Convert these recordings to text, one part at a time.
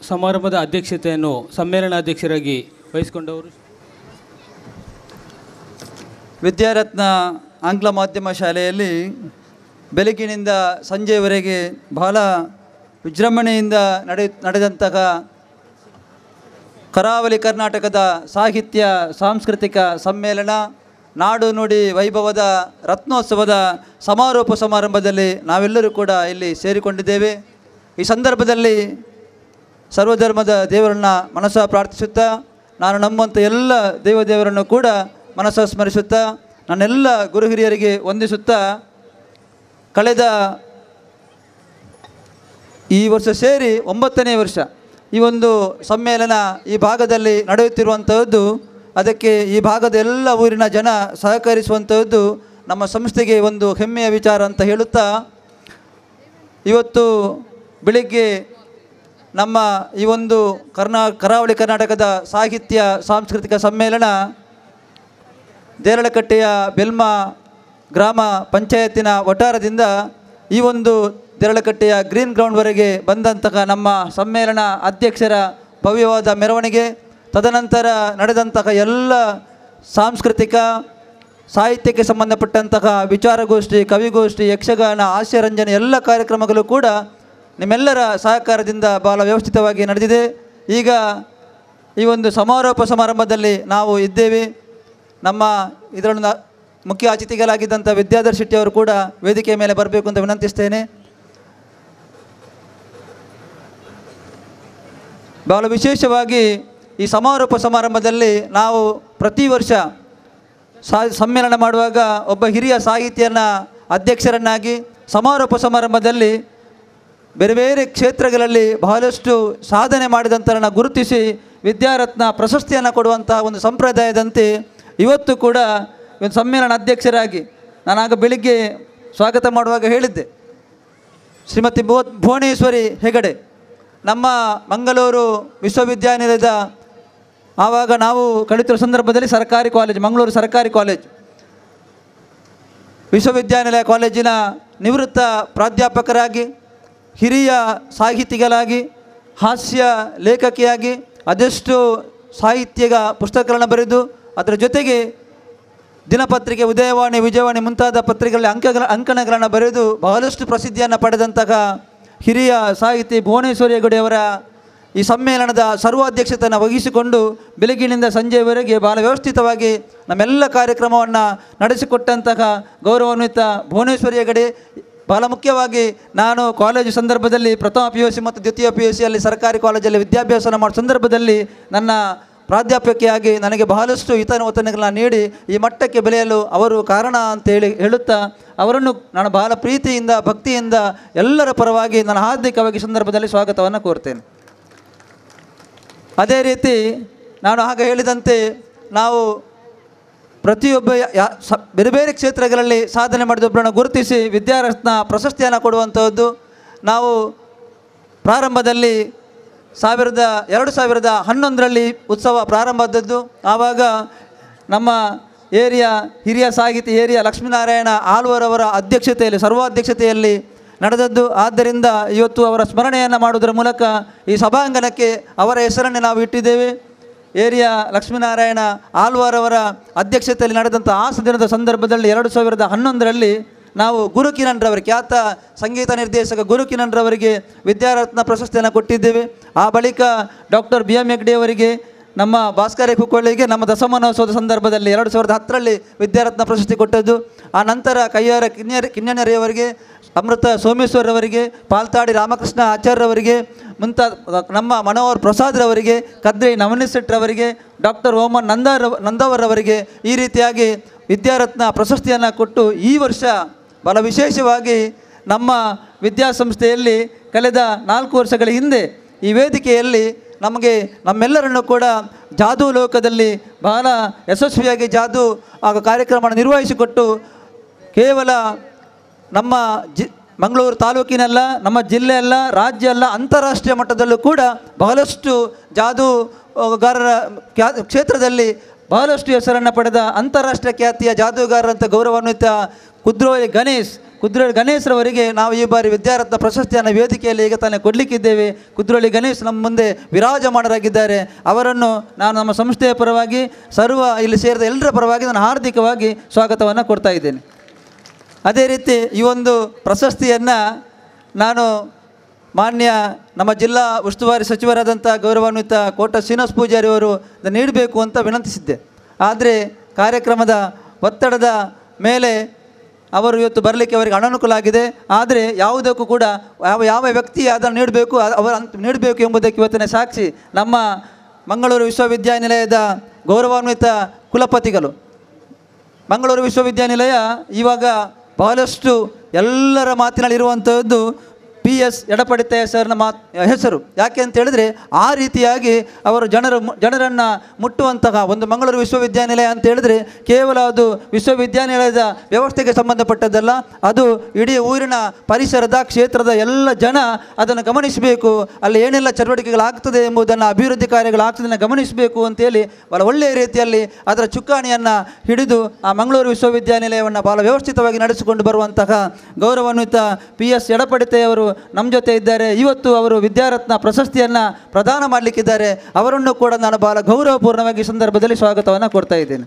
ಸಮಾರಂಭದ ಅಧ್ಯಕ್ಷತೆಯನ್ನು ಸಮ್ಮೇಳನಾಧ್ಯಕ್ಷರಾಗಿ ವಹಿಸಿಕೊಂಡವರು ವಿದ್ಯಾರತ್ನ ಆಂಗ್ಲ ಮಾಧ್ಯಮ ಶಾಲೆಯಲ್ಲಿ ಬೆಳಗಿನಿಂದ ಸಂಜೆಯವರೆಗೆ ಬಹಳ ವಿಜೃಂಭಣೆಯಿಂದ ನಡೆ ನಡೆದಂತಹ ಕರಾವಳಿ ಕರ್ನಾಟಕದ ಸಾಹಿತ್ಯ ಸಾಂಸ್ಕೃತಿಕ ಸಮ್ಮೇಳನ ನಾಡು ನುಡಿ ವೈಭವದ ರತ್ನೋತ್ಸವದ ಸಮಾರೋಪ ಸಮಾರಂಭದಲ್ಲಿ ನಾವೆಲ್ಲರೂ ಕೂಡ ಇಲ್ಲಿ ಸೇರಿಕೊಂಡಿದ್ದೇವೆ ಈ ಸಂದರ್ಭದಲ್ಲಿ ಸರ್ವಧರ್ಮದ ದೇವರನ್ನ ಮನಸ್ಸ ಪ್ರಾರ್ಥಿಸುತ್ತಾ ನಾನು ನಮ್ಮಂಥ ಎಲ್ಲ ದೇವದೇವರನ್ನು ಕೂಡ ಮನಸ್ಸ ಸ್ಮರಿಸುತ್ತಾ ನನ್ನೆಲ್ಲ ಗುರು ಹಿರಿಯರಿಗೆ ವಂದಿಸುತ್ತಾ ಕಳೆದ ಈ ವರ್ಷ ಸೇರಿ ಒಂಬತ್ತನೇ ವರ್ಷ ಈ ಒಂದು ಸಮ್ಮೇಳನ ಈ ಭಾಗದಲ್ಲಿ ನಡೆಯುತ್ತಿರುವಂಥದ್ದು ಅದಕ್ಕೆ ಈ ಭಾಗದ ಎಲ್ಲ ಊರಿನ ಜನ ಸಹಕರಿಸುವಂಥದ್ದು ನಮ್ಮ ಸಂಸ್ಥೆಗೆ ಒಂದು ಹೆಮ್ಮೆಯ ವಿಚಾರ ಅಂತ ಹೇಳುತ್ತಾ ಇವತ್ತು ಬೆಳಿಗ್ಗೆ ನಮ್ಮ ಈ ಒಂದು ಕರ್ನಾ ಕರಾವಳಿ ಕರ್ನಾಟಕದ ಸಾಹಿತ್ಯ ಸಾಂಸ್ಕೃತಿಕ ಸಮ್ಮೇಳನ ದೇರಳಕಟ್ಟೆಯ ಬೆಲ್ಮ ಗ್ರಾಮ ಪಂಚಾಯತಿನ ವಠಾರದಿಂದ ಈ ಒಂದು ದೇರಳಕಟ್ಟೆಯ ಗ್ರೀನ್ ಗ್ರೌಂಡ್ವರೆಗೆ ಬಂದಂತಹ ನಮ್ಮ ಸಮ್ಮೇಳನ ಅಧ್ಯಕ್ಷರ ಭವ್ಯವಾದ ಮೆರವಣಿಗೆ ತದನಂತರ ನಡೆದಂತಹ ಎಲ್ಲ ಸಾಂಸ್ಕೃತಿಕ ಸಾಹಿತ್ಯಕ್ಕೆ ಸಂಬಂಧಪಟ್ಟಂತಹ ವಿಚಾರಗೋಷ್ಠಿ ಕವಿಗೋಷ್ಠಿ ಯಕ್ಷಗಾನ ಹಾಸ್ಯರಂಜನೆ ಎಲ್ಲ ಕಾರ್ಯಕ್ರಮಗಳು ಕೂಡ ನಿಮ್ಮೆಲ್ಲರ ಸಹಕಾರದಿಂದ ಬಹಳ ವ್ಯವಸ್ಥಿತವಾಗಿ ನಡೆದಿದೆ ಈಗ ಈ ಒಂದು ಸಮಾರೋಪ ಸಮಾರಂಭದಲ್ಲಿ ನಾವು ಇದ್ದೇವೆ ನಮ್ಮ ಇದರೊಂದು ಮುಖ್ಯ ಅತಿಥಿಗಳಾಗಿದ್ದಂಥ ವಿದ್ಯಾಧರ್ ಶೆಟ್ಟಿ ಅವರು ಕೂಡ ವೇದಿಕೆಯ ಮೇಲೆ ಬರಬೇಕು ಅಂತ ವಿನಂತಿಸ್ತೇನೆ ಬಹಳ ವಿಶೇಷವಾಗಿ ಈ ಸಮಾರೋಪ ಸಮಾರಂಭದಲ್ಲಿ ನಾವು ಪ್ರತಿ ವರ್ಷ ಸಾ ಸಮ್ಮೇಳನ ಮಾಡುವಾಗ ಒಬ್ಬ ಹಿರಿಯ ಸಾಹಿತ್ಯನ ಅಧ್ಯಕ್ಷರನ್ನಾಗಿ ಸಮಾರೋಪ ಸಮಾರಂಭದಲ್ಲಿ ಬೇರೆ ಬೇರೆ ಕ್ಷೇತ್ರಗಳಲ್ಲಿ ಬಹಳಷ್ಟು ಸಾಧನೆ ಮಾಡಿದಂಥರನ್ನು ಗುರುತಿಸಿ ವಿದ್ಯಾರತ್ನ ಪ್ರಶಸ್ತಿಯನ್ನು ಕೊಡುವಂತಹ ಒಂದು ಸಂಪ್ರದಾಯದಂತೆ ಇವತ್ತು ಕೂಡ ಒಂದು ಸಮ್ಮೇಳನ ಅಧ್ಯಕ್ಷರಾಗಿ ನಾನಾಗ ಬೆಳಿಗ್ಗೆ ಸ್ವಾಗತ ಮಾಡುವಾಗ ಹೇಳಿದ್ದೆ ಶ್ರೀಮತಿ ಭುವ ಭುವನೇಶ್ವರಿ ಹೆಗಡೆ ನಮ್ಮ ಮಂಗಳೂರು ವಿಶ್ವವಿದ್ಯಾನಿಲಯದ ಆವಾಗ ನಾವು ಕಲಿತಿರೋ ಸಂದರ್ಭದಲ್ಲಿ ಸರ್ಕಾರಿ ಕಾಲೇಜ್ ಮಂಗಳೂರು ಸರ್ಕಾರಿ ಕಾಲೇಜ್ ವಿಶ್ವವಿದ್ಯಾನಿಲಯ ಕಾಲೇಜಿನ ನಿವೃತ್ತ ಪ್ರಾಧ್ಯಾಪಕರಾಗಿ ಹಿರಿಯ ಸಾಹಿತಿಗಳಾಗಿ ಹಾಸ್ಯ ಲೇಖಕಿಯಾಗಿ ಅದೆಷ್ಟು ಸಾಹಿತ್ಯಗ ಪುಸ್ತಕಗಳನ್ನು ಬರೆದು ಅದರ ಜೊತೆಗೆ ದಿನಪತ್ರಿಕೆ ಉದಯವಾಣಿ ವಿಜಯವಾಣಿ ಮುಂತಾದ ಪತ್ರಿಕೆಗಳಲ್ಲಿ ಅಂಕಗಳ ಅಂಕಣಗಳನ್ನು ಬರೆದು ಬಹಳಷ್ಟು ಪ್ರಸಿದ್ಧಿಯನ್ನು ಪಡೆದಂತಹ ಹಿರಿಯ ಸಾಹಿತಿ ಭುವನೇಶ್ವರಿ ಹೆಗಡೆಯವರ ಈ ಸಮ್ಮೇಳನದ ಸರ್ವಾಧ್ಯಕ್ಷತೆಯನ್ನು ವಹಿಸಿಕೊಂಡು ಬೆಳಗಿನಿಂದ ಸಂಜೆಯವರೆಗೆ ಬಹಳ ವ್ಯವಸ್ಥಿತವಾಗಿ ನಮ್ಮೆಲ್ಲ ಕಾರ್ಯಕ್ರಮವನ್ನು ನಡೆಸಿಕೊಟ್ಟಂತಹ ಗೌರವಾನ್ವಿತ ಭುವನೇಶ್ವರಿ ಹೆಗಡೆ ಬಹಳ ಮುಖ್ಯವಾಗಿ ನಾನು ಕಾಲೇಜು ಸಂದರ್ಭದಲ್ಲಿ ಪ್ರಥಮ ಪಿ ಯು ಸಿ ಮತ್ತು ದ್ವಿತೀಯ ಪಿ ಯು ಸಿಯಲ್ಲಿ ಸರ್ಕಾರಿ ಕಾಲೇಜಲ್ಲಿ ವಿದ್ಯಾಭ್ಯಾಸ ಮಾಡೋ ಸಂದರ್ಭದಲ್ಲಿ ನನ್ನ ಪ್ರಾಧ್ಯಾಪಕಿಯಾಗಿ ನನಗೆ ಬಹಳಷ್ಟು ಹಿತವಚನಗಳನ್ನ ನೀಡಿ ಈ ಮಟ್ಟಕ್ಕೆ ಬೆಳೆಯಲು ಅವರು ಕಾರಣ ಅಂತೇಳಿ ಹೇಳುತ್ತಾ ಅವರನ್ನು ನಾನು ಬಹಳ ಪ್ರೀತಿಯಿಂದ ಭಕ್ತಿಯಿಂದ ಎಲ್ಲರ ಪರವಾಗಿ ನಾನು ಹಾರ್ದಿಕವಾಗಿ ಈ ಸಂದರ್ಭದಲ್ಲಿ ಸ್ವಾಗತವನ್ನು ಕೋರ್ತೇನೆ ಅದೇ ರೀತಿ ನಾನು ಆಗ ಹೇಳಿದಂತೆ ನಾವು ಪ್ರತಿಯೊಬ್ಬ ಯಾ- ಯಾ- ಸ ಬೇರೆ ಬೇರೆ ಕ್ಷೇತ್ರಗಳಲ್ಲಿ ಸಾಧನೆ ಮಾಡಿದೊಬ್ಬರನ್ನು ಗುರುತಿಸಿ ವಿದ್ಯಾರತ್ನ ಪ್ರಶಸ್ತಿಯನ್ನು ಕೊಡುವಂಥದ್ದು ನಾವು ಪ್ರಾರಂಭದಲ್ಲಿ ಸಾವಿರದ ಎರಡು ಸಾವಿರದ ಹನ್ನೊಂದರಲ್ಲಿ ಉತ್ಸವ ಪ್ರಾರಂಭ ಆದದ್ದು ಆವಾಗ ನಮ್ಮ ಏರಿಯಾ ಹಿರಿಯ ಸಾಹಿತಿ ಏರಿಯಾ ಲಕ್ಷ್ಮೀನಾರಾಯಣ ಆಳ್ವರವರ ಅಧ್ಯಕ್ಷತೆಯಲ್ಲಿ ಸರ್ವಾಧ್ಯಕ್ಷತೆಯಲ್ಲಿ ನಡೆದದ್ದು ಆದ್ದರಿಂದ ಇವತ್ತು ಅವರ ಸ್ಮರಣೆಯನ್ನು ಮಾಡುವುದರ ಮೂಲಕ ಈ ಸಭಾಂಗಣಕ್ಕೆ ಅವರ ಹೆಸರನ್ನೇ ನಾವು ಇಟ್ಟಿದ್ದೇವೆ ಏರಿಯಾ ಲಕ್ಷ್ಮೀನಾರಾಯಣ ಆಳ್ವಾರವರ ಅಧ್ಯಕ್ಷತೆಯಲ್ಲಿ ನಡೆದಂಥ ಆ ದಿನದ ಸಂದರ್ಭದಲ್ಲಿ ಎರಡು ಸಾವಿರದ ಹನ್ನೊಂದರಲ್ಲಿ ನಾವು ಗುರು ಕಿರಣ್ ರವರಿಗೆ ಖ್ಯಾತ ಸಂಗೀತ ನಿರ್ದೇಶಕ ಗುರು ಕಿರಣ್ ರವರಿಗೆ ವಿದ್ಯಾರತ್ನ ಪ್ರಶಸ್ತಿಯನ್ನು ಕೊಟ್ಟಿದ್ದೇವೆ ಆ ಬಳಿಕ ಡಾಕ್ಟರ್ ಬಿ ಎಂ ಹೆಗ್ಡೆ ಅವರಿಗೆ ನಮ್ಮ ಭಾಸ್ಕರ ಕುಕ್ಕೊಳ್ಳಿಗೆ ನಮ್ಮ ದಶಮಾನೋತ್ಸವದ ಸಂದರ್ಭದಲ್ಲಿ ಎರಡು ಸಾವಿರದ ಹತ್ತರಲ್ಲಿ ವಿದ್ಯಾರತ್ನ ಪ್ರಶಸ್ತಿ ಕೊಟ್ಟದ್ದು ಆ ನಂತರ ಕೈಯಾರ ಕಿನ್ಯರ ಕಿನ್ನಣ್ಣರೆಯವರಿಗೆ ಅಮೃತ ಸೋಮೇಶ್ವರವರಿಗೆ ಪಾಲ್ತಾಡಿ ರಾಮಕೃಷ್ಣ ಆಚಾರ್ಯವರಿಗೆ ಮುಂತಾದ ನಮ್ಮ ಮನೋಹರ್ ಪ್ರಸಾದ್ರವರಿಗೆ ಕದ್ರಿ ನವನೀತ್ ಶೆಟ್ರವರಿಗೆ ಡಾಕ್ಟರ್ ಓಮನ್ ನಂದಾರ ನಂದವರವರಿಗೆ ಈ ರೀತಿಯಾಗಿ ವಿದ್ಯಾರತ್ನ ಪ್ರಶಸ್ತಿಯನ್ನು ಕೊಟ್ಟು ಈ ವರ್ಷ ಬಹಳ ವಿಶೇಷವಾಗಿ ನಮ್ಮ ವಿದ್ಯಾಸಂಸ್ಥೆಯಲ್ಲಿ ಕಳೆದ ನಾಲ್ಕು ವರ್ಷಗಳ ಹಿಂದೆ ಈ ವೇದಿಕೆಯಲ್ಲಿ ನಮಗೆ ನಮ್ಮೆಲ್ಲರನ್ನು ಕೂಡ ಜಾದೂ ಲೋಕದಲ್ಲಿ ಬಹಳ ಯಶಸ್ವಿಯಾಗಿ ಜಾದೂ ಆ ಕಾರ್ಯಕ್ರಮ ನಿರ್ವಹಿಸಿಕೊಟ್ಟು ಕೇವಲ ನಮ್ಮ ಜಿ ಮಂಗಳೂರು ತಾಲೂಕಿನಲ್ಲ ನಮ್ಮ ಜಿಲ್ಲೆ ಅಲ್ಲ ರಾಜ್ಯ ಅಲ್ಲ ಅಂತಾರಾಷ್ಟ್ರೀಯ ಮಟ್ಟದಲ್ಲೂ ಕೂಡ ಬಹಳಷ್ಟು ಜಾದೂಗಾರರ ಕ್ಯಾ ಕ್ಷೇತ್ರದಲ್ಲಿ ಬಹಳಷ್ಟು ಹೆಸರನ್ನು ಪಡೆದ ಅಂತಾರಾಷ್ಟ್ರೀಯ ಖ್ಯಾತಿಯ ಜಾದೂಗಾರರಂಥ ಗೌರವಾನ್ವಿತ ಕುದ್ರೋಳಿ ಗಣೇಶ್ ಕುದ್ರೋಳಿ ಗಣೇಶ್ರವರಿಗೆ ನಾವು ಈ ಬಾರಿ ವಿದ್ಯಾರತ್ನ ಪ್ರಶಸ್ತಿಯನ್ನು ವೇದಿಕೆಯಲ್ಲಿ ಈಗ ತಾನೇ ಕೊಡಲಿಕ್ಕಿದ್ದೇವೆ ಕುದ್ರೋಳಿ ಗಣೇಶ್ ನಮ್ಮ ಮುಂದೆ ವಿರಾಜಮಾನರಾಗಿದ್ದಾರೆ ಅವರನ್ನು ನಾನು ನಮ್ಮ ಸಂಸ್ಥೆಯ ಪರವಾಗಿ ಸರ್ವ ಇಲ್ಲಿ ಸೇರಿದ ಎಲ್ಲರ ಪರವಾಗಿ ನಾನು ಹಾರ್ದಿಕವಾಗಿ ಸ್ವಾಗತವನ್ನು ಕೊಡ್ತಾ ಇದ್ದೇನೆ ಅದೇ ರೀತಿ ಈ ಒಂದು ಪ್ರಶಸ್ತಿಯನ್ನು ನಾನು ಮಾನ್ಯ ನಮ್ಮ ಜಿಲ್ಲಾ ಉಸ್ತುವಾರಿ ಸಚಿವರಾದಂಥ ಗೌರವಾನ್ವಿತ ಕೋಟ ಶ್ರೀನಿವಾಸ ಪೂಜಾರಿ ಅವರು ಇದನ್ನು ನೀಡಬೇಕು ಅಂತ ವಿನಂತಿಸಿದ್ದೆ ಆದರೆ ಕಾರ್ಯಕ್ರಮದ ಒತ್ತಡದ ಮೇಲೆ ಅವರು ಇವತ್ತು ಬರಲಿಕ್ಕೆ ಅವರಿಗೆ ಅನನುಕೂಲ ಆಗಿದೆ ಆದರೆ ಯಾವುದಕ್ಕೂ ಕೂಡ ಯಾವ ಯಾವ ವ್ಯಕ್ತಿ ಅದನ್ನು ನೀಡಬೇಕು ಅವರು ನೀಡಬೇಕು ಎಂಬುದಕ್ಕೆ ಇವತ್ತಿನ ಸಾಕ್ಷಿ ನಮ್ಮ ಮಂಗಳೂರು ವಿಶ್ವವಿದ್ಯಾನಿಲಯದ ಗೌರವಾನ್ವಿತ ಕುಲಪತಿಗಳು ಮಂಗಳೂರು ವಿಶ್ವವಿದ್ಯಾನಿಲಯ ಇವಾಗ ಬಹಳಷ್ಟು ಎಲ್ಲರ ಮಾತಿನಲ್ಲಿರುವಂಥದ್ದು ಪಿ ಎಸ್ ಎಡಪಡಿತೆಯ ಸರ್ನ ಮಾತ್ ಹೆಸರು ಯಾಕೆ ಅಂತ ಹೇಳಿದ್ರೆ ಆ ರೀತಿಯಾಗಿ ಅವರು ಜನರು ಮು- ಜನರನ್ನು ಮುಟ್ಟುವಂತಹ ಒಂದು ಮಂಗಳೂರು ವಿಶ್ವವಿದ್ಯಾನಿಲಯ ಅಂತ ಹೇಳಿದ್ರೆ ಕೇವಲ ಅದು ವಿಶ್ವವಿದ್ಯಾನಿಲಯದ ವ್ಯವಸ್ಥೆಗೆ ಸಂಬಂಧಪಟ್ಟದ್ದಲ್ಲ ಅದು ಇಡೀ ಊರಿನ ಪರಿಸರದ ಕ್ಷೇತ್ರದ ಎಲ್ಲ ಜನ ಅದನ್ನು ಗಮನಿಸಬೇಕು ಅಲ್ಲಿ ಏನೆಲ್ಲ ಚಟುವಟಿಕೆಗಳಾಗ್ತದೆ ಎಂಬುದನ್ನು ಅಭಿವೃದ್ಧಿ ಕಾರ್ಯಗಳಾಗ್ತದನ್ನು ಗಮನಿಸಬೇಕು ಅಂತೇಳಿ ಭಾಳ ಒಳ್ಳೆಯ ರೀತಿಯಲ್ಲಿ ಅದರ ಚುಕ್ಕಾಣಿಯನ್ನು ಹಿಡಿದು ಆ ಮಂಗಳೂರು ವಿಶ್ವವಿದ್ಯಾನಿಲಯವನ್ನು ಭಾಳ ವ್ಯವಸ್ಥಿತವಾಗಿ ನಡೆಸಿಕೊಂಡು ಬರುವಂತಹ ಗೌರವಾನ್ವಿತ ಪಿ ಎಸ್ ಎಡಪಡಿತೆಯವರು ನಮ್ಮ ಜೊತೆ ಇದ್ದಾರೆ ಇವತ್ತು ಅವರು ವಿದ್ಯಾರತ್ನ ಪ್ರಶಸ್ತಿಯನ್ನು ಪ್ರದಾನ ಮಾಡಲಿಕ್ಕಿದ್ದಾರೆ ಅವರನ್ನು ಕೂಡ ನಾನು ಭಾಳ ಗೌರವಪೂರ್ಣವಾಗಿ ಈ ಸಂದರ್ಭದಲ್ಲಿ ಸ್ವಾಗತವನ್ನು ಕೊಡ್ತಾ ಇದ್ದೇನೆ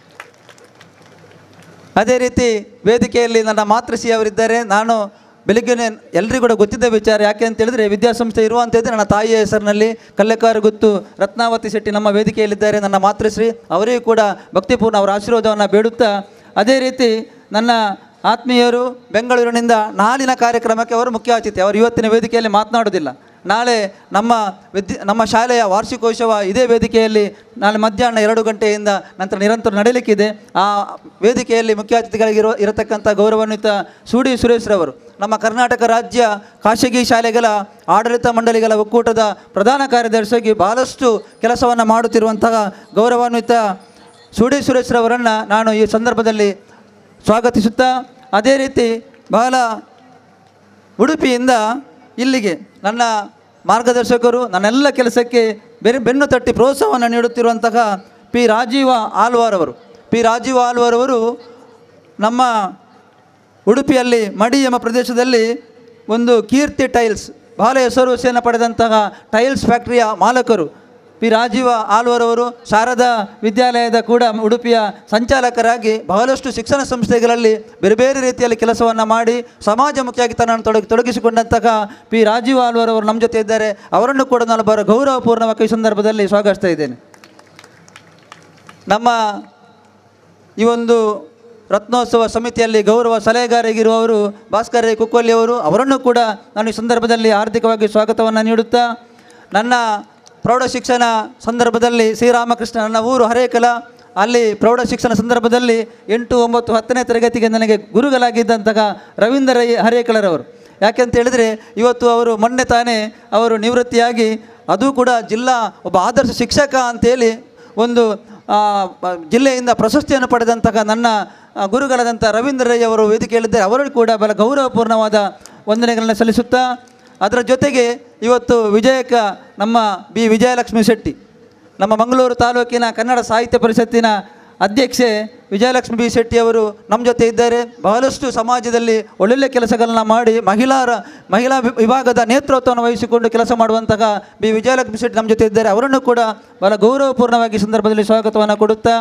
ಅದೇ ರೀತಿ ವೇದಿಕೆಯಲ್ಲಿ ನನ್ನ ಮಾತೃಶ್ರೀ ಅವರಿದ್ದಾರೆ ನಾನು ಬೆಳಿಗ್ಗೆನೆ ಎಲ್ರಿಗೂ ಕೂಡ ಗೊತ್ತಿದ್ದ ವಿಚಾರ ಯಾಕೆ ಅಂತ ಹೇಳಿದ್ರೆ ವಿದ್ಯಾಸಂಸ್ಥೆ ಇರುವಂಥದ್ದು ನನ್ನ ತಾಯಿಯ ಹೆಸರಿನಲ್ಲಿ ಕಲ್ಲೆಕಾರಗುತ್ತು ರತ್ನಾವತಿ ಶೆಟ್ಟಿ ನಮ್ಮ ವೇದಿಕೆಯಲ್ಲಿದ್ದಾರೆ ನನ್ನ ಮಾತೃಶ್ರೀ ಅವರಿಗೂ ಕೂಡ ಭಕ್ತಿಪೂರ್ಣ ಅವರ ಆಶೀರ್ವಾದವನ್ನು ಬೇಡುತ್ತಾ ಅದೇ ರೀತಿ ನನ್ನ ಆತ್ಮೀಯರು ಬೆಂಗಳೂರಿನಿಂದ ನಾಳಿನ ಕಾರ್ಯಕ್ರಮಕ್ಕೆ ಅವರು ಮುಖ್ಯ ಅತಿಥಿ ಅವರು ಇವತ್ತಿನ ವೇದಿಕೆಯಲ್ಲಿ ಮಾತನಾಡೋದಿಲ್ಲ ನಾಳೆ ನಮ್ಮ ವಿದ್ಯೆ ನಮ್ಮ ಶಾಲೆಯ ವಾರ್ಷಿಕೋತ್ಸವ ಇದೇ ವೇದಿಕೆಯಲ್ಲಿ ನಾಳೆ ಮಧ್ಯಾಹ್ನ ಎರಡು ಗಂಟೆಯಿಂದ ನಂತರ ನಿರಂತರ ನಡೆಯಲಿಕ್ಕಿದೆ ಆ ವೇದಿಕೆಯಲ್ಲಿ ಮುಖ್ಯ ಅತಿಥಿಗಳಿಗಿರೋ ಇರತಕ್ಕಂಥ ಗೌರವಾನ್ವಿತ ಸೂಡಿ ಸುರೇಶ್ರವರು ನಮ್ಮ ಕರ್ನಾಟಕ ರಾಜ್ಯ ಖಾಸಗಿ ಶಾಲೆಗಳ ಆಡಳಿತ ಮಂಡಳಿಗಳ ಒಕ್ಕೂಟದ ಪ್ರಧಾನ ಕಾರ್ಯದರ್ಶಿಯಾಗಿ ಬಹಳಷ್ಟು ಕೆಲಸವನ್ನು ಮಾಡುತ್ತಿರುವಂತಹ ಗೌರವಾನ್ವಿತ ಸೂಡಿ ಸುರೇಶ್ರವರನ್ನು ನಾನು ಈ ಸಂದರ್ಭದಲ್ಲಿ ಸ್ವಾಗತಿಸುತ್ತಾ ಅದೇ ರೀತಿ ಬಹಳ ಉಡುಪಿಯಿಂದ ಇಲ್ಲಿಗೆ ನನ್ನ ಮಾರ್ಗದರ್ಶಕರು ನನ್ನೆಲ್ಲ ಕೆಲಸಕ್ಕೆ ಬೆರೆ ಬೆನ್ನು ತಟ್ಟಿ ಪ್ರೋತ್ಸಾಹವನ್ನು ನೀಡುತ್ತಿರುವಂತಹ ಪಿ ರಾಜೀವ ಆಲ್ವಾರ್ ಅವರು ಪಿ ರಾಜೀವ ಆಲ್ವಾರ್ ಅವರು ನಮ್ಮ ಉಡುಪಿಯಲ್ಲಿ ಮಡಿ ಎಂಬ ಪ್ರದೇಶದಲ್ಲಿ ಒಂದು ಕೀರ್ತಿ ಟೈಲ್ಸ್ ಬಹಳ ಹೆಸರುವಾಸಿಯನ್ನು ಪಡೆದಂತಹ ಟೈಲ್ಸ್ ಫ್ಯಾಕ್ಟರಿಯ ಮಾಲಕರು ಪಿ ರಾಜೀವ ಆಲ್ವರ್ ಅವರು ಶಾರದಾ ವಿದ್ಯಾಲಯದ ಕೂಡ ಉಡುಪಿಯ ಸಂಚಾಲಕರಾಗಿ ಬಹಳಷ್ಟು ಶಿಕ್ಷಣ ಸಂಸ್ಥೆಗಳಲ್ಲಿ ಬೇರೆ ಬೇರೆ ರೀತಿಯಲ್ಲಿ ಕೆಲಸವನ್ನು ಮಾಡಿ ಸಮಾಜಮುಖಿಯಾಗಿ ತನ್ನನ್ನು ತೊಡಗಿ ತೊಡಗಿಸಿಕೊಂಡಂತಹ ಪಿ ರಾಜೀವ್ ಆಲ್ವರ್ ಅವರು ನಮ್ಮ ಜೊತೆ ಇದ್ದಾರೆ ಅವರನ್ನು ಕೂಡ ನಾನು ಬರೋ ಗೌರವಪೂರ್ಣವಾಗಿ ಈ ಸಂದರ್ಭದಲ್ಲಿ ಸ್ವಾಗತಿಸ್ತಾ ಇದ್ದೇನೆ ನಮ್ಮ ಈ ಒಂದು ರತ್ನೋತ್ಸವ ಸಮಿತಿಯಲ್ಲಿ ಗೌರವ ಸಲಹೆಗಾರಗಿರುವವರು ಭಾಸ್ಕರ್ ರೈ ಕುಕ್ಕೊಲ್ಲಿ ಅವರು ಅವರನ್ನು ಕೂಡ ನಾನು ಈ ಸಂದರ್ಭದಲ್ಲಿ ಆರ್ಥಿಕವಾಗಿ ಸ್ವಾಗತವನ್ನು ನೀಡುತ್ತಾ ನನ್ನ ಪ್ರೌಢ ಶಿಕ್ಷಣ ಸಂದರ್ಭದಲ್ಲಿ ಶ್ರೀರಾಮಕೃಷ್ಣ ನನ್ನ ಊರು ಹರೇಕಲ ಅಲ್ಲಿ ಪ್ರೌಢ ಶಿಕ್ಷಣ ಸಂದರ್ಭದಲ್ಲಿ ಎಂಟು ಒಂಬತ್ತು ಹತ್ತನೇ ತರಗತಿಗೆ ನನಗೆ ಗುರುಗಳಾಗಿದ್ದಂತಹ ರವೀಂದ್ರ ರೈ ಹರೇಕಲರವರು ಯಾಕೆಂತ ಹೇಳಿದರೆ ಇವತ್ತು ಅವರು ಮೊನ್ನೆ ತಾನೇ ಅವರು ನಿವೃತ್ತಿಯಾಗಿ ಅದು ಕೂಡ ಜಿಲ್ಲಾ ಒಬ್ಬ ಆದರ್ಶ ಶಿಕ್ಷಕ ಅಂತೇಳಿ ಒಂದು ಆ, ಬ- ಜಿಲ್ಲೆಯಿಂದ ಪ್ರಶಸ್ತಿಯನ್ನು ಪಡೆದಂತಹ ನನ್ನ ಆ, ಗುರುಗಳಾದಂಥ ರವೀಂದ್ರ ರೈ ಅವರು ವೇದಿಕೆಯಲ್ಲಿದ್ದಾರೆ ಅವರು ಕೂಡ ಬಹಳ ಗೌರವಪೂರ್ಣವಾದ ವಂದನೆಗಳನ್ನು ಸಲ್ಲಿಸುತ್ತಾ ಅದರ ಜೊತೆಗೆ ಇವತ್ತು ವಿಜಯಕ ನಮ್ಮ ಬಿ ವಿಜಯಲಕ್ಷ್ಮಿ ಶೆಟ್ಟಿ ನಮ್ಮ ಮಂಗಳೂರು ತಾಲೂಕಿನ ಕನ್ನಡ ಸಾಹಿತ್ಯ ಪರಿಷತ್ತಿನ ಅಧ್ಯಕ್ಷೆ ವಿಜಯಲಕ್ಷ್ಮಿ ಬಿ ಶೆಟ್ಟಿ ಅವರು ನಮ್ಮ ಜೊತೆ ಇದ್ದಾರೆ ಬಹಳಷ್ಟು ಸಮಾಜದಲ್ಲಿ ಒಳ್ಳೊಳ್ಳೆ ಕೆಲಸಗಳನ್ನ ಮಾಡಿ ಮಹಿಳಾರ ಮಹಿಳಾ ವಿ- ವಿಭಾಗದ ನೇತೃತ್ವವನ್ನು ವಹಿಸಿಕೊಂಡು ಕೆಲಸ ಮಾಡುವಂತಹ ಬಿ ವಿಜಯಲಕ್ಷ್ಮಿ ಶೆಟ್ಟಿ ನಮ್ಮ ಜೊತೆ ಇದ್ದಾರೆ ಅವರನ್ನು ಕೂಡ ಬಹಳ ಗೌರವಪೂರ್ಣವಾಗಿ ಈ ಸಂದರ್ಭದಲ್ಲಿ ಸ್ವಾಗತವನ್ನು ಕೊಡುತ್ತಾ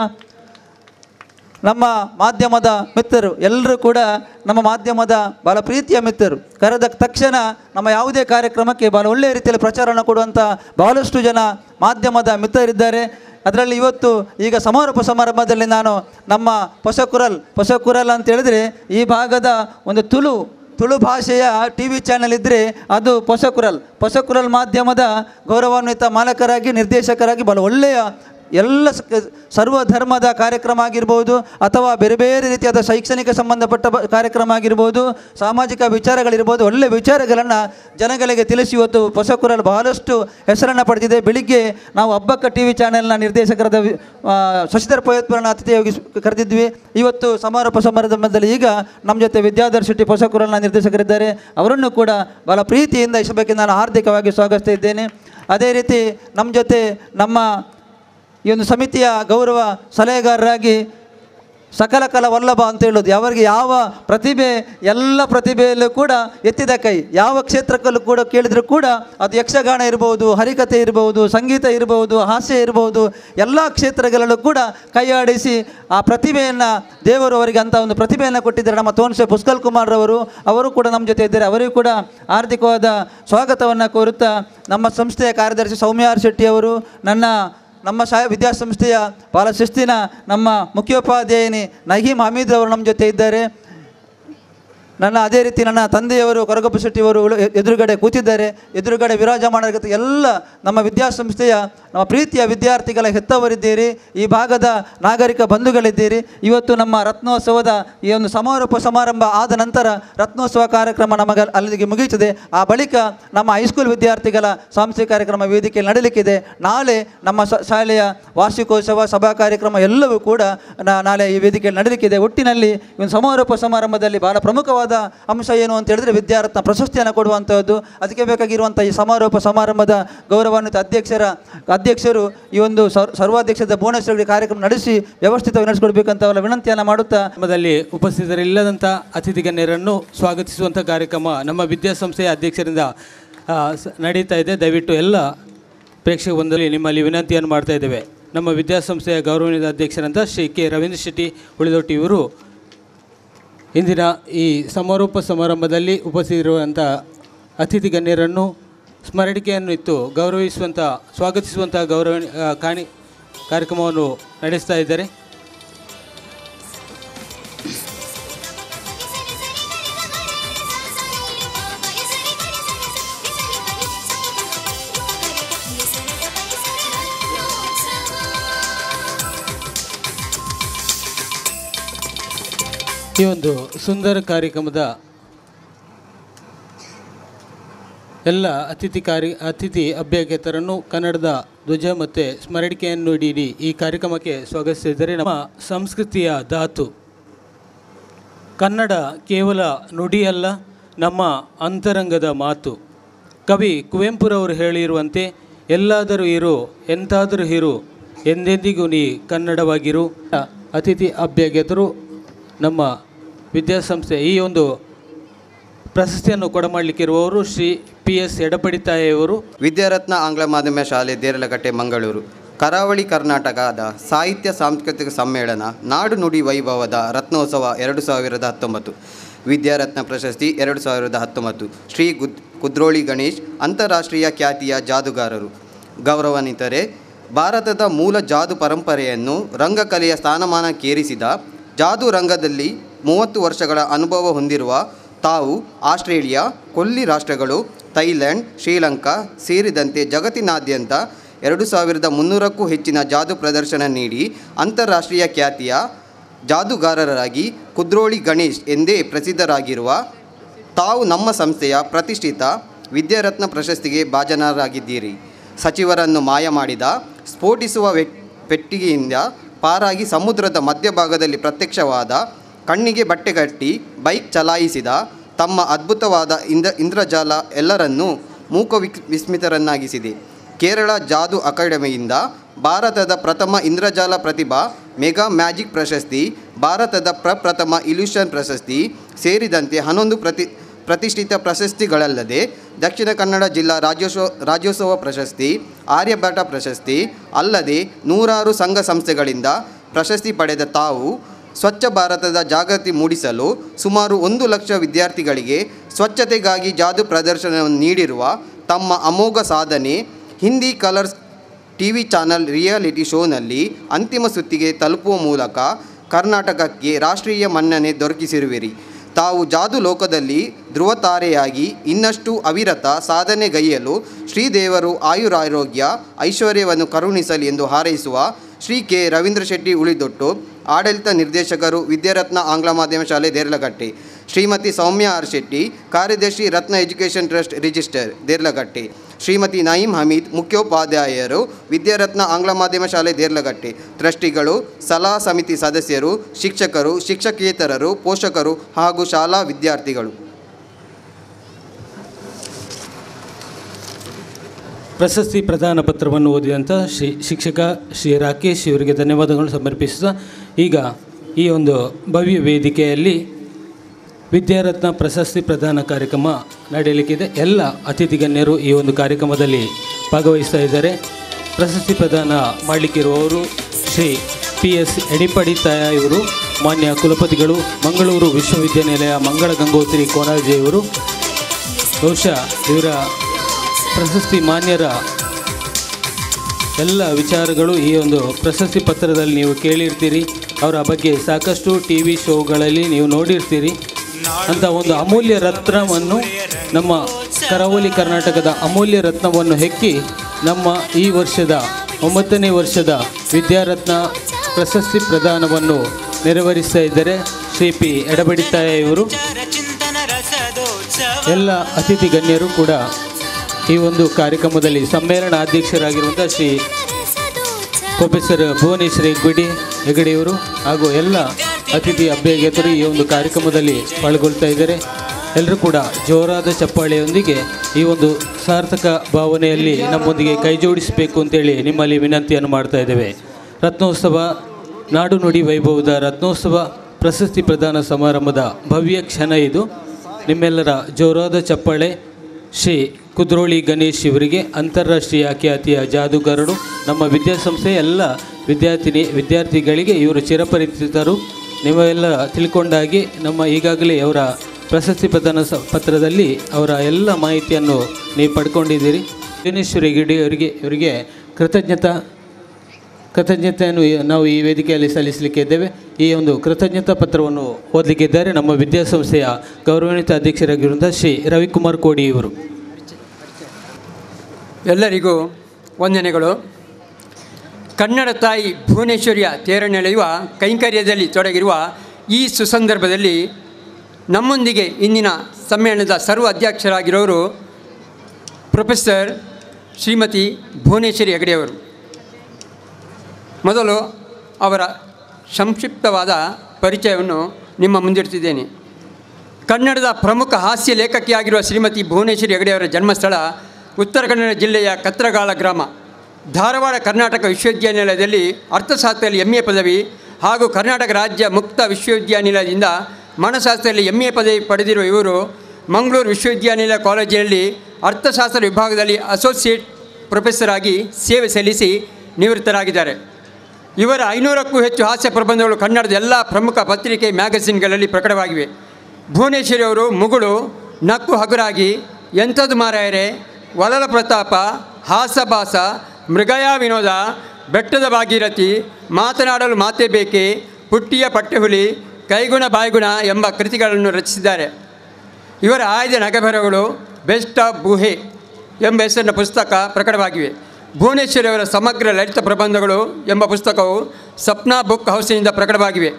ನಮ್ಮ ಮಾಧ್ಯಮದ ಮಿತ್ರರು ಎಲ್ಲರೂ ಕೂಡ ನಮ್ಮ ಮಾಧ್ಯಮದ ಭಾಳ ಪ್ರೀತಿಯ ಮಿತ್ರರು ಕರೆದ ತಕ್ಷಣ ನಮ್ಮ ಯಾವುದೇ ಕಾರ್ಯಕ್ರಮಕ್ಕೆ ಭಾಳ ಒಳ್ಳೆಯ ರೀತಿಯಲ್ಲಿ ಪ್ರಚಾರವನ್ನು ಕೊಡುವಂಥ ಬಹಳಷ್ಟು ಜನ ಮಾಧ್ಯಮದ ಮಿತ್ರರಿದ್ದಾರೆ ಅದರಲ್ಲಿ ಇವತ್ತು ಈಗ ಸಮಾರೋಪ ಸಮಾರಂಭದಲ್ಲಿ ನಾನು ನಮ್ಮ ಪೊಸಕುರಲ್ ಪೊಸಕುರಲ್ ಅಂತ ಹೇಳಿದರೆ ಈ ಭಾಗದ ಒಂದು ತುಳು ತುಳು ಭಾಷೆಯ ಟಿ ವಿ ಚಾನೆಲ್ ಇದ್ದರೆ ಅದು ಪೊಸಕುರಲ್ ಪೊಸಕುರಲ್ ಮಾಧ್ಯಮದ ಗೌರವಾನ್ವಿತ ಮಾಲಕರಾಗಿ ನಿರ್ದೇಶಕರಾಗಿ ಭಾಳ ಒಳ್ಳೆಯ ಎಲ್ಲ ಸ- ಸರ್ವ ಧರ್ಮದ ಕಾರ್ಯಕ್ರಮ ಆಗಿರ್ಬೋದು ಅಥವಾ ಬೇರೆ ಬೇರೆ ರೀತಿಯಾದ ಶೈಕ್ಷಣಿಕ ಸಂಬಂಧಪಟ್ಟ ಬ- ಕಾರ್ಯಕ್ರಮ ಆಗಿರ್ಬೋದು ಸಾಮಾಜಿಕ ವಿಚಾರಗಳಿರ್ಬೋದು ಒಳ್ಳೆ ವಿಚಾರಗಳನ್ನು ಜನಗಳಿಗೆ ತಿಳಿಸಿ ಇವತ್ತು ಹೊಸಕುರಲ್ಲಿ ಬಹಳಷ್ಟು ಹೆಸರನ್ನು ಪಡೆದಿದೆ ಬೆಳಿಗ್ಗೆ ನಾವು ಹಬ್ಬಕ್ಕ ಟಿ ವಿ ಚಾನೆಲ್ನ ನಿರ್ದೇಶಕರಾದ ವಿ- ಆ, ಶಶಿಧರ್ ಪಯೋತ್ಪರನ ಅತಿಥಿಯಾಗಿ ಸ್- ಕರೆದಿದ್ವಿ ಇವತ್ತು ಸಮಾರೋಪ ಸಮಾರಂಭದಲ್ಲಿ ಈಗ ನಮ್ಮ ಜೊತೆ ವಿದ್ಯಾಧರ್ ಶೆಟ್ಟಿ ಹೊಸಕುರಲ್ನ ನಿರ್ದೇಶಕರಿದ್ದಾರೆ ಅವರನ್ನು ಕೂಡ ಬಹಳ ಪ್ರೀತಿಯಿಂದ ಈ ಸಭೆಗೆ ನಾನು ಹಾರ್ದಿಕವಾಗಿ ಸ್ವಾಗತಿಸ್ತಾ ಇದ್ದೇನೆ ಅದೇ ರೀತಿ ನಮ್ಮ ಜೊತೆ ನಮ್ಮ ಈ ಒಂದು ಸಮಿತಿಯ ಗೌರವ ಸಲಹೆಗಾರರಾಗಿ ಸಕಲ ಕಲ ವಲ್ಲಭ ಅಂತ ಹೇಳೋದು ಅವರಿಗೆ ಯಾವ ಪ್ರತಿಭೆ ಎಲ್ಲ ಪ್ರತಿಭೆಯಲ್ಲೂ ಕೂಡ ಎತ್ತಿದ ಕೈ ಯಾವ ಕ್ಷೇತ್ರಕ್ಕಲ್ಲೂ ಕೂಡ ಕೇಳಿದರೂ ಕೂಡ ಅದು ಯಕ್ಷಗಾನ ಇರ್ಬೋದು ಹರಿಕತೆ ಇರ್ಬೋದು ಸಂಗೀತ ಇರ್ಬೋದು ಹಾಸ್ಯ ಇರ್ಬೋದು ಎಲ್ಲ ಕ್ಷೇತ್ರಗಳಲ್ಲೂ ಕೂಡ ಕೈಯಾಡಿಸಿ ಆ ಪ್ರತಿಭೆಯನ್ನು ದೇವರು ಅವರಿಗೆ ಅಂತ ಒಂದು ಪ್ರತಿಭೆಯನ್ನು ಕೊಟ್ಟಿದ್ದಾರೆ ನಮ್ಮ ತೋನ್ಸೆ ಪುಷ್ಕಲ್ ಕುಮಾರ್ ಅವರು ಅವರು ಕೂಡ ನಮ್ಮ ಜೊತೆ ಇದ್ದಾರೆ ಅವರಿಗೂ ಕೂಡ ಆರ್ಥಿಕವಾದ ಸ್ವಾಗತವನ್ನು ಕೋರುತ್ತಾ ನಮ್ಮ ಸಂಸ್ಥೆಯ ಕಾರ್ಯದರ್ಶಿ ಸೌಮ್ಯ ಆರ್ ಶೆಟ್ಟಿ ಅವರು ನನ್ನ ನಮ್ಮ ಶಾ ವಿದ್ಯಾಸಂಸ್ಥೆಯ ಭಾಳ ಶಿಸ್ತಿನ ನಮ್ಮ ಮುಖ್ಯೋಪಾಧ್ಯಾಯಿನಿ ನಹೀಮ್ ಹಮೀದ್ ಅವರು ನಮ್ಮ ಜೊತೆ ಇದ್ದಾರೆ ನನ್ನ ಅದೇ ರೀತಿ ನನ್ನ ತಂದೆಯವರು ಕೊರಗಪ್ಪ ಶೆಟ್ಟಿಯವರು ಉಳ- ಎದುರುಗಡೆ ಕೂತಿದ್ದಾರೆ ಎದುರುಗಡೆ ವಿರಾಜಮಾನರಾಗಿರ್ತ ಎಲ್ಲ ನಮ್ಮ ವಿದ್ಯಾಸಂಸ್ಥೆಯ ನಮ್ಮ ಪ್ರೀತಿಯ ವಿದ್ಯಾರ್ಥಿಗಳ ಹೆತ್ತವರಿದ್ದೀರಿ ಈ ಭಾಗದ ನಾಗರಿಕ ಬಂಧುಗಳಿದ್ದೀರಿ ಇವತ್ತು ನಮ್ಮ ರತ್ನೋತ್ಸವದ ಈ ಒಂದು ಸಮಾರೋಪ ಸಮಾರಂಭ ಆದ ನಂತರ ರತ್ನೋತ್ಸವ ಕಾರ್ಯಕ್ರಮ ನಮಗೆ ಅಲ್ಲಿಗೆ ಮುಗಿಯುತ್ತದೆ ಆ ಬಳಿಕ ನಮ್ಮ ಹೈಸ್ಕೂಲ್ ವಿದ್ಯಾರ್ಥಿಗಳ ಸಾಂಸ್ಕೃತಿಕ ಕಾರ್ಯಕ್ರಮ ವೇದಿಕೆಯಲ್ಲಿ ನಡೀಲಿಕ್ಕಿದೆ ನಾಳೆ ನಮ್ಮ ಶ- ಶಾಲೆಯ ವಾರ್ಷಿಕೋತ್ಸವ ಸಭಾ ಕಾರ್ಯಕ್ರಮ ಎಲ್ಲವೂ ಕೂಡ ನಾ- ನಾಳೆ ಈ ವೇದಿಕೆಯಲ್ಲಿ ನಡೀಲಿಕ್ಕಿದೆ ಒಟ್ಟಿನಲ್ಲಿ ಈ ಒಂದು ಸಮಾರೋಪ ಸಮಾರಂಭದಲ್ಲಿ ಬಹಳ ಪ್ರಮುಖವಾದ ಅಂಶ ಏನು ಅಂತ ಹೇಳಿದ್ರೆ ವಿದ್ಯಾರತ್ನ ಪ್ರಶಸ್ತಿಯನ್ನು ಕೊಡುವಂಥದ್ದು ಅದಕ್ಕೆ ಬೇಕಾಗಿರುವಂಥ ಈ ಸಮಾರೋಪ ಸಮಾರಂಭದ ಗೌರವಾನ್ವಿತ ಅಧ್ಯಕ್ಷರ ಅಧ್ಯಕ್ಷರು ಈ ಒಂದು ಸರ್- ಸರ್ವಾಧ್ಯಕ್ಷದ ಭುವನೇಶ್ವರಿ ಕಾರ್ಯಕ್ರಮ ನಡೆಸಿ ವ್ಯವಸ್ಥಿತವಾಗಿ ನಡೆಸಿಕೊಡ್ಬೇಕಂತ ಅವರ ವಿನಂತಿಯನ್ನು ಮಾಡುತ್ತಾ ಕಾರ್ಯಕ್ರಮದಲ್ಲಿ ಉಪಸ್ಥಿತರಿಲ್ಲದಂಥ ಅತಿಥಿ ಗಣ್ಯರನ್ನು ಸ್ವಾಗತಿಸುವಂಥ ಕಾರ್ಯಕ್ರಮ ನಮ್ಮ ವಿದ್ಯಾಸಂಸ್ಥೆಯ ಅಧ್ಯಕ್ಷರಿಂದ ಆ, ಸ- ನಡೀತಾ ಇದೆ ದಯವಿಟ್ಟು ಎಲ್ಲ ಪ್ರೇಕ್ಷಕ ಬಂದಲ್ಲಿ ನಿಮ್ಮಲ್ಲಿ ವಿನಂತಿಯನ್ನು ಮಾಡ್ತಾ ಇದ್ದೇವೆ ನಮ್ಮ ವಿದ್ಯಾಸಂಸ್ಥೆಯ ಗೌರವಾನ್ವಿತ ಅಧ್ಯಕ್ಷರಂತ ಶ್ರೀ ಕೆ ರವೀಂದ್ರ ಶೆಟ್ಟಿ ಉಳಿದೊಟ್ಟಿ ಇವರು ಇಂದಿನ ಈ ಸಮಾರೋಪ ಸಮಾರಂಭದಲ್ಲಿ ಉಪಸ್ಥಿತಿರುವಂಥ ಅತಿಥಿ ಗಣ್ಯರನ್ನು ಸ್ಮರಣಿಕೆಯನ್ನು ಇತ್ತು ಗೌರವಿಸುವಂಥ ಸ್ವಾಗತಿಸುವಂಥ ಗೌರವ ಆ, ಕಾಣಿ ಕಾರ್ಯಕ್ರಮವನ್ನು ನಡೆಸ್ತಾ ಇದ್ದಾರೆ ಈ ಒಂದು ಸುಂದರ ಕಾರ್ಯಕ್ರಮದ ಎಲ್ಲ ಅತಿಥಿ ಕಾರ್ಯ ಅತಿಥಿ ಅಭ್ಯರ್ಥಿತರನ್ನು ಕನ್ನಡದ ಧ್ವಜ ಮತ್ತು ಸ್ಮರಣಿಕೆಯನ್ನು ನೀಡಿ ಈ ಕಾರ್ಯಕ್ರಮಕ್ಕೆ ಸ್ವಾಗತಿಸಿದರೆ ನಮ್ಮ ಸಂಸ್ಕೃತಿಯ ಧಾತು ಕನ್ನಡ ಕೇವಲ ನುಡಿಯಲ್ಲ ನಮ್ಮ ಅಂತರಂಗದ ಮಾತು ಕವಿ ಕುವೆಂಪುರವರು ಹೇಳಿರುವಂತೆ ಎಲ್ಲಾದರೂ ಇರು ಎಂತಾದರೂ ಇರು ಎಂದೆಂದಿಗೂ ನೀ ಕನ್ನಡವಾಗಿರು ಅತಿಥಿ ಅಭ್ಯರ್ಥಿತರು ನಮ್ಮ ವಿದ್ಯಾಸಂಸ್ಥೆ ಈ ಒಂದು ಪ್ರಶಸ್ತಿಯನ್ನು ಕೊಡಮಾಡಲಿಕ್ಕಿರುವವರು ಶ್ರೀ ಪಿ ಎಸ್ ಎಡಪಡಿತಾಯಿಯವರು ವಿದ್ಯಾರತ್ನ ಆಂಗ್ಲ ಮಾಧ್ಯಮ ಶಾಲೆ ದೇರಳಕಟ್ಟೆ ಮಂಗಳೂರು ಕರಾವಳಿ ಕರ್ನಾಟಕದ ಸಾಹಿತ್ಯ ಸಾಂಸ್ಕೃತಿಕ ಸಮ್ಮೇಳನ ನಾಡು ನುಡಿ ವೈಭವದ ರತ್ನೋತ್ಸವ ಎರಡು ಸಾವಿರದ ಹತ್ತೊಂಬತ್ತು ವಿದ್ಯಾರತ್ನ ಪ್ರಶಸ್ತಿ ಎರಡು ಸಾವಿರದ ಹತ್ತೊಂಬತ್ತು ಶ್ರೀ ಗುದ್ ಕುದ್ರೋಳಿ ಗಣೇಶ್ ಅಂತಾರಾಷ್ಟ್ರೀಯ ಖ್ಯಾತಿಯ ಜಾದುಗಾರರು ಗೌರವಾನ್ವಿತರೆ ಭಾರತದ ಮೂಲ ಜಾದು ಪರಂಪರೆಯನ್ನು ರಂಗಕಲೆಯ ಸ್ಥಾನಮಾನಕ್ಕೇರಿಸಿದ ಜಾದು ರಂಗದಲ್ಲಿ ಮೂವತ್ತು ವರ್ಷಗಳ ಅನುಭವ ಹೊಂದಿರುವ ತಾವು ಆಸ್ಟ್ರೇಲಿಯಾ ಕೊಲ್ಲಿ ರಾಷ್ಟ್ರಗಳು ಥೈಲ್ಯಾಂಡ್ ಶ್ರೀಲಂಕಾ ಸೇರಿದಂತೆ ಜಗತ್ತಿನಾದ್ಯಂತ ಎರಡು ಸಾವಿರದ ಮುನ್ನೂರಕ್ಕೂ ಹೆಚ್ಚಿನ ಜಾದು ಪ್ರದರ್ಶನ ನೀಡಿ ಅಂತಾರಾಷ್ಟ್ರೀಯ ಖ್ಯಾತಿಯ ಜಾದುಗಾರರಾಗಿ ಕುದ್ರೋಳಿ ಗಣೇಶ್ ಎಂದೇ ಪ್ರಸಿದ್ಧರಾಗಿರುವ ತಾವು ನಮ್ಮ ಸಂಸ್ಥೆಯ ಪ್ರತಿಷ್ಠಿತ ವಿದ್ಯಾರತ್ನ ಪ್ರಶಸ್ತಿಗೆ ಭಾಜನರಾಗಿದ್ದೀರಿ ಸಚಿವರನ್ನು ಮಾಯ ಮಾಡಿದ ಸ್ಫೋಟಿಸುವ ವೆಟ್ ಪೆಟ್ಟಿಗೆಯಿಂದ ಪಾರಾಗಿ ಸಮುದ್ರದ ಮಧ್ಯಭಾಗದಲ್ಲಿ ಪ್ರತ್ಯಕ್ಷವಾದ ಕಣ್ಣಿಗೆ ಬಟ್ಟೆ ಕಟ್ಟಿ ಬೈಕ್ ಚಲಾಯಿಸಿದ ತಮ್ಮ ಅದ್ಭುತವಾದ ಇಂದ ಇಂದ್ರಜಾಲ ಎಲ್ಲರನ್ನೂ ಮೂಕ ವಿಕ್ ವಿಸ್ಮಿತರನ್ನಾಗಿಸಿದೆ ಕೇರಳ ಜಾದು ಅಕಾಡೆಮಿಯಿಂದ ಭಾರತದ ಪ್ರಥಮ ಇಂದ್ರಜಾಲ ಪ್ರತಿಭಾ ಮೆಗಾ ಮ್ಯಾಜಿಕ್ ಪ್ರಶಸ್ತಿ ಭಾರತದ ಪ್ರಪ್ರಥಮ ಇಲ್ಯೂಷನ್ ಪ್ರಶಸ್ತಿ ಸೇರಿದಂತೆ ಹನ್ನೊಂದು ಪ್ರತಿ ಪ್ರತಿಷ್ಠಿತ ಪ್ರಶಸ್ತಿಗಳಲ್ಲದೆ ದಕ್ಷಿಣ ಕನ್ನಡ ಜಿಲ್ಲಾ ರಾಜ್ಯೋತ್ಸವ ರಾಜ್ಯೋತ್ಸವ ಪ್ರಶಸ್ತಿ ಆರ್ಯಭಟ ಪ್ರಶಸ್ತಿ ಅಲ್ಲದೆ ನೂರಾರು ಸಂಘ ಸಂಸ್ಥೆಗಳಿಂದ ಪ್ರಶಸ್ತಿ ಪಡೆದ ತಾವು ಸ್ವಚ್ಛ ಭಾರತದ ಜಾಗೃತಿ ಮೂಡಿಸಲು ಸುಮಾರು ಒಂದು ಲಕ್ಷ ವಿದ್ಯಾರ್ಥಿಗಳಿಗೆ ಸ್ವಚ್ಛತೆಗಾಗಿ ಜಾದು ಪ್ರದರ್ಶನವನ್ನು ನೀಡಿರುವ ತಮ್ಮ ಅಮೋಘ ಸಾಧನೆ Hindi Colors TV channel reality ಶೋನಲ್ಲಿ ಅಂತಿಮ ಸುತ್ತಿಗೆ ತಲುಪುವ ಮೂಲಕ ಕರ್ನಾಟಕಕ್ಕೆ ರಾಷ್ಟ್ರೀಯ ಮನ್ನಣೆ ದೊರಕಿಸಿರುವಿರಿ ತಾವು ಜಾದು ಲೋಕದಲ್ಲಿ ಧ್ರುವತಾರೆಯಾಗಿ ಇನ್ನಷ್ಟು ಅವಿರತ ಸಾಧನೆಗೈಯಲು ಶ್ರೀದೇವರು ಆಯುರಾರೋಗ್ಯ ಐಶ್ವರ್ಯವನ್ನು ಕರುಣಿಸಲಿ ಎಂದು ಹಾರೈಸುವ ಶ್ರೀ ಕೆ ರವೀಂದ್ರ ಶೆಟ್ಟಿ ಉಳಿದೊಟ್ಟು ಆಡಳಿತ ನಿರ್ದೇಶಕರು ವಿದ್ಯಾರತ್ನ ಆಂಗ್ಲ ಮಾಧ್ಯಮ ಶಾಲೆ ದೇರ್ಲಗಟ್ಟೆ ಶ್ರೀಮತಿ ಸೌಮ್ಯ ಆರ್ ಶೆಟ್ಟಿ ಕಾರ್ಯದರ್ಶಿ Ratna education trust register Deralakatte Shrimati Nayeem Hameed ಮುಖ್ಯೋಪಾಧ್ಯಾಯರು ವಿದ್ಯಾರತ್ನ ಆಂಗ್ಲ ಮಾಧ್ಯಮ ಶಾಲೆ ದೇರ್ಲಗಟ್ಟೆ ಟ್ರಸ್ಟಿಗಳು ಸಲಹಾ ಸಮಿತಿ ಸದಸ್ಯರು ಶಿಕ್ಷಕರು ಶಿಕ್ಷಕೇತರರು ಪೋಷಕರು ಹಾಗೂ ಶಾಲಾ ವಿದ್ಯಾರ್ಥಿಗಳು ಪ್ರಶಸ್ತಿ ಪ್ರದಾನ ಪತ್ರವನ್ನು ಓದಿದಂಥ ಶ್ರೀ ಶಿಕ್ಷಕ ಶ್ರೀ ರಾಕೇಶ್ ಇವರಿಗೆ ಧನ್ಯವಾದಗಳನ್ನು ಸಮರ್ಪಿಸುತ್ತಾ ಈಗ ಈ ಒಂದು ಭವ್ಯ ವೇದಿಕೆಯಲ್ಲಿ ವಿದ್ಯಾರತ್ನ ಪ್ರಶಸ್ತಿ ಪ್ರದಾನ ಕಾರ್ಯಕ್ರಮ ನಡೆಯಲಿಕ್ಕಿದೆ ಎಲ್ಲ ಅತಿಥಿ ಗಣ್ಯರು ಈ ಒಂದು ಕಾರ್ಯಕ್ರಮದಲ್ಲಿ ಭಾಗವಹಿಸ್ತಾ ಇದ್ದಾರೆ ಪ್ರಶಸ್ತಿ ಪ್ರದಾನ ಮಾಡಲಿಕ್ಕಿರುವವರು ಶ್ರೀ ಪಿ ಎಸ್ ಎಡಿಪಡಿತಾಯ ಇವರು ಮಾನ್ಯ ಕುಲಪತಿಗಳು ಮಂಗಳೂರು ವಿಶ್ವವಿದ್ಯಾನಿಲಯ ಮಂಗಳ ಗಂಗೋತ್ರಿ ಕೋನಾಜಿ ಇವರು ಬಹುಶಃ ಇವರ ಪ್ರಶಸ್ತಿ ಮಾನ್ಯರ ಎಲ್ಲ ವಿಚಾರಗಳು ಈ ಒಂದು ಪ್ರಶಸ್ತಿ ಪತ್ರದಲ್ಲಿ ನೀವು ಕೇಳಿರ್ತೀರಿ ಅವರ ಬಗ್ಗೆ ಸಾಕಷ್ಟು ಟಿ ವಿ ಶೋಗಳಲ್ಲಿ ನೀವು ನೋಡಿರ್ತೀರಿ ಅಂತ ಒಂದು ಅಮೂಲ್ಯ ರತ್ನವನ್ನು ನಮ್ಮ ಕರಾವಳಿ ಕರ್ನಾಟಕದ ಅಮೂಲ್ಯ ರತ್ನವನ್ನು ಹೆಕ್ಕಿ ನಮ್ಮ ಈ ವರ್ಷದ ಒಂಬತ್ತನೇ ವರ್ಷದ ವಿದ್ಯಾರತ್ನ ಪ್ರಶಸ್ತಿ ಪ್ರದಾನವನ್ನು ನೆರವೇರಿಸ್ತಾ ಇದ್ದಾರೆ ಶ್ರೀ ಪಿ ಎಡಬಡಿತಾಯ ಇವರು ಎಲ್ಲ ಅತಿಥಿ ಗಣ್ಯರು ಕೂಡ ಈ ಒಂದು ಕಾರ್ಯಕ್ರಮದಲ್ಲಿ ಸಮ್ಮೇಳನ ಅಧ್ಯಕ್ಷರಾಗಿರುವಂಥ ಶ್ರೀ ಪ್ರೊಫೆಸರ್ ಭುವನೇಶ್ವರಿ ಹೆಗ್ಗಡಿ ಹೆಗಡೆಯವರು ಹಾಗೂ ಎಲ್ಲ ಅತಿಥಿ ಅಭ್ಯರ್ಥಿಗಳು ಈ ಒಂದು ಕಾರ್ಯಕ್ರಮದಲ್ಲಿ ಪಾಲ್ಗೊಳ್ತಾ ಇದ್ದಾರೆ ಎಲ್ಲರೂ ಕೂಡ ಜೋರಾದ ಚಪ್ಪಾಳೆಯೊಂದಿಗೆ ಈ ಒಂದು ಸಾರ್ಥಕ ಭಾವನೆಯಲ್ಲಿ ನಮ್ಮೊಂದಿಗೆ ಕೈ ಜೋಡಿಸಬೇಕು ಅಂತೇಳಿ ನಿಮ್ಮಲ್ಲಿ ವಿನಂತಿಯನ್ನು ಮಾಡ್ತಾ ಇದ್ದೇವೆ ರತ್ನೋತ್ಸವ ನಾಡು ನುಡಿ ವೈಭವದ ರತ್ನೋತ್ಸವ ಪ್ರಶಸ್ತಿ ಪ್ರದಾನ ಸಮಾರಂಭದ ಭವ್ಯ ಕ್ಷಣ ಇದು ನಿಮ್ಮೆಲ್ಲರ ಜೋರಾದ ಚಪ್ಪಾಳೆ ಶ್ರೀ ಕುದ್ರೋಳಿ ಗಣೇಶ್ ಇವರಿಗೆ ಅಂತಾರಾಷ್ಟ್ರೀಯ ಖ್ಯಾತಿಯ ಜಾದೂಗಾರರು ನಮ್ಮ ವಿದ್ಯಾಸಂಸ್ಥೆಯ ಎಲ್ಲ ವಿದ್ಯಾರ್ಥಿನಿ ವಿದ್ಯಾರ್ಥಿಗಳಿಗೆ ಇವರು ಚಿರಪರಿಚಿತರು ನೀವೆಲ್ಲ ತಿಳ್ಕೊಂಡಾಗಿ ನಮ್ಮ ಈಗಾಗಲೇ ಅವರ ಪ್ರಶಸ್ತಿ ಪ್ರದಾನ ಸ ಪತ್ರದಲ್ಲಿ ಅವರ ಎಲ್ಲ ಮಾಹಿತಿಯನ್ನು ನೀವು ಪಡ್ಕೊಂಡಿದ್ದೀರಿ ದಿನೇಶ್ವರಿ ಗಿಡಿ ಅವರಿಗೆ ಇವರಿಗೆ ಕೃತಜ್ಞತಾ ಕೃತಜ್ಞತೆಯನ್ನು ಈ- ನಾವು ಈ ವೇದಿಕೆಯಲ್ಲಿ ಸಲ್ಲಿಸಲಿಕ್ಕೆ ಇದ್ದೇವೆ ಈ ಒಂದು ಕೃತಜ್ಞತಾ ಪತ್ರವನ್ನು ಓದಲಿಕ್ಕಿದ್ದಾರೆ ನಮ್ಮ ವಿದ್ಯಾಸಂಸ್ಥೆಯ ಗೌರವಾನ್ವಿತ ಅಧ್ಯಕ್ಷರಾಗಿರುವಂಥ ಶ್ರೀ ರವಿಕುಮಾರ್ ಕೋಡಿ ಇವರು ಎಲ್ಲರಿಗೂ ವಂದನೆಗಳು ಕನ್ನಡ ತಾಯಿ ಭುವನೇಶ್ವರಿಯ ತೇರನೆಳೆಯುವ ಕೈಂಕರ್ಯದಲ್ಲಿ ತೊಡಗಿರುವ ಈ ಸುಸಂದರ್ಭದಲ್ಲಿ ನಮ್ಮೊಂದಿಗೆ ಇಂದಿನ ಸಮ್ಮೇಳನದ ಸರ್ವ ಅಧ್ಯಕ್ಷರಾಗಿರೋರು ಪ್ರೊಫೆಸರ್ ಶ್ರೀಮತಿ ಭುವನೇಶ್ವರಿ ಹೆಗಡೆಯವರು ಮೊದಲು ಅವರ ಸಂಕ್ಷಿಪ್ತವಾದ ಪರಿಚಯವನ್ನು ನಿಮ್ಮ ಮುಂದಿಡ್ತಿದ್ದೇನೆ ಕನ್ನಡದ ಪ್ರಮುಖ ಹಾಸ್ಯ ಲೇಖಕಿಯಾಗಿರುವ ಶ್ರೀಮತಿ ಭುವನೇಶ್ವರಿ ಹೆಗಡೆಯವರ ಜನ್ಮಸ್ಥಳ ಉತ್ತರ ಕನ್ನಡ ಜಿಲ್ಲೆಯ ಕತ್ರಗಾಳ ಗ್ರಾಮ ಧಾರವಾಡ ಕರ್ನಾಟಕ ವಿಶ್ವವಿದ್ಯಾನಿಲಯದಲ್ಲಿ ಅರ್ಥಶಾಸ್ತ್ರದಲ್ಲಿ ಎಂ ಎ ಪದವಿ ಹಾಗೂ ಕರ್ನಾಟಕ ರಾಜ್ಯ ಮುಕ್ತ ವಿಶ್ವವಿದ್ಯಾನಿಲಯದಿಂದ ಮನಃಶಾಸ್ತ್ರದಲ್ಲಿ ಎಂ ಎ ಪದವಿ ಪಡೆದಿರುವ ಇವರು ಮಂಗಳೂರು ವಿಶ್ವವಿದ್ಯಾನಿಲಯ ಕಾಲೇಜಿನಲ್ಲಿ ಅರ್ಥಶಾಸ್ತ್ರ ವಿಭಾಗದಲ್ಲಿ ಅಸೋಸಿಯೇಟ್ ಪ್ರೊಫೆಸರ್ ಆಗಿ ಸೇವೆ ಸಲ್ಲಿಸಿ ನಿವೃತ್ತರಾಗಿದ್ದಾರೆ ಇವರ ಐನೂರಕ್ಕೂ ಹೆಚ್ಚು ಹಾಸ್ಯ ಪ್ರಬಂಧಗಳು ಕನ್ನಡದ ಎಲ್ಲ ಪ್ರಮುಖ ಪತ್ರಿಕೆ ಮ್ಯಾಗಝಿನ್ಗಳಲ್ಲಿ ಪ್ರಕಟವಾಗಿವೆ ಭುವನೇಶ್ವರಿ ಅವರು ಮುಗುಳು ನಕ್ಕು ಹಗುರಾಗಿ ಎಂಥದ್ದು ಮಾರಾಯರೆ ವಲಲ ಪ್ರತಾಪ ಹಾಸಭಾಸ ಮೃಗಯ ವಿನೋದ ಬೆಟ್ಟದ ಭಾಗೀರಥಿ ಮಾತನಾಡಲು ಮಾತೇ ಬೇಕೆ ಪುಟ್ಟಿಯ ಪಟ್ಟೆಹುಲಿ ಕೈಗುಣ ಬಾಯ್ಗುಣ ಎಂಬ ಕೃತಿಗಳನ್ನು ರಚಿಸಿದ್ದಾರೆ ಇವರ ಆಯ್ದ ನಗಬರಗಳು ಬೆಸ್ಟ್ ಆಫ್ ಬುಹೆ ಎಂಬ ಹೆಸರಿನ ಪುಸ್ತಕ ಪ್ರಕಟವಾಗಿವೆ ಭುವನೇಶ್ವರಿ ಅವರ ಸಮಗ್ರ ಲಲಿತ ಪ್ರಬಂಧಗಳು ಎಂಬ ಪುಸ್ತಕವು ಸಪ್ನಾ ಬುಕ್ ಹೌಸಿನಿಂದ ಪ್ರಕಟವಾಗಿವೆ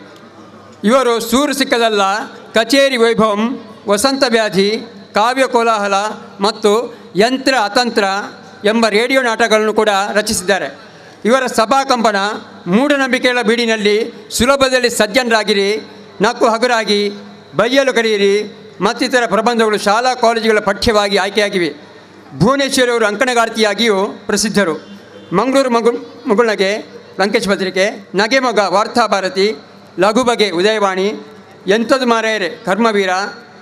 ಇವರು ಸೂರು ಸಿಕ್ಕದಲ್ಲ ಕಚೇರಿ ವೈಭವಂ ವಸಂತ ವ್ಯಾಧಿ ಕಾವ್ಯ ಕೋಲಾಹಲ ಮತ್ತು ಯಂತ್ರ ಅತಂತ್ರ ಎಂಬ ರೇಡಿಯೋ ನಾಟಕಗಳನ್ನು ಕೂಡ ರಚಿಸಿದ್ದಾರೆ ಇವರ ಸಭಾಕಂಪನ ಮೂಢನಂಬಿಕೆಗಳ ಬೀಡಿನಲ್ಲಿ ಸುಲಭದಲ್ಲಿ ಸಜ್ಜನರಾಗಿರಿ ನಕ್ಕು ಹಗುರಾಗಿ ಬೈಯಲು ಕರೆಯಿರಿ ಮತ್ತಿತರ ಪ್ರಬಂಧಗಳು ಶಾಲಾ ಕಾಲೇಜುಗಳ ಪಠ್ಯವಾಗಿ ಆಯ್ಕೆಯಾಗಿವೆ ಭುವನೇಶ್ವರಿ ಅವರು ಅಂಕಣಗಾರ್ತಿಯಾಗಿಯೂ ಪ್ರಸಿದ್ಧರು ಮಂಗಳೂರು ಮಗು ಮಗುಳ್ನಗೆ ಲಂಕೇಶ್ ಪತ್ರಿಕೆ ನಗೆಮೊಗ ವಾರ್ತಾಭಾರತಿ ಲಘು ಬಗೆ ಉದಯವಾಣಿ ಎಂಥದು ಮಾರಾಯರೆ ಕರ್ಮವೀರ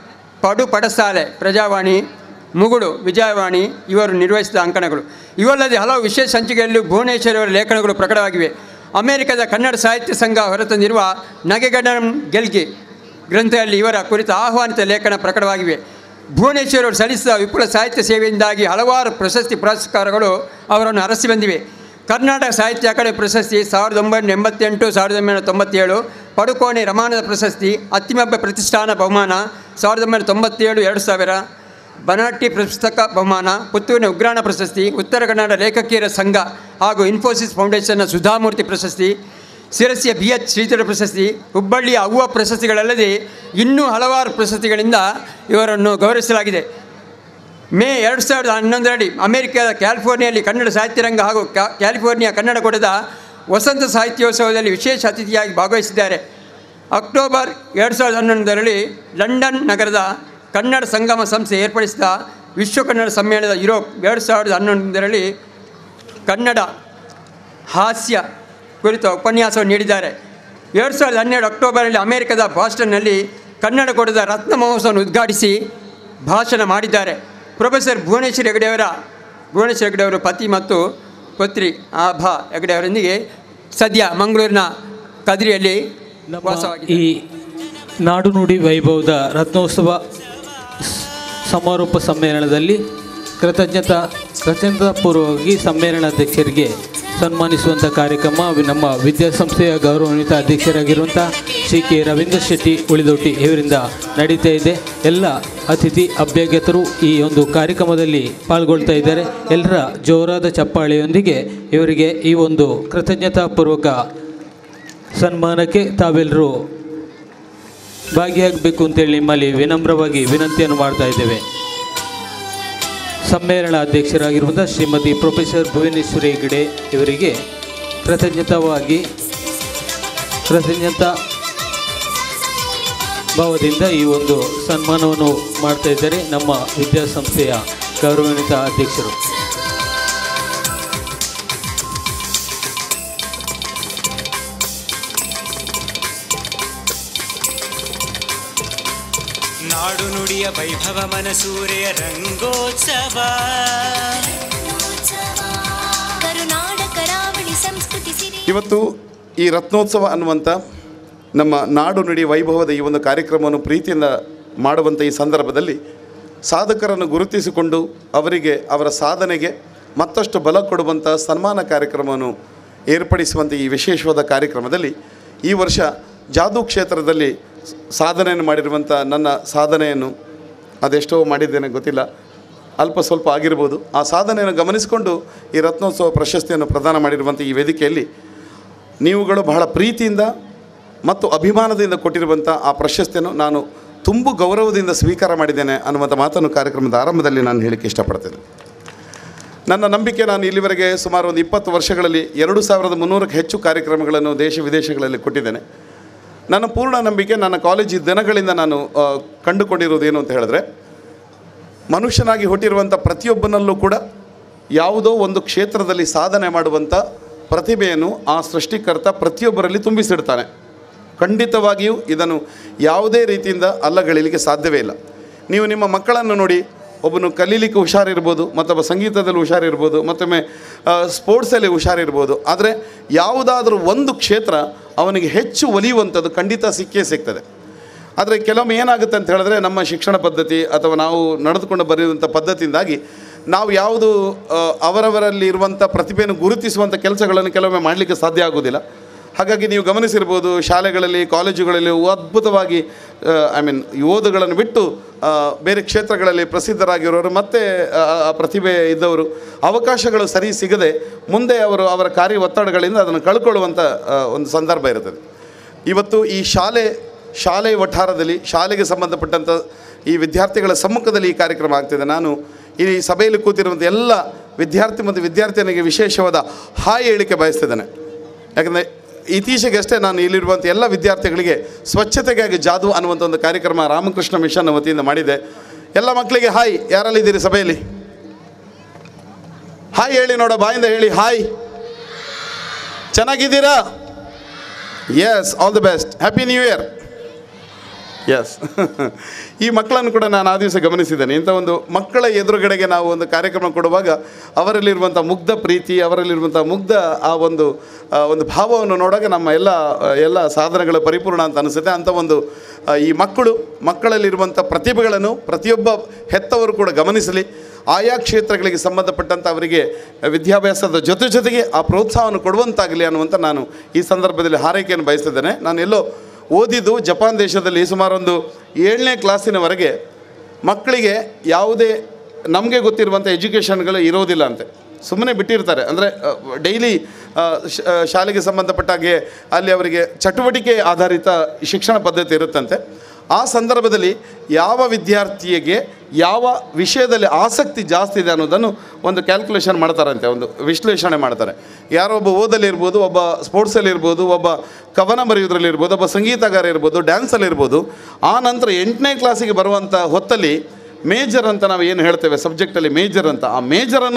ಪಡು ಪಡಸಾಲೆ ಪ್ರಜಾವಾಣಿ ಮುಗುಳು ವಿಜಯವಾಣಿ ಇವರು ನಿರ್ವಹಿಸಿದ ಅಂಕಣಗಳು ಇವಲ್ಲದೆ ಹಲವು ವಿಶೇಷ ಸಂಚಿಕೆಯಲ್ಲೂ ಭುವನೇಶ್ವರಿ ಅವರ ಲೇಖನಗಳು ಪ್ರಕಟವಾಗಿವೆ ಅಮೆರಿಕದ ಕನ್ನಡ ಸಾಹಿತ್ಯ ಸಂಘ ಹೊರತಂದಿರುವ ನಗೆಗಡಂ ಗೆಲ್ಗೆ ಗ್ರಂಥದಲ್ಲಿ ಇವರ ಕುರಿತ ಆಹ್ವಾನಿತ ಲೇಖನ ಪ್ರಕಟವಾಗಿವೆ ಭುವನೇಶ್ವರಿ ಅವರು ಸಲ್ಲಿಸಿದ ವಿಪುಲ ಸಾಹಿತ್ಯ ಸೇವೆಯಿಂದಾಗಿ ಹಲವಾರು ಪ್ರಶಸ್ತಿ ಪುರಸ್ಕಾರಗಳು ಅವರನ್ನು ಅರಸಿ ಬಂದಿವೆ ಕರ್ನಾಟಕ ಸಾಹಿತ್ಯ ಅಕಾಡೆಮಿ ಪ್ರಶಸ್ತಿ ಸಾವಿರದ ಒಂಬೈನೂರ ಎಂಬತ್ತೆಂಟು ಸಾವಿರದ ಒಂಬೈನೂರ ತೊಂಬತ್ತೇಳು ಪಡುಕೋಣೆ ರಮಾನದ ಪ್ರಶಸ್ತಿ ಅತ್ತಿಮಬ್ಬ ಪ್ರತಿಷ್ಠಾನ ಬಹುಮಾನ ಸಾವಿರದ ಒಂಬೈನೂರ ತೊಂಬತ್ತೇಳು ಎರಡು ಸಾವಿರ ಬನಾಟಿ ಪುಸ್ತಕ ಬಹುಮಾನ ಪುತ್ತೂರಿನ ಉಗ್ರಾಣ ಪ್ರಶಸ್ತಿ ಉತ್ತರ ಕನ್ನಡ ಲೇಖಕಿಯರ ಸಂಘ ಹಾಗೂ ಇನ್ಫೋಸಿಸ್ ಫೌಂಡೇಶನ್ನ ಸುಧಾಮೂರ್ತಿ ಪ್ರಶಸ್ತಿ ಶಿರಸಿಯ ಬಿ ಎಚ್ ಶ್ರೀಧರ ಪ್ರಶಸ್ತಿ ಹುಬ್ಬಳ್ಳಿಯ ಅವ್ವ ಪ್ರಶಸ್ತಿಗಳಲ್ಲದೆ ಇನ್ನೂ ಹಲವಾರು ಪ್ರಶಸ್ತಿಗಳಿಂದ ಇವರನ್ನು ಗೌರವಿಸಲಾಗಿದೆ ಮೇ ಎರಡು ಸಾವಿರದ ಹನ್ನೊಂದರಲ್ಲಿ ಅಮೆರಿಕದ ಕ್ಯಾಲಿಫೋರ್ನಿಯಲ್ಲಿ ಕನ್ನಡ ಸಾಹಿತ್ಯ ರಂಗ ಹಾಗೂ ಕ್ಯಾ- ಕ್ಯಾಲಿಫೋರ್ನಿಯಾ ಕನ್ನಡ ಕೂಟದ ವಸಂತ ಸಾಹಿತ್ಯೋತ್ಸವದಲ್ಲಿ ವಿಶೇಷ ಅತಿಥಿಯಾಗಿ ಭಾಗವಹಿಸಿದ್ದಾರೆ ಅಕ್ಟೋಬರ್ ಎರಡು ಸಾವಿರದ ಹನ್ನೊಂದರಲ್ಲಿ ಲಂಡನ್ ನಗರದ ಕನ್ನಡ ಸಂಗಮ ಸಂಸ್ಥೆ ಏರ್ಪಡಿಸಿದ ವಿಶ್ವ ಕನ್ನಡ ಸಮ್ಮೇಳನದ ಯುರೋಪ್ ಎರಡು ಸಾವಿರದ ಹನ್ನೊಂದರಲ್ಲಿ ಕನ್ನಡ ಹಾಸ್ಯ ಕುರಿತ ಉಪನ್ಯಾಸವನ್ನು ನೀಡಿದ್ದಾರೆ ಎರಡು ಸಾವಿರದ ಹನ್ನೆರಡು ಅಕ್ಟೋಬರಲ್ಲಿ ಅಮೆರಿಕದ ಬಾಸ್ಟನ್ನಲ್ಲಿ ಕನ್ನಡ ಕೊಡದ ರತ್ನ ಮಹೋತ್ಸವವನ್ನು ಉದ್ಘಾಟಿಸಿ ಭಾಷಣ ಮಾಡಿದ್ದಾರೆ ಪ್ರೊಫೆಸರ್ ಭುವನೇಶ್ವರಿ ಹೆಗಡೆಯವರ ಭುವನೇಶ್ವರಿ ಹೆಗಡೆಯವರ ಪತಿ ಮತ್ತು ಪುತ್ರಿ ಆಭಾ ಹೆಗಡೆಯವರೊಂದಿಗೆ ಸದ್ಯ ಮಂಗಳೂರಿನ ಕದ್ರಿಯಲ್ಲಿ ನಮ್ಮ ವಾಸವಾಗಿದೆ ಈ ನಾಡು ನುಡಿ ವೈಭವದ ರತ್ನೋತ್ಸವ ಸ್- ಸಮಾರೋಪ ಸಮ್ಮೇಳನದಲ್ಲಿ ಕೃತಜ್ಞತಾ ಕೃತಜ್ಞತಾಪೂರ್ವವಾಗಿ ಸಮ್ಮೇಳನಾಧ್ಯಕ್ಷರಿಗೆ ಸನ್ಮಾನಿಸುವಂಥ ಕಾರ್ಯಕ್ರಮ ವಿ- ನಮ್ಮ ವಿದ್ಯಾಸಂಸ್ಥೆಯ ಗೌರವಾನ್ವಿತ ಅಧ್ಯಕ್ಷರಾಗಿರುವಂಥ ಶ್ರೀ ಕೆ ರವೀಂದ್ರ ಶೆಟ್ಟಿ ಉಳಿದೊಟ್ಟಿ ಇವರಿಂದ ನಡೀತಾ ಇದೆ ಎಲ್ಲ ಅತಿಥಿ ಅಭ್ಯರ್ಥಿತರು ಈ ಒಂದು ಕಾರ್ಯಕ್ರಮದಲ್ಲಿ ಪಾಲ್ಗೊಳ್ತಾ ಇದ್ದಾರೆ ಎಲ್ಲರ ಜೋರಾದ ಚಪ್ಪಾಳೆಯೊಂದಿಗೆ ಇವರಿಗೆ ಈ ಒಂದು ಕೃತಜ್ಞತಾಪೂರ್ವಕ ಸನ್ಮಾನಕ್ಕೆ ತಾವೆಲ್ಲರೂ ಭಾಗಿಯಾಗಬೇಕು ಅಂತೇಳಿ ನಿಮ್ಮಲ್ಲಿ ವಿನಮ್ರವಾಗಿ ವಿನಂತಿಯನ್ನು ಮಾಡ್ತಾ ಇದ್ದೇವೆ ಸಮ್ಮೇಳನ ಅಧ್ಯಕ್ಷರಾಗಿರುವಂಥ ಶ್ರೀಮತಿ ಪ್ರೊಫೆಸರ್ ಭುವನೇಶ್ವರಿ ಹೆಗಡೆ ಇವರಿಗೆ ಕೃತಜ್ಞತವಾಗಿ ಕೃತಜ್ಞತಾ ಭಾವದಿಂದ ಈ ಒಂದು ಸನ್ಮಾನವನ್ನು ಮಾಡ್ತಾ ಇದ್ದಾರೆ ನಮ್ಮ ವಿದ್ಯಾಸಂಸ್ಥೆಯ ಗೌರವಾನ್ವಿತ ಅಧ್ಯಕ್ಷರು ನಾಡು ನುಡಿಯ ವೈಭವ ಮನಸೂರೆಯ ರಂಗೋತ್ಸವ ಕರುನಾಡ ಕರಾವಳಿ ಸಂಸ್ಕೃತಿ ಸಿರಿ ಇವತ್ತು ಈ ರತ್ನೋತ್ಸವ ಅನ್ನುವಂಥ ನಮ್ಮ ನಾಡು ನುಡಿ ವೈಭವದ ಈ ಒಂದು ಕಾರ್ಯಕ್ರಮವನ್ನು ಪ್ರೀತಿಯಿಂದ ಮಾಡುವಂಥ ಈ ಸಂದರ್ಭದಲ್ಲಿ ಸಾಧಕರನ್ನು ಗುರುತಿಸಿಕೊಂಡು ಅವರಿಗೆ ಅವರ ಸಾಧನೆಗೆ ಮತ್ತಷ್ಟು ಬಲ ಕೊಡುವಂಥ ಸನ್ಮಾನ ಕಾರ್ಯಕ್ರಮವನ್ನು ಏರ್ಪಡಿಸುವಂಥ ಈ ವಿಶೇಷವಾದ ಕಾರ್ಯಕ್ರಮದಲ್ಲಿ ಈ ವರ್ಷ ಜಾದೂ ಕ್ಷೇತ್ರದಲ್ಲಿ ಸಾಧನೆಯನ್ನು ಮಾಡಿರುವಂಥ ನನ್ನ ಸಾಧನೆಯನ್ನು ಅದೆಷ್ಟೋ ಮಾಡಿದ್ದೇನೆ ಗೊತ್ತಿಲ್ಲ ಅಲ್ಪ ಸ್ವಲ್ಪ ಆಗಿರ್ಬೋದು ಆ ಸಾಧನೆಯನ್ನು ಗಮನಿಸಿಕೊಂಡು ಈ ರತ್ನೋತ್ಸವ ಪ್ರಶಸ್ತಿಯನ್ನು ಪ್ರದಾನ ಮಾಡಿರುವಂಥ ಈ ವೇದಿಕೆಯಲ್ಲಿ ನೀವುಗಳು ಬಹಳ ಪ್ರೀತಿಯಿಂದ ಮತ್ತು ಅಭಿಮಾನದಿಂದ ಕೊಟ್ಟಿರುವಂಥ ಆ ಪ್ರಶಸ್ತಿಯನ್ನು ನಾನು ತುಂಬು ಗೌರವದಿಂದ ಸ್ವೀಕಾರ ಮಾಡಿದ್ದೇನೆ ಅನ್ನುವಂಥ ಮಾತನ್ನು ಕಾರ್ಯಕ್ರಮದ ಆರಂಭದಲ್ಲಿ ನಾನು ಹೇಳಕ್ಕೆ ಇಷ್ಟಪಡ್ತೇನೆ ನನ್ನ ನಂಬಿಕೆ ನಾನು ಇಲ್ಲಿವರೆಗೆ ಸುಮಾರು ಒಂದು ಇಪ್ಪತ್ತು ವರ್ಷಗಳಲ್ಲಿ ಎರಡು ಸಾವಿರದ ಮುನ್ನೂರಕ್ಕೆ ಹೆಚ್ಚು ಕಾರ್ಯಕ್ರಮಗಳನ್ನು ದೇಶ ವಿದೇಶಗಳಲ್ಲಿ ಕೊಟ್ಟಿದ್ದೇನೆ ನನ್ನ ಪೂರ್ಣ ನಂಬಿಕೆ ನನ್ನ ಕಾಲೇಜು ದಿನಗಳಿಂದ ನಾನು ಆ, ಕಂಡುಕೊಂಡಿರೋದು ಏನು ಅಂತ ಹೇಳಿದ್ರೆ ಮನುಷ್ಯನಾಗಿ ಹುಟ್ಟಿರುವಂಥ ಪ್ರತಿಯೊಬ್ಬನಲ್ಲೂ ಕೂಡ ಯಾವುದೋ ಒಂದು ಕ್ಷೇತ್ರದಲ್ಲಿ ಸಾಧನೆ ಮಾಡುವಂಥ ಪ್ರತಿಭೆಯನ್ನು ಆ ಸೃಷ್ಟಿಕರ್ತ ಪ್ರತಿಯೊಬ್ಬರಲ್ಲಿ ತುಂಬಿಸಿಡ್ತಾನೆ ಖಂಡಿತವಾಗಿಯೂ ಇದನ್ನು ಯಾವುದೇ ರೀತಿಯಿಂದ ಅಲ್ಲಗಳಿಲಿಕ್ಕೆ ಸಾಧ್ಯವೇ ಇಲ್ಲ ನೀವು ನಿಮ್ಮ ಮಕ್ಕಳನ್ನು ನೋಡಿ ಒಬ್ಬನು ಕಲೀಲಿಕ್ಕೆ ಹುಷಾರಿರ್ಬೋದು ಮತ್ತೊಬ್ಬ ಸಂಗೀತದಲ್ಲಿ ಹುಷಾರಿರ್ಬೋದು ಮತ್ತೊಮ್ಮೆ ಆ, ಸ್ಪೋರ್ಟ್ಸಲ್ಲಿ ಹುಷಾರಿರ್ಬೋದು ಆದರೆ ಯಾವುದಾದ್ರೂ ಒಂದು ಕ್ಷೇತ್ರ ಅವನಿಗೆ ಹೆಚ್ಚು ಒಲಿಯುವಂಥದ್ದು ಖಂಡಿತ ಸಿಕ್ಕೇ ಸಿಗ್ತದೆ ಆದರೆ ಕೆಲವೊಮ್ಮೆ ಏನಾಗುತ್ತೆ ಅಂತ ಹೇಳಿದ್ರೆ ನಮ್ಮ ಶಿಕ್ಷಣ ಪದ್ಧತಿ ಅಥವಾ ನಾವು ನಡೆದುಕೊಂಡು ಬರೆಯುವಂಥ ಪದ್ಧತಿಯಿಂದಾಗಿ ನಾವು ಯಾವುದು ಆ, ಅವರವರಲ್ಲಿ ಇರುವಂಥ ಪ್ರತಿಭೆಯನ್ನು ಗುರುತಿಸುವಂಥ ಕೆಲಸಗಳನ್ನು ಕೆಲವೊಮ್ಮೆ ಮಾಡಲಿಕ್ಕೆ ಸಾಧ್ಯ ಆಗೋದಿಲ್ಲ ಹಾಗಾಗಿ ನೀವು ಗಮನಿಸಿರ್ಬೋದು ಶಾಲೆಗಳಲ್ಲಿ ಕಾಲೇಜುಗಳಲ್ಲಿ ಅದ್ಭುತವಾಗಿ ಐ ಮೀನ್ ಓದುಗಳನ್ನು ಬಿಟ್ಟು ಆ, ಬೇರೆ ಕ್ಷೇತ್ರಗಳಲ್ಲಿ ಪ್ರಸಿದ್ಧರಾಗಿರೋರು ಮತ್ತು ಆ, ಆ ಪ್ರತಿಭೆ ಇದ್ದವರು ಅವಕಾಶಗಳು ಸರಿ ಸಿಗದೆ ಮುಂದೆ ಅವರು ಅವರ ಕಾರ್ಯ ಒತ್ತಡಗಳಿಂದ ಅದನ್ನು ಕಳ್ಕೊಳ್ಳುವಂಥ ಆ, ಒಂದು ಸಂದರ್ಭ ಇರುತ್ತದೆ ಇವತ್ತು ಈ ಶಾಲೆ ಶಾಲೆ ವಠಾರದಲ್ಲಿ ಶಾಲೆಗೆ ಸಂಬಂಧಪಟ್ಟಂಥ ಈ ವಿದ್ಯಾರ್ಥಿಗಳ ಸಮ್ಮುಖದಲ್ಲಿ ಈ ಕಾರ್ಯಕ್ರಮ ಆಗ್ತಿದೆ ನಾನು ಈ ಸಭೆಯಲ್ಲಿ ಕೂತಿರುವಂಥ ಎಲ್ಲ ವಿದ್ಯಾರ್ಥಿ ಮತ್ತು ವಿದ್ಯಾರ್ಥಿನಿಗೆ ವಿಶೇಷವಾದ ಹಾಯ್ ಹೇಳಿಕೆ ಬಯಸ್ತಿದ್ದೇನೆ ಯಾಕಂದರೆ ಇತ್ತೀಚೆಗೆ ಅಷ್ಟೇ ನಾನು ಇಲ್ಲಿರುವಂಥ ಎಲ್ಲ ವಿದ್ಯಾರ್ಥಿಗಳಿಗೆ ಸ್ವಚ್ಛತೆಗಾಗಿ ಜಾದು ಅನ್ನುವಂಥ ಒಂದು ಕಾರ್ಯಕ್ರಮ ರಾಮಕೃಷ್ಣ ಮಿಷನ್ ವತಿಯಿಂದ ಮಾಡಿದೆ ಎಲ್ಲ ಮಕ್ಕಳಿಗೆ ಹಾಯ್ ಯಾರಲ್ಲಿದ್ದೀರಿ ಸಭೆಯಲ್ಲಿ ಹಾಯ್ ಹೇಳಿ ನೋಡ ಬಾಯಿಂದ ಹೇಳಿ ಹಾಯ್ ಚೆನ್ನಾಗಿದ್ದೀರಾ yes all the best happy new year yes ಈ ಮಕ್ಕಳನ್ನು ಕೂಡ ನಾನು ಆ ದಿವಸ ಗಮನಿಸಿದ್ದೇನೆ ಇಂಥ ಒಂದು ಮಕ್ಕಳ ಎದುರುಗಡೆಗೆ ನಾವು ಒಂದು ಕಾರ್ಯಕ್ರಮ ಕೊಡುವಾಗ ಅವರಲ್ಲಿರುವಂಥ ಮುಗ್ಧ ಪ್ರೀತಿ ಅವರಲ್ಲಿರುವಂಥ ಮುಗ್ಧ ಆ ಒಂದು ಆ ಒಂದು ಭಾವವನ್ನು ನೋಡುವಾಗ ನಮ್ಮ ಎಲ್ಲ ಎಲ್ಲ ಸಾಧನೆಗಳ ಪರಿಪೂರ್ಣ ಅಂತ ಅನಿಸುತ್ತೆ ಅಂಥ ಒಂದು ಆ, ಈ ಮಕ್ಕಳು ಮಕ್ಕಳಲ್ಲಿರುವಂಥ ಪ್ರತಿಭೆಗಳನ್ನು ಪ್ರತಿಯೊಬ್ಬ ಹೆತ್ತವರು ಕೂಡ ಗಮನಿಸಲಿ ಆಯಾ ಕ್ಷೇತ್ರಗಳಿಗೆ ಸಂಬಂಧಪಟ್ಟಂಥ ಅವರಿಗೆ ವಿದ್ಯಾಭ್ಯಾಸದ ಜೊತೆ ಜೊತೆಗೆ ಆ ಪ್ರೋತ್ಸಾಹವನ್ನು ಕೊಡುವಂತಾಗಲಿ ಅನ್ನುವಂಥ ನಾನು ಈ ಸಂದರ್ಭದಲ್ಲಿ ಹಾರೈಕೆಯನ್ನು ಬಯಸ್ತಿದ್ದೇನೆ ನಾನು ಎಲ್ಲೋ ಓದಿದ್ದು ಜಪಾನ್ ದೇಶದಲ್ಲಿ ಸುಮಾರೊಂದು ಏಳನೇ ಕ್ಲಾಸಿನವರೆಗೆ ಮಕ್ಕಳಿಗೆ ಯಾವುದೇ ನಮಗೆ ಗೊತ್ತಿರುವಂಥ ಎಜುಕೇಷನ್ಗಳು ಇರೋದಿಲ್ಲ ಅಂತೆ ಸುಮ್ಮನೆ ಬಿಟ್ಟಿರ್ತಾರೆ ಅಂದರೆ ಡೈಲಿ ಶಾಲೆಗೆ ಸಂಬಂಧಪಟ್ಟ ಹಾಗೆ ಅಲ್ಲಿ ಅವರಿಗೆ ಚಟುವಟಿಕೆ ಆಧಾರಿತ ಶಿಕ್ಷಣ ಪದ್ಧತಿ ಇರುತ್ತಂತೆ ಆ ಸಂದರ್ಭದಲ್ಲಿ ಯಾವ ವಿದ್ಯಾರ್ಥಿಗೆ ಯಾವ ವಿಷಯದಲ್ಲಿ ಆಸಕ್ತಿ ಜಾಸ್ತಿ ಇದೆ ಅನ್ನೋದನ್ನು ಒಂದು ಕ್ಯಾಲ್ಕುಲೇಷನ್ ಮಾಡ್ತಾರಂತೆ ಒಂದು ವಿಶ್ಲೇಷಣೆ ಮಾಡ್ತಾರೆ ಯಾರೋ ಒಬ್ಬ ಓದಲ್ಲಿ ಇರ್ಬೋದು ಒಬ್ಬ ಸ್ಪೋರ್ಟ್ಸಲ್ಲಿ ಇರ್ಬೋದು ಒಬ್ಬ ಕವನ ಬರೆಯೋದ್ರಲ್ಲಿ ಇರ್ಬೋದು ಒಬ್ಬ ಸಂಗೀತಗಾರ ಇರ್ಬೋದು ಡ್ಯಾನ್ಸಲ್ಲಿ ಇರ್ಬೋದು ಆ ನಂತರ ಎಂಟನೇ ಕ್ಲಾಸಿಗೆ ಬರುವಂಥ ಹೊತ್ತಲ್ಲಿ ಮೇಜರ್ ಅಂತ ನಾವು ಏನು ಹೇಳ್ತೇವೆ ಸಬ್ಜೆಕ್ಟಲ್ಲಿ ಮೇಜರ್ ಅಂತ ಆ ಮೇಜರ್ ಅನ್ನೋದು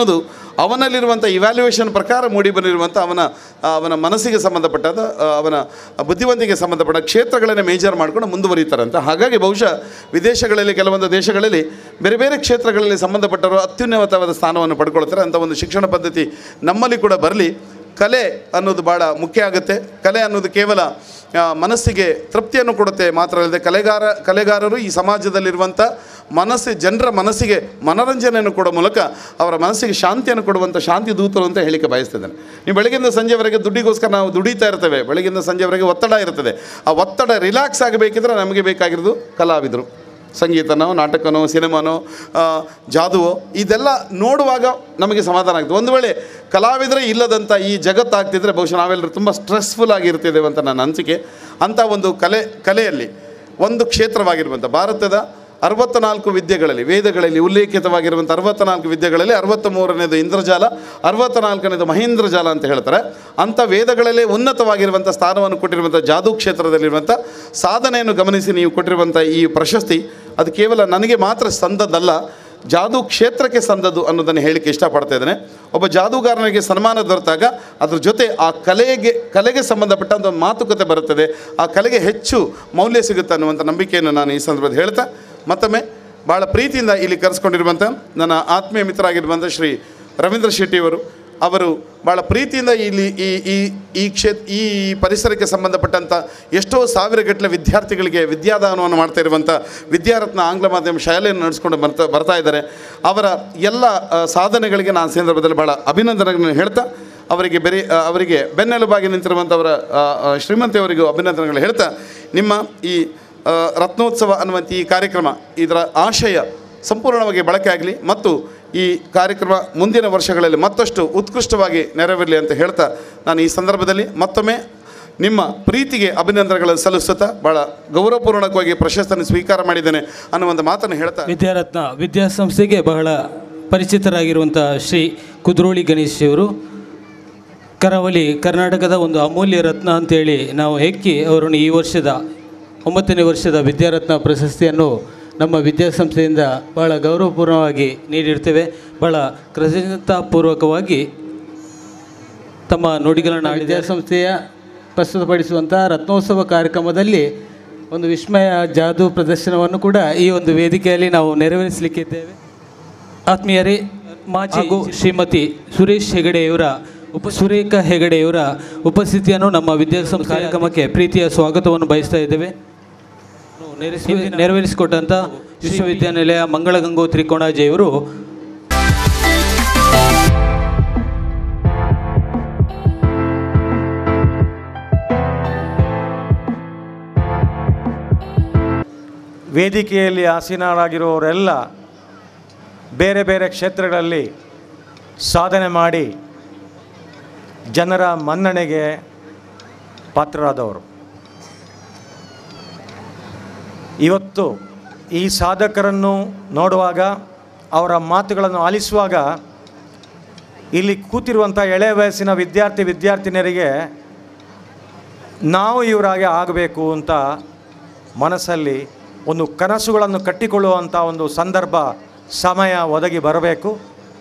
ಅವನಲ್ಲಿರುವಂಥ ಇವ್ಯಾಲ್ಯೂಯೇಷನ್ ಪ್ರಕಾರ ಮೂಡಿ ಬಂದಿರುವಂಥ ಅವನ ಅವನ ಮನಸ್ಸಿಗೆ ಸಂಬಂಧಪಟ್ಟಾದ ಆ, ಅವನ ಬುದ್ಧಿವಂತಿಗೆ ಸಂಬಂಧಪಟ್ಟ ಕ್ಷೇತ್ರಗಳನ್ನೇ ಮೇಜರ್ ಮಾಡ್ಕೊಂಡು ಮುಂದುವರಿತಾರಂತ ಹಾಗಾಗಿ ಬಹುಶಃ ವಿದೇಶಗಳಲ್ಲಿ ಕೆಲವೊಂದು ದೇಶಗಳಲ್ಲಿ ಬೇರೆ ಬೇರೆ ಕ್ಷೇತ್ರಗಳಲ್ಲಿ ಸಂಬಂಧಪಟ್ಟವರು ಅತ್ಯುನ್ನತವಾದ ಸ್ಥಾನವನ್ನು ಪಡ್ಕೊಳ್ತಾರೆ ಅಂಥ ಒಂದು ಶಿಕ್ಷಣ ಪದ್ಧತಿ ನಮ್ಮಲ್ಲಿ ಕೂಡ ಬರಲಿ ಕಲೆ ಅನ್ನೋದು ಭಾಳ ಮುಖ್ಯ ಆಗುತ್ತೆ ಕಲೆ ಅನ್ನೋದು ಕೇವಲ ಆ, ಮನಸ್ಸಿಗೆ ತೃಪ್ತಿಯನ್ನು ಕೊಡುತ್ತೆ ಮಾತ್ರ ಅಲ್ಲದೆ ಕಲೆಗಾರ ಕಲೆಗಾರರು ಈ ಸಮಾಜದಲ್ಲಿರುವಂಥ ಮನಸ್ಸು ಜನರ ಮನಸ್ಸಿಗೆ ಮನೋರಂಜನೆಯನ್ನು ಕೊಡೋ ಮೂಲಕ ಅವರ ಮನಸ್ಸಿಗೆ ಶಾಂತಿಯನ್ನು ಕೊಡುವಂಥ ಶಾಂತಿ ದೂತರು ಅಂತ ಹೇಳಿಕೆ ಬಯಸ್ತಿದ್ದೇನೆ ನೀವು ಬೆಳಗಿಂದ ಸಂಜೆವರೆಗೆ ದುಡ್ಡಿಗೋಸ್ಕರ ನಾವು ದುಡಿತಾ ಇರ್ತೇವೆ ಬೆಳಗಿಂದ ಸಂಜೆವರೆಗೆ ಒತ್ತಡ ಇರ್ತದೆ ಆ ಒತ್ತಡ ರಿಲ್ಯಾಕ್ಸ್ ಆಗಬೇಕಿದ್ರೆ ನಮಗೆ ಬೇಕಾಗಿರೋದು ಕಲಾವಿದರು ಸಂಗೀತನೋ ನಾಟಕನೋ ಸಿನಿಮಾನೋ ಆ, ಜಾದುವೋ ಇದೆಲ್ಲ ನೋಡುವಾಗ ನಮಗೆ ಸಮಾಧಾನ ಆಗ್ತದೆ ಒಂದು ವೇಳೆ ಕಲಾವಿದರೇ ಇಲ್ಲದಂಥ ಈ ಜಗತ್ತಾಗ್ತಿದ್ರೆ ಬಹುಶಃ ನಾವೆಲ್ಲರೂ ತುಂಬ ಸ್ಟ್ರೆಸ್ಫುಲ್ ಆಗಿರ್ತಿದ್ದೇವೆ ಅಂತ ನನ್ನ ಅನಿಸಿಕೆ ಅಂಥ ಒಂದು ಕಲೆ ಕಲೆಯಲ್ಲಿ ಒಂದು ಕ್ಷೇತ್ರವಾಗಿರುವಂಥ ಭಾರತದ ಅರವತ್ತ ನಾಲ್ಕು ವಿದ್ಯೆಗಳಲ್ಲಿ ವೇದಗಳಲ್ಲಿ ಉಲ್ಲೇಖಿತವಾಗಿರುವಂಥ ಅರವತ್ತ ನಾಲ್ಕು ವಿದ್ಯೆಗಳಲ್ಲಿ ಅರವತ್ತ ಮೂರನೇದು ಇಂದ್ರಜಾಲ ಅರವತ್ತ ನಾಲ್ಕನೇದು ಮಹೇಂದ್ರಜಾಲ ಅಂತ ಹೇಳ್ತಾರೆ ಅಂಥ ವೇದಗಳಲ್ಲೇ ಉನ್ನತವಾಗಿರುವಂಥ ಸ್ಥಾನವನ್ನು ಕೊಟ್ಟಿರುವಂಥ ಜಾದೂ ಕ್ಷೇತ್ರದಲ್ಲಿರುವಂಥ ಸಾಧನೆಯನ್ನು ಗಮನಿಸಿ ನೀವು ಕೊಟ್ಟಿರುವಂಥ ಈ ಪ್ರಶಸ್ತಿ ಅದು ಕೇವಲ ನನಗೆ ಮಾತ್ರ ಸಂದದ್ದಲ್ಲ ಜಾದೂ ಕ್ಷೇತ್ರಕ್ಕೆ ಸಂದದ್ದು ಅನ್ನೋದನ್ನು ಹೇಳಿಕ್ಕೆ ಇಷ್ಟಪಡ್ತಾ ಇದ್ದೇನೆ ಒಬ್ಬ ಜಾದೂಗಾರನಿಗೆ ಸನ್ಮಾನ ದೊರೆತಾಗ ಅದ್ರ ಜೊತೆ ಆ ಕಲೆಗೆ ಕಲೆಗೆ ಸಂಬಂಧಪಟ್ಟಂಥ ಒಂದು ಮಾತುಕತೆ ಬರುತ್ತದೆ ಆ ಕಲೆಗೆ ಹೆಚ್ಚು ಮೌಲ್ಯ ಸಿಗುತ್ತೆ ಅನ್ನುವಂಥ ನಂಬಿಕೆಯನ್ನು ನಾನು ಈ ಸಂದರ್ಭದಲ್ಲಿ ಹೇಳ್ತಾ ಮತ್ತೊಮ್ಮೆ ಭಾಳ ಪ್ರೀತಿಯಿಂದ ಇಲ್ಲಿ ಕರೆಸ್ಕೊಂಡಿರುವಂಥ ನನ್ನ ಆತ್ಮೀಯ ಮಿತ್ರರಾಗಿರುವಂಥ ಶ್ರೀ ರವೀಂದ್ರ ಶೆಟ್ಟಿಯವರು ಅವರು ಭಾಳ ಪ್ರೀತಿಯಿಂದ ಇಲ್ಲಿ ಈ ಈ ಈ ಕ್ಷೇತ್ರ ಈ ಪರಿಸರಕ್ಕೆ ಸಂಬಂಧಪಟ್ಟಂಥ ಎಷ್ಟೋ ಸಾವಿರಗಟ್ಟಲೆ ವಿದ್ಯಾರ್ಥಿಗಳಿಗೆ ವಿದ್ಯಾದಾನವನ್ನು ಮಾಡ್ತಾ ಇರುವಂಥ ವಿದ್ಯಾರತ್ನ ಆಂಗ್ಲ ಮಾಧ್ಯಮ ಶಾಲೆಯನ್ನು ನಡೆಸ್ಕೊಂಡು ಬರ್ತಾ ಬರ್ತಾ ಇದ್ದಾರೆ ಅವರ ಎಲ್ಲ ಆ, ಸಾಧನೆಗಳಿಗೆ ನಾನು ಸಂದರ್ಭದಲ್ಲಿ ಭಾಳ ಅಭಿನಂದನೆಗಳನ್ನು ಹೇಳ್ತಾ ಅವರಿಗೆ ಬೆರೆ ಆ, ಅವರಿಗೆ ಬೆನ್ನೆಲುಬಾಗಿ ನಿಂತಿರುವಂಥವರ ಆ, ಆ, ಶ್ರೀಮಂತಿಯವರಿಗೂ ಅಭಿನಂದನೆಗಳು ಹೇಳ್ತಾ ನಿಮ್ಮ ಈ ಆ, ರತ್ನೋತ್ಸವ ಅನ್ನುವಂಥ ಈ ಕಾರ್ಯಕ್ರಮ ಇದರ ಆಶಯ ಸಂಪೂರ್ಣವಾಗಿ ಬಳಕೆ ಆಗಲಿ ಮತ್ತು ಈ ಕಾರ್ಯಕ್ರಮ ಮುಂದಿನ ವರ್ಷಗಳಲ್ಲಿ ಮತ್ತಷ್ಟು ಉತ್ಕೃಷ್ಟವಾಗಿ ನೆರವೇರಲಿ ಅಂತ ಹೇಳ್ತಾ ನಾನು ಈ ಸಂದರ್ಭದಲ್ಲಿ ಮತ್ತೊಮ್ಮೆ ನಿಮ್ಮ ಪ್ರೀತಿಗೆ ಅಭಿನಂದನೆಗಳನ್ನು ಸಲ್ಲಿಸುತ್ತಾ ಭಾಳ ಗೌರವಪೂರ್ಣಕವಾಗಿ ಪ್ರಶಸ್ತಿಯನ್ನು ಸ್ವೀಕಾರ ಮಾಡಿದ್ದೇನೆ ಅನ್ನುವಂಥ ಮಾತನ್ನು ಹೇಳ್ತಾ ವಿದ್ಯಾರತ್ನ ವಿದ್ಯಾಸಂಸ್ಥೆಗೆ ಬಹಳ ಪರಿಚಿತರಾಗಿರುವಂಥ ಶ್ರೀ ಕುದ್ರೋಳಿ ಗಣೇಶ್ ಅವರು ಕರಾವಳಿ ಕರ್ನಾಟಕದ ಒಂದು ಅಮೂಲ್ಯ ರತ್ನ ಅಂತೇಳಿ ನಾವು ಹೆಕ್ಕಿ ಅವರನ್ನು ಈ ವರ್ಷದ ಒಂಬತ್ತನೇ ವರ್ಷದ ವಿದ್ಯಾರತ್ನ ಪ್ರಶಸ್ತಿಯನ್ನು ನಮ್ಮ ವಿದ್ಯಾಸಂಸ್ಥೆಯಿಂದ ಬಹಳ ಗೌರವಪೂರ್ಣವಾಗಿ ನೀಡಿರ್ತೇವೆ ಬಹಳ ಕೃತಜ್ಞತಾಪೂರ್ವಕವಾಗಿ ತಮ್ಮ ನುಡಿಗಳನ್ನು ವಿದ್ಯಾಸಂಸ್ಥೆಯ ಪ್ರಸ್ತುತಪಡಿಸುವಂಥ ರತ್ನೋತ್ಸವ ಕಾರ್ಯಕ್ರಮದಲ್ಲಿ ಒಂದು ವಿಸ್ಮಯ ಜಾದೂ ಪ್ರದರ್ಶನವನ್ನು ಕೂಡ ಈ ಒಂದು ವೇದಿಕೆಯಲ್ಲಿ ನಾವು ನೆರವೇರಿಸಲಿಕ್ಕಿದ್ದೇವೆ ಆತ್ಮೀಯರೇ ಮಾಜಿ ಹಾಗೂ ಶ್ರೀಮತಿ ಸುರೇಶ್ ಹೆಗಡೆಯವರ ಉಪ ಸುರೇಖಾ ಹೆಗಡೆಯವರ ಉಪಸ್ಥಿತಿಯನ್ನು ನಮ್ಮ ವಿದ್ಯಾಸಂಸ್ಥೆ ಕಾರ್ಯಕ್ರಮಕ್ಕೆ ಪ್ರೀತಿಯ ಸ್ವಾಗತವನ್ನು ಬಯಸ್ತಾ ಇದ್ದೇವೆ ನೆರವೇರಿಸಿ ನೆರವೇರಿಸಿಕೊಟ್ಟಂಥ ವಿಶ್ವವಿದ್ಯಾನಿಲಯ ಮಂಗಳ ಗಂಗೋತ್ರಿ ಕೊಣಾಜೆಯವರು ವೇದಿಕೆಯಲ್ಲಿ ಆಸೀನರಾಗಿರುವವರೆಲ್ಲ ಬೇರೆ ಬೇರೆ ಕ್ಷೇತ್ರಗಳಲ್ಲಿ ಸಾಧನೆ ಮಾಡಿ ಜನರ ಮನ್ನಣೆಗೆ ಪಾತ್ರರಾದವರು ಇವತ್ತು ಈ ಸಾಧಕರನ್ನು ನೋಡುವಾಗ ಅವರ ಮಾತುಗಳನ್ನು ಆಲಿಸುವಾಗ ಇಲ್ಲಿ ಕೂತಿರುವಂಥ ಎಳೆ ವಯಸ್ಸಿನ ವಿದ್ಯಾರ್ಥಿ ವಿದ್ಯಾರ್ಥಿನಿಯರಿಗೆ ನಾವು ಇವರಾಗೆ ಆಗಬೇಕು ಅಂತ ಮನಸ್ಸಲ್ಲಿ ಒಂದು ಕನಸುಗಳನ್ನು ಕಟ್ಟಿಕೊಳ್ಳುವಂಥ ಒಂದು ಸಂದರ್ಭ ಸಮಯ ಒದಗಿ ಬರಬೇಕು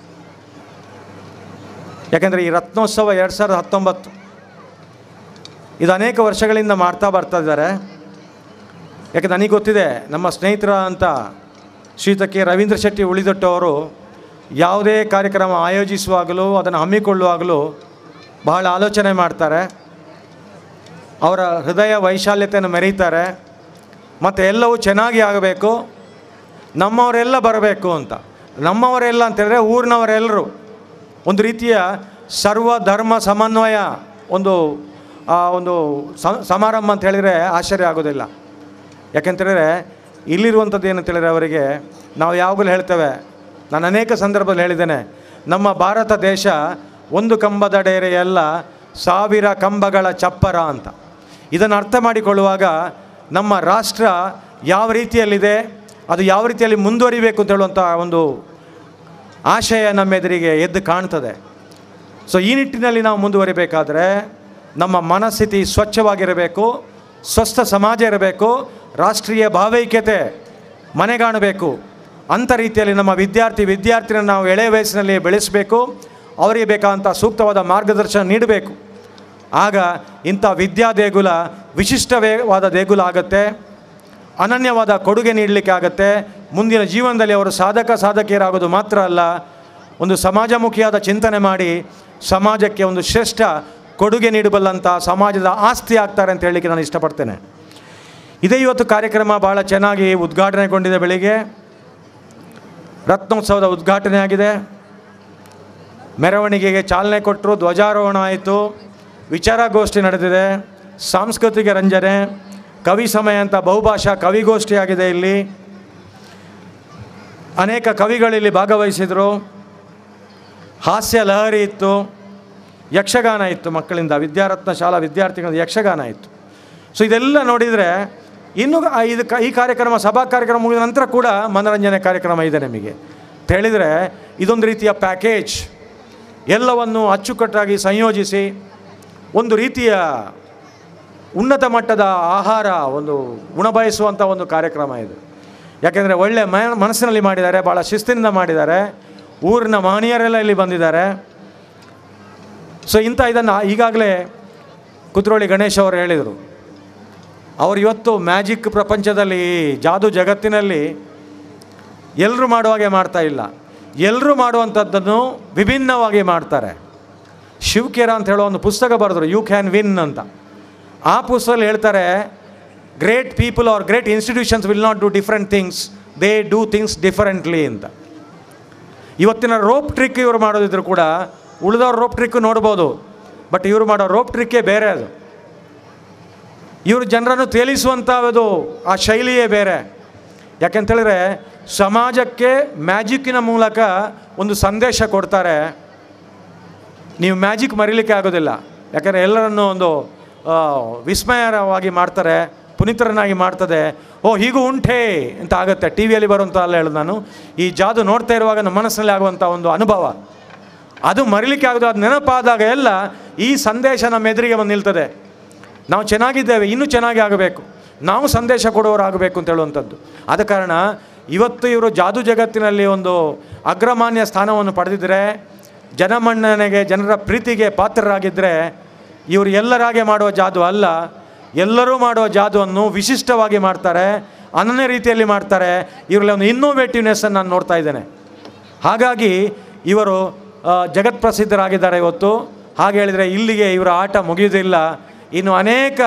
ಯಾಕೆಂದರೆ ಈ ರತ್ನೋತ್ಸವ ಎರಡು ಸಾವಿರದ ಹತ್ತೊಂಬತ್ತು ಇದು ಅನೇಕ ವರ್ಷಗಳಿಂದ ಮಾಡ್ತಾ ಬರ್ತಾ ಇದ್ದಾರೆ ಯಾಕೆ ನನಗೆ ಗೊತ್ತಿದೆ ನಮ್ಮ ಸ್ನೇಹಿತರ ಅಂತ ಶ್ರೀಯುತ ಕೆ ರವೀಂದ್ರ ಶೆಟ್ಟಿ ಉಳಿದೊಟ್ಟು ಅವರು ಯಾವುದೇ ಕಾರ್ಯಕ್ರಮ ಆಯೋಜಿಸುವಾಗಲೂ ಅದನ್ನು ಹಮ್ಮಿಕೊಳ್ಳುವಾಗಲೂ ಬಹಳ ಆಲೋಚನೆ ಮಾಡ್ತಾರೆ ಅವರ ಹೃದಯ ವೈಶಾಲ್ಯತೆಯನ್ನು ಮೆರೀತಾರೆ ಮತ್ತು ಎಲ್ಲವೂ ಚೆನ್ನಾಗಿ ಆಗಬೇಕು ನಮ್ಮವರೆಲ್ಲ ಬರಬೇಕು ಅಂತ ನಮ್ಮವರೆಲ್ಲ ಅಂತೇಳಿದ್ರೆ ಊರಿನವರೆಲ್ಲರೂ ಒಂದು ರೀತಿಯ ಸರ್ವ ಧರ್ಮ ಸಮನ್ವಯ ಒಂದು ಆ ಒಂದು ಸ- ಸಮಾರಂಭ ಅಂತ ಹೇಳಿದರೆ ಆಶ್ಚರ್ಯ ಆಗೋದಿಲ್ಲ ಯಾಕೆಂತೇಳಿದ್ರೆ ಇಲ್ಲಿರುವಂಥದ್ದು ಏನಂತೇಳಿದ್ರೆ ಅವರಿಗೆ ನಾವು ಯಾವಾಗಲೂ ಹೇಳ್ತೇವೆ ನಾನು ಅನೇಕ ಸಂದರ್ಭದಲ್ಲಿ ಹೇಳಿದ್ದೇನೆ ನಮ್ಮ ಭಾರತ ದೇಶ ಒಂದು ಕಂಬದ ಡೇರೆಯಲ್ಲ ಸಾವಿರ ಕಂಬಗಳ ಚಪ್ಪರ ಅಂತ ಇದನ್ನು ಅರ್ಥ ಮಾಡಿಕೊಳ್ಳುವಾಗ ನಮ್ಮ ರಾಷ್ಟ್ರ ಯಾವ ರೀತಿಯಲ್ಲಿದೆ ಅದು ಯಾವ ರೀತಿಯಲ್ಲಿ ಮುಂದುವರಿಬೇಕು ಅಂತ ಹೇಳುವಂಥ ಒಂದು ಆಶಯ ನಮ್ಮ ಎದುರಿಗೆ ಎದ್ದು ಕಾಣ್ತದೆ ಸೊ ಈ ನಿಟ್ಟಿನಲ್ಲಿ ನಾವು ಮುಂದುವರಿಬೇಕಾದ್ರೆ ನಮ್ಮ ಮನಸ್ಥಿತಿ ಸ್ವಚ್ಛವಾಗಿರಬೇಕು ಸ್ವಸ್ಥ ಸಮಾಜ ಇರಬೇಕು ರಾಷ್ಟ್ರೀಯ ಭಾವೈಕ್ಯತೆ ಮನೆಗಾಣಬೇಕು ಅಂಥ ರೀತಿಯಲ್ಲಿ ನಮ್ಮ ವಿದ್ಯಾರ್ಥಿ ವಿದ್ಯಾರ್ಥಿನ ನಾವು ಎಳೆ ವಯಸ್ಸಿನಲ್ಲಿ ಬೆಳೆಸಬೇಕು ಅವರಿಗೆ ಬೇಕಾದಂಥ ಸೂಕ್ತವಾದ ಮಾರ್ಗದರ್ಶನ ನೀಡಬೇಕು ಆಗ ಇಂಥ ವಿದ್ಯಾ ದೇಗುಲ ವಿಶಿಷ್ಟವಾದ ದೇಗುಲ ಆಗುತ್ತೆ ಅನನ್ಯವಾದ ಕೊಡುಗೆ ನೀಡಲಿಕ್ಕೆ ಆಗುತ್ತೆ ಮುಂದಿನ ಜೀವನದಲ್ಲಿ ಅವರು ಸಾಧಕ ಸಾಧಕಿಯರಾಗೋದು ಮಾತ್ರ ಅಲ್ಲ ಒಂದು ಸಮಾಜಮುಖಿಯಾದ ಚಿಂತನೆ ಮಾಡಿ ಸಮಾಜಕ್ಕೆ ಒಂದು ಶ್ರೇಷ್ಠ ಕೊಡುಗೆ ನೀಡಬಲ್ಲಂಥ ಸಮಾಜದ ಆಸ್ತಿ ಆಗ್ತಾರೆ ಅಂತ ಹೇಳಲಿಕ್ಕೆ ನಾನು ಇಷ್ಟಪಡ್ತೇನೆ ಇದೇ ಇವತ್ತು ಕಾರ್ಯಕ್ರಮ ಭಾಳ ಚೆನ್ನಾಗಿ ಉದ್ಘಾಟನೆಗೊಂಡಿದೆ ಬೆಳಿಗ್ಗೆ ರತ್ನೋತ್ಸವದ ಉದ್ಘಾಟನೆ ಆಗಿದೆ ಮೆರವಣಿಗೆಗೆ ಚಾಲನೆ ಕೊಟ್ಟರು ಧ್ವಜಾರೋಹಣ ಆಯಿತು ವಿಚಾರಗೋಷ್ಠಿ ನಡೆದಿದೆ ಸಾಂಸ್ಕೃತಿಕ ರಂಜನೆ ಕವಿ ಸಮಯ ಅಂತ ಬಹುಭಾಷಾ ಕವಿಗೋಷ್ಠಿ ಆಗಿದೆ ಇಲ್ಲಿ ಅನೇಕ ಕವಿಗಳಿಲ್ಲಿ ಭಾಗವಹಿಸಿದರು ಹಾಸ್ಯ ಲಹರಿ ಇತ್ತು ಯಕ್ಷಗಾನ ಇತ್ತು ಮಕ್ಕಳಿಂದ ವಿದ್ಯಾರತ್ನ ಶಾಲಾ ವಿದ್ಯಾರ್ಥಿಗಳಿಂದ ಯಕ್ಷಗಾನ ಇತ್ತು ಸೊ ಇದೆಲ್ಲ ನೋಡಿದರೆ ಇನ್ನು ಆ ಇದು ಕ- ಈ ಕಾರ್ಯಕ್ರಮ ಸಭಾ ಕಾರ್ಯಕ್ರಮ ಮುಗಿದ ನಂತರ ಕೂಡ ಮನೋರಂಜನೆ ಕಾರ್ಯಕ್ರಮ ಇದೆ ನಿಮಗೆ ಅಂತ ಹೇಳಿದರೆ ಇದೊಂದು ರೀತಿಯ ಪ್ಯಾಕೇಜ್ ಎಲ್ಲವನ್ನು ಅಚ್ಚುಕಟ್ಟಾಗಿ ಸಂಯೋಜಿಸಿ ಒಂದು ರೀತಿಯ ಉನ್ನತ ಮಟ್ಟದ ಆಹಾರ ಒಂದು ಉಣಬಯಸುವಂಥ ಒಂದು ಕಾರ್ಯಕ್ರಮ ಇದು ಯಾಕೆಂದರೆ ಒಳ್ಳೆ ಮ ಮನಸ್ಸಿನಲ್ಲಿ ಮಾಡಿದ್ದಾರೆ ಭಾಳ ಶಿಸ್ತಿನಿಂದ ಮಾಡಿದ್ದಾರೆ ಊರಿನ ಮಹನೀಯರೆಲ್ಲ ಇಲ್ಲಿ ಬಂದಿದ್ದಾರೆ ಸೊ ಇಂಥ ಇದನ್ನು ಈಗಾಗಲೇ ಕುದ್ರೋಳಿ ಗಣೇಶ್ ಅವರು ಹೇಳಿದರು ಅವರು ಇವತ್ತು ಮ್ಯಾಜಿಕ್ ಪ್ರಪಂಚದಲ್ಲಿ ಜಾದು ಜಗತ್ತಿನಲ್ಲಿ ಎಲ್ಲರೂ ಮಾಡುವಾಗೆ ಮಾಡ್ತಾ ಇಲ್ಲ ಎಲ್ಲರೂ ಮಾಡುವಂಥದ್ದನ್ನು ವಿಭಿನ್ನವಾಗಿ ಮಾಡ್ತಾರೆ ಶಿವಕೇರ ಅಂತ ಹೇಳೋ ಒಂದು ಪುಸ್ತಕ ಬರೆದ್ರು ಯು ಕ್ಯಾನ್ ವಿನ್ ಅಂತ ಆ ಪುಸ್ತಕದಲ್ಲಿ ಹೇಳ್ತಾರೆ great people are great institutions will not do different things they do things differently ಅಂತ ಇವತ್ತಿನ ರೋಪ್ ಟ್ರಿಕ್ ಇವರು ಮಾಡೋದಿದ್ರು ಕೂಡ ಉಳಿದವ್ರ ರೋಪ್ ಟ್ರಿಕ್ ನೋಡ್ಬೋದು ಬಟ್ ಇವರು ಮಾಡೋ ರೋಪ್ ಟ್ರಿಕ್ಕೇ ಬೇರೆ ಅದು ಇವರು ಜನರನ್ನು ತೇಲಿಸುವಂಥದ್ದು ಆ ಶೈಲಿಯೇ ಬೇರೆ ಯಾಕೆಂತೇಳಿದ್ರೆ ಸಮಾಜಕ್ಕೆ ಮ್ಯಾಜಿಕ್ಕಿನ ಮೂಲಕ ಒಂದು ಸಂದೇಶ ಕೊಡ್ತಾರೆ ನೀವು ಮ್ಯಾಜಿಕ್ ಮರೀಲಿಕ್ಕೆ ಆಗೋದಿಲ್ಲ ಯಾಕಂದರೆ ಎಲ್ಲರನ್ನು ಒಂದು ಆ, ವಿಸ್ಮಯವಾಗಿ ಮಾಡ್ತಾರೆ ಪುನೀತರನ್ನಾಗಿ ಮಾಡ್ತದೆ ಓ ಹೀಗೂ ಉಂಟೇ ಅಂತ ಆಗುತ್ತೆ ಟಿ ವಿಯಲ್ಲಿ ಬರುವಂಥ ಅಲ್ಲ ಹೇಳೋದು ನಾನು ಈ ಜಾದು ನೋಡ್ತಾ ಇರುವಾಗ ನಮ್ಮ ಮನಸ್ಸಿನಲ್ಲಿ ಆಗುವಂಥ ಒಂದು ಅನುಭವ ಅದು ಮರಿಲಿಕ್ಕೆ ಆಗೋದು ಅದು ನೆನಪಾದಾಗ ಎಲ್ಲ ಈ ಸಂದೇಶ ನಮ್ಮ ಎದುರಿಗೆ ಬಂದು ನಿಲ್ತದೆ ನಾವು ಚೆನ್ನಾಗಿದ್ದೇವೆ ಇನ್ನೂ ಚೆನ್ನಾಗಿ ಆಗಬೇಕು ನಾವು ಸಂದೇಶ ಕೊಡುವವರಾಗಬೇಕು ಅಂತ ಹೇಳುವಂಥದ್ದು ಆದ ಕಾರಣ ಇವತ್ತು ಇವರು ಜಾದು ಜಗತ್ತಿನಲ್ಲಿ ಒಂದು ಅಗ್ರಮಾನ್ಯ ಸ್ಥಾನವನ್ನು ಪಡೆದಿದ್ದರೆ ಜನಮನ್ನಣೆಗೆ ಜನರ ಪ್ರೀತಿಗೆ ಪಾತ್ರರಾಗಿದ್ದರೆ ಇವರು ಎಲ್ಲರಾಗೆ ಮಾಡುವ ಜಾದು ಅಲ್ಲ ಎಲ್ಲರೂ ಮಾಡುವ ಜಾದುವನ್ನು ವಿಶಿಷ್ಟವಾಗಿ ಮಾಡ್ತಾರೆ ಅನನ್ಯ ರೀತಿಯಲ್ಲಿ ಮಾಡ್ತಾರೆ ಇವರಲ್ಲಿ ಒಂದು ಇನ್ನೋವೇಟಿವ್ನೆಸ್ಸನ್ನು ನಾನು ನೋಡ್ತಾ ಇದ್ದೇನೆ ಹಾಗಾಗಿ ಇವರು ಆ, ಜಗತ್ಪ್ರಸಿದ್ಧರಾಗಿದ್ದಾರೆ ಇವತ್ತು ಹಾಗೆ ಹೇಳಿದರೆ ಇಲ್ಲಿಗೆ ಇವರ ಆಟ ಮುಗಿಯುವುದಿಲ್ಲ ಇನ್ನು ಅನೇಕ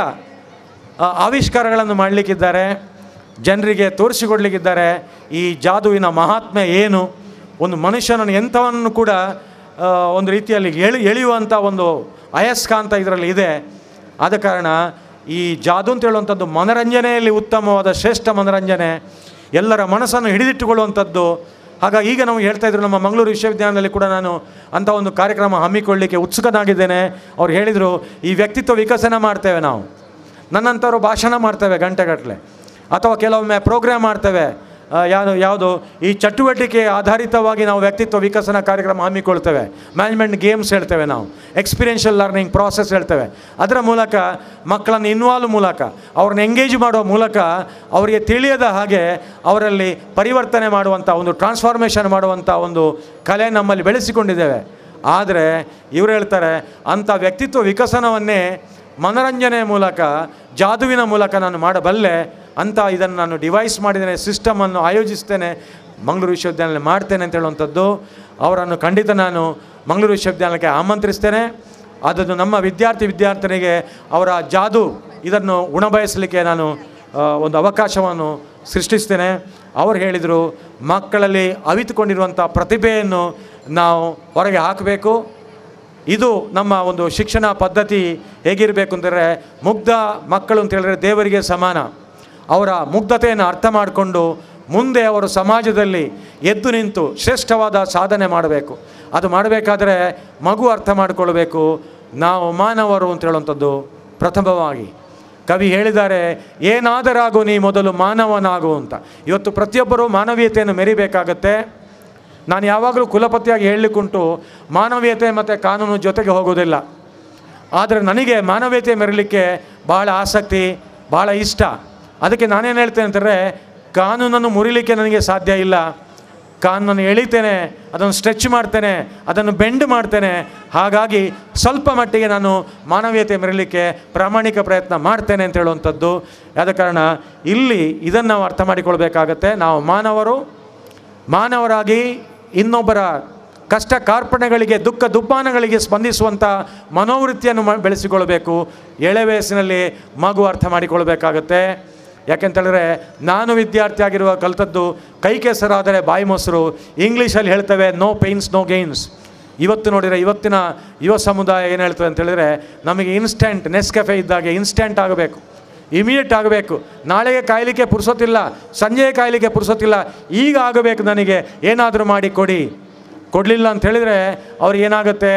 ಆ, ಆವಿಷ್ಕಾರಗಳನ್ನು ಮಾಡಲಿಕ್ಕಿದ್ದಾರೆ ಜನರಿಗೆ ತೋರಿಸಿಕೊಡ್ಲಿಕ್ಕಿದ್ದಾರೆ ಈ ಜಾದುವಿನ ಮಹಾತ್ಮೆ ಏನು ಒಂದು ಮನುಷ್ಯನನ್ನು ಎಂಥವನ್ನು ಕೂಡ ಆ, ಒಂದು ರೀತಿಯಲ್ಲಿ ಎಳಿ ಎಳೆಯುವಂಥ ಒಂದು ಅಯಸ್ಕಾಂತ ಇದರಲ್ಲಿ ಇದೆ ಆದ ಕಾರಣ ಈ ಜಾದು ಅಂತ ಹೇಳುವಂಥದ್ದು ಮನರಂಜನೆಯಲ್ಲಿ ಉತ್ತಮವಾದ ಶ್ರೇಷ್ಠ ಮನರಂಜನೆ ಎಲ್ಲರ ಮನಸ್ಸನ್ನು ಹಿಡಿದಿಟ್ಟುಕೊಳ್ಳುವಂಥದ್ದು ಹಾಗಾಗಿ ಈಗ ನಾವು ಹೇಳ್ತಾ ಇದ್ರು ನಮ್ಮ ಮಂಗಳೂರು ವಿಶ್ವವಿದ್ಯಾಲಯದಲ್ಲಿ ಕೂಡ ನಾನು ಅಂಥ ಒಂದು ಕಾರ್ಯಕ್ರಮ ಹಮ್ಮಿಕೊಳ್ಳಲಿಕ್ಕೆ ಉತ್ಸುಕನಾಗಿದ್ದೇನೆ ಅವ್ರು ಹೇಳಿದರು ಈ ವ್ಯಕ್ತಿತ್ವ ವಿಕಸನ ಮಾಡ್ತೇವೆ ನಾವು ನನ್ನಂಥವ್ರು ಭಾಷಣ ಮಾಡ್ತೇವೆ ಗಂಟೆಗಟ್ಟಲೆ ಅಥವಾ ಕೆಲವೊಮ್ಮೆ ಪ್ರೋಗ್ರಾಮ್ ಮಾಡ್ತೇವೆ ಆ, ಯಾವುದು ಯಾವುದು ಈ ಚಟುವಟಿಕೆ ಆಧಾರಿತವಾಗಿ ನಾವು ವ್ಯಕ್ತಿತ್ವ ವಿಕಸನ ಕಾರ್ಯಕ್ರಮ ಹಮ್ಮಿಕೊಳ್ತೇವೆ ಮ್ಯಾನೇಜ್ಮೆಂಟ್ ಗೇಮ್ಸ್ ಹೇಳ್ತೇವೆ ನಾವು ಎಕ್ಸ್ಪೀರಿಯನ್ಷಿಯಲ್ ಲರ್ನಿಂಗ್ ಪ್ರಾಸೆಸ್ ಹೇಳ್ತೇವೆ ಅದರ ಮೂಲಕ ಮಕ್ಕಳನ್ನು ಇನ್ವಾಲ್ವ್ ಮೂಲಕ ಅವ್ರನ್ನ ಎಂಗೇಜ್ ಮಾಡುವ ಮೂಲಕ ಅವರಿಗೆ ತಿಳಿಯದ ಹಾಗೆ ಅವರಲ್ಲಿ ಪರಿವರ್ತನೆ ಮಾಡುವಂಥ ಒಂದು ಟ್ರಾನ್ಸ್ಫಾರ್ಮೇಷನ್ ಮಾಡುವಂಥ ಒಂದು ಕಲೆ ನಮ್ಮಲ್ಲಿ ಬೆಳೆಸಿಕೊಂಡಿದ್ದೇವೆ ಆದರೆ ಇವರು ಹೇಳ್ತಾರೆ ಅಂಥ ವ್ಯಕ್ತಿತ್ವ ವಿಕಸನವನ್ನೇ ಮನರಂಜನೆಯ ಮೂಲಕ ಜಾದುವಿನ ಮೂಲಕ ನಾನು ಮಾಡಬಲ್ಲೆ ಅಂತ ಇದನ್ನು ನಾನು ಡಿವೈಸ್ ಮಾಡಿದ್ದೇನೆ ಸಿಸ್ಟಮನ್ನು ಆಯೋಜಿಸ್ತೇನೆ ಮಂಗಳೂರು ವಿಶ್ವವಿದ್ಯಾಲಯ ಮಾಡ್ತೇನೆ ಅಂತ ಹೇಳುವಂಥದ್ದು ಅವರನ್ನು ಖಂಡಿತ ನಾನು ಮಂಗಳೂರು ವಿಶ್ವವಿದ್ಯಾಲಯಕ್ಕೆ ಆಮಂತ್ರಿಸ್ತೇನೆ ಅದನ್ನು ನಮ್ಮ ವಿದ್ಯಾರ್ಥಿ ವಿದ್ಯಾರ್ಥಿನಿಗೆ ಅವರ ಜಾದು ಇದನ್ನು ಉಣಬಯಸಲಿಕ್ಕೆ ನಾನು ಆ, ಒಂದು ಅವಕಾಶವನ್ನು ಸೃಷ್ಟಿಸ್ತೇನೆ ಅವರು ಹೇಳಿದರು ಮಕ್ಕಳಲ್ಲಿ ಅವಿತುಕೊಂಡಿರುವಂಥ ಪ್ರತಿಭೆಯನ್ನು ನಾವು ಹೊರಗೆ ಹಾಕಬೇಕು ಇದು ನಮ್ಮ ಒಂದು ಶಿಕ್ಷಣ ಪದ್ಧತಿ ಹೇಗಿರಬೇಕು ಅಂತಂದರೆ ಮುಗ್ಧ ಮಕ್ಕಳು ಅಂತ ಹೇಳಿದ್ರೆ ದೇವರಿಗೆ ಸಮಾನ ಅವರ ಮುಗ್ಧತೆಯನ್ನು ಅರ್ಥ ಮಾಡಿಕೊಂಡು ಮುಂದೆ ಅವರು ಸಮಾಜದಲ್ಲಿ ಎದ್ದು ನಿಂತು ಶ್ರೇಷ್ಠವಾದ ಸಾಧನೆ ಮಾಡಬೇಕು ಅದು ಮಾಡಬೇಕಾದ್ರೆ ಮಗು ಅರ್ಥ ಮಾಡಿಕೊಳ್ಬೇಕು ನಾವು ಮಾನವರು ಅಂತ ಹೇಳುವಂಥದ್ದು ಪ್ರಥಮವಾಗಿ ಕವಿ ಹೇಳಿದ್ದಾರೆ ಏನಾದರಾಗು ನೀ ಮೊದಲು ಮಾನವನಾಗು ಅಂತ ಇವತ್ತು ಪ್ರತಿಯೊಬ್ಬರೂ ಮಾನವೀಯತೆಯನ್ನು ಮೆರಿಬೇಕಾಗತ್ತೆ ನಾನು ಯಾವಾಗಲೂ ಕುಲಪತಿಯಾಗಿ ಹೇಳಲಿಕ್ಕುಂಟು ಮಾನವೀಯತೆ ಮತ್ತು ಕಾನೂನು ಜೊತೆಗೆ ಹೋಗೋದಿಲ್ಲ ಆದರೆ ನನಗೆ ಮಾನವೀಯತೆ ಮೆರಲಿಕ್ಕೆ ಭಾಳ ಆಸಕ್ತಿ ಭಾಳ ಇಷ್ಟ ಅದಕ್ಕೆ ನಾನೇನು ಹೇಳ್ತೇನೆ ಅಂತಂದರೆ ಕಾನೂನನ್ನು ಮುರಿಲಿಕ್ಕೆ ನನಗೆ ಸಾಧ್ಯ ಇಲ್ಲ ಕಾನನ್ನು ಎಳಿತೇನೆ ಅದನ್ನು ಸ್ಟ್ರೆಚ್ ಮಾಡ್ತೇನೆ ಅದನ್ನು ಬೆಂಡ್ ಮಾಡ್ತೇನೆ ಹಾಗಾಗಿ ಸ್ವಲ್ಪ ಮಟ್ಟಿಗೆ ನಾನು ಮಾನವೀಯತೆ ಮೆರಲಿಕ್ಕೆ ಪ್ರಾಮಾಣಿಕ ಪ್ರಯತ್ನ ಮಾಡ್ತೇನೆ ಅಂತ ಹೇಳುವಂಥದ್ದು ಆದ ಕಾರಣ ಇಲ್ಲಿ ಇದನ್ನು ನಾವು ಅರ್ಥ ಮಾಡಿಕೊಳ್ಬೇಕಾಗತ್ತೆ ನಾವು ಮಾನವರು ಮಾನವರಾಗಿ ಇನ್ನೊಬ್ಬರ ಕಷ್ಟ ಕಾರ್ಪಣ್ಯಗಳಿಗೆ ದುಃಖ ದುಮ್ಮಾನಗಳಿಗೆ ಸ್ಪಂದಿಸುವಂಥ ಮನೋವೃತ್ತಿಯನ್ನು ಮ- ಬೆಳೆಸಿಕೊಳ್ಬೇಕು ಎಳೆ ವಯಸ್ಸಿನಲ್ಲಿ ಮಗು ಅರ್ಥ ಮಾಡಿಕೊಳ್ಬೇಕಾಗತ್ತೆ ಯಾಕೆಂತೇಳಿದ್ರೆ ನಾನು ವಿದ್ಯಾರ್ಥಿ ಆಗಿರುವ ಕಲ್ತದ್ದು ಕೈ ಕೆಸರಾದರೆ ಬಾಯಿ ಮೊಸರು ಇಂಗ್ಲೀಷಲ್ಲಿ ಹೇಳ್ತೇವೆ ನೋ ಪೇನ್ಸ್ ನೋ ಗೇನ್ಸ್ ಇವತ್ತು ನೋಡಿದರೆ ಇವತ್ತಿನ ಯುವ ಸಮುದಾಯ ಏನು ಹೇಳ್ತದೆ ಅಂತ ಹೇಳಿದ್ರೆ ನಮಗೆ ಇನ್ಸ್ಟೆಂಟ್ ನೆಸ್ಕೆಫೆ ಇದ್ದಾಗೆ ಇನ್ಸ್ಟೆಂಟ್ ಆಗಬೇಕು ಇಮಿಡಿಯೇಟ್ ಆಗಬೇಕು ನಾಳೆಗೆ ಕಾಯಲಿಕ್ಕೆ ಪುರ್ಸೋತಿಲ್ಲ ಸಂಜೆಗೆ ಕಾಯಲಿಕ್ಕೆ ಪುರ್ಸೋತಿಲ್ಲ ಈಗ ಆಗಬೇಕು ನನಗೆ ಏನಾದರೂ ಮಾಡಿ ಕೊಡಿ ಕೊಡಲಿಲ್ಲ ಅಂತ ಹೇಳಿದರೆ ಅವ್ರಿಗೆ ಏನಾಗುತ್ತೆ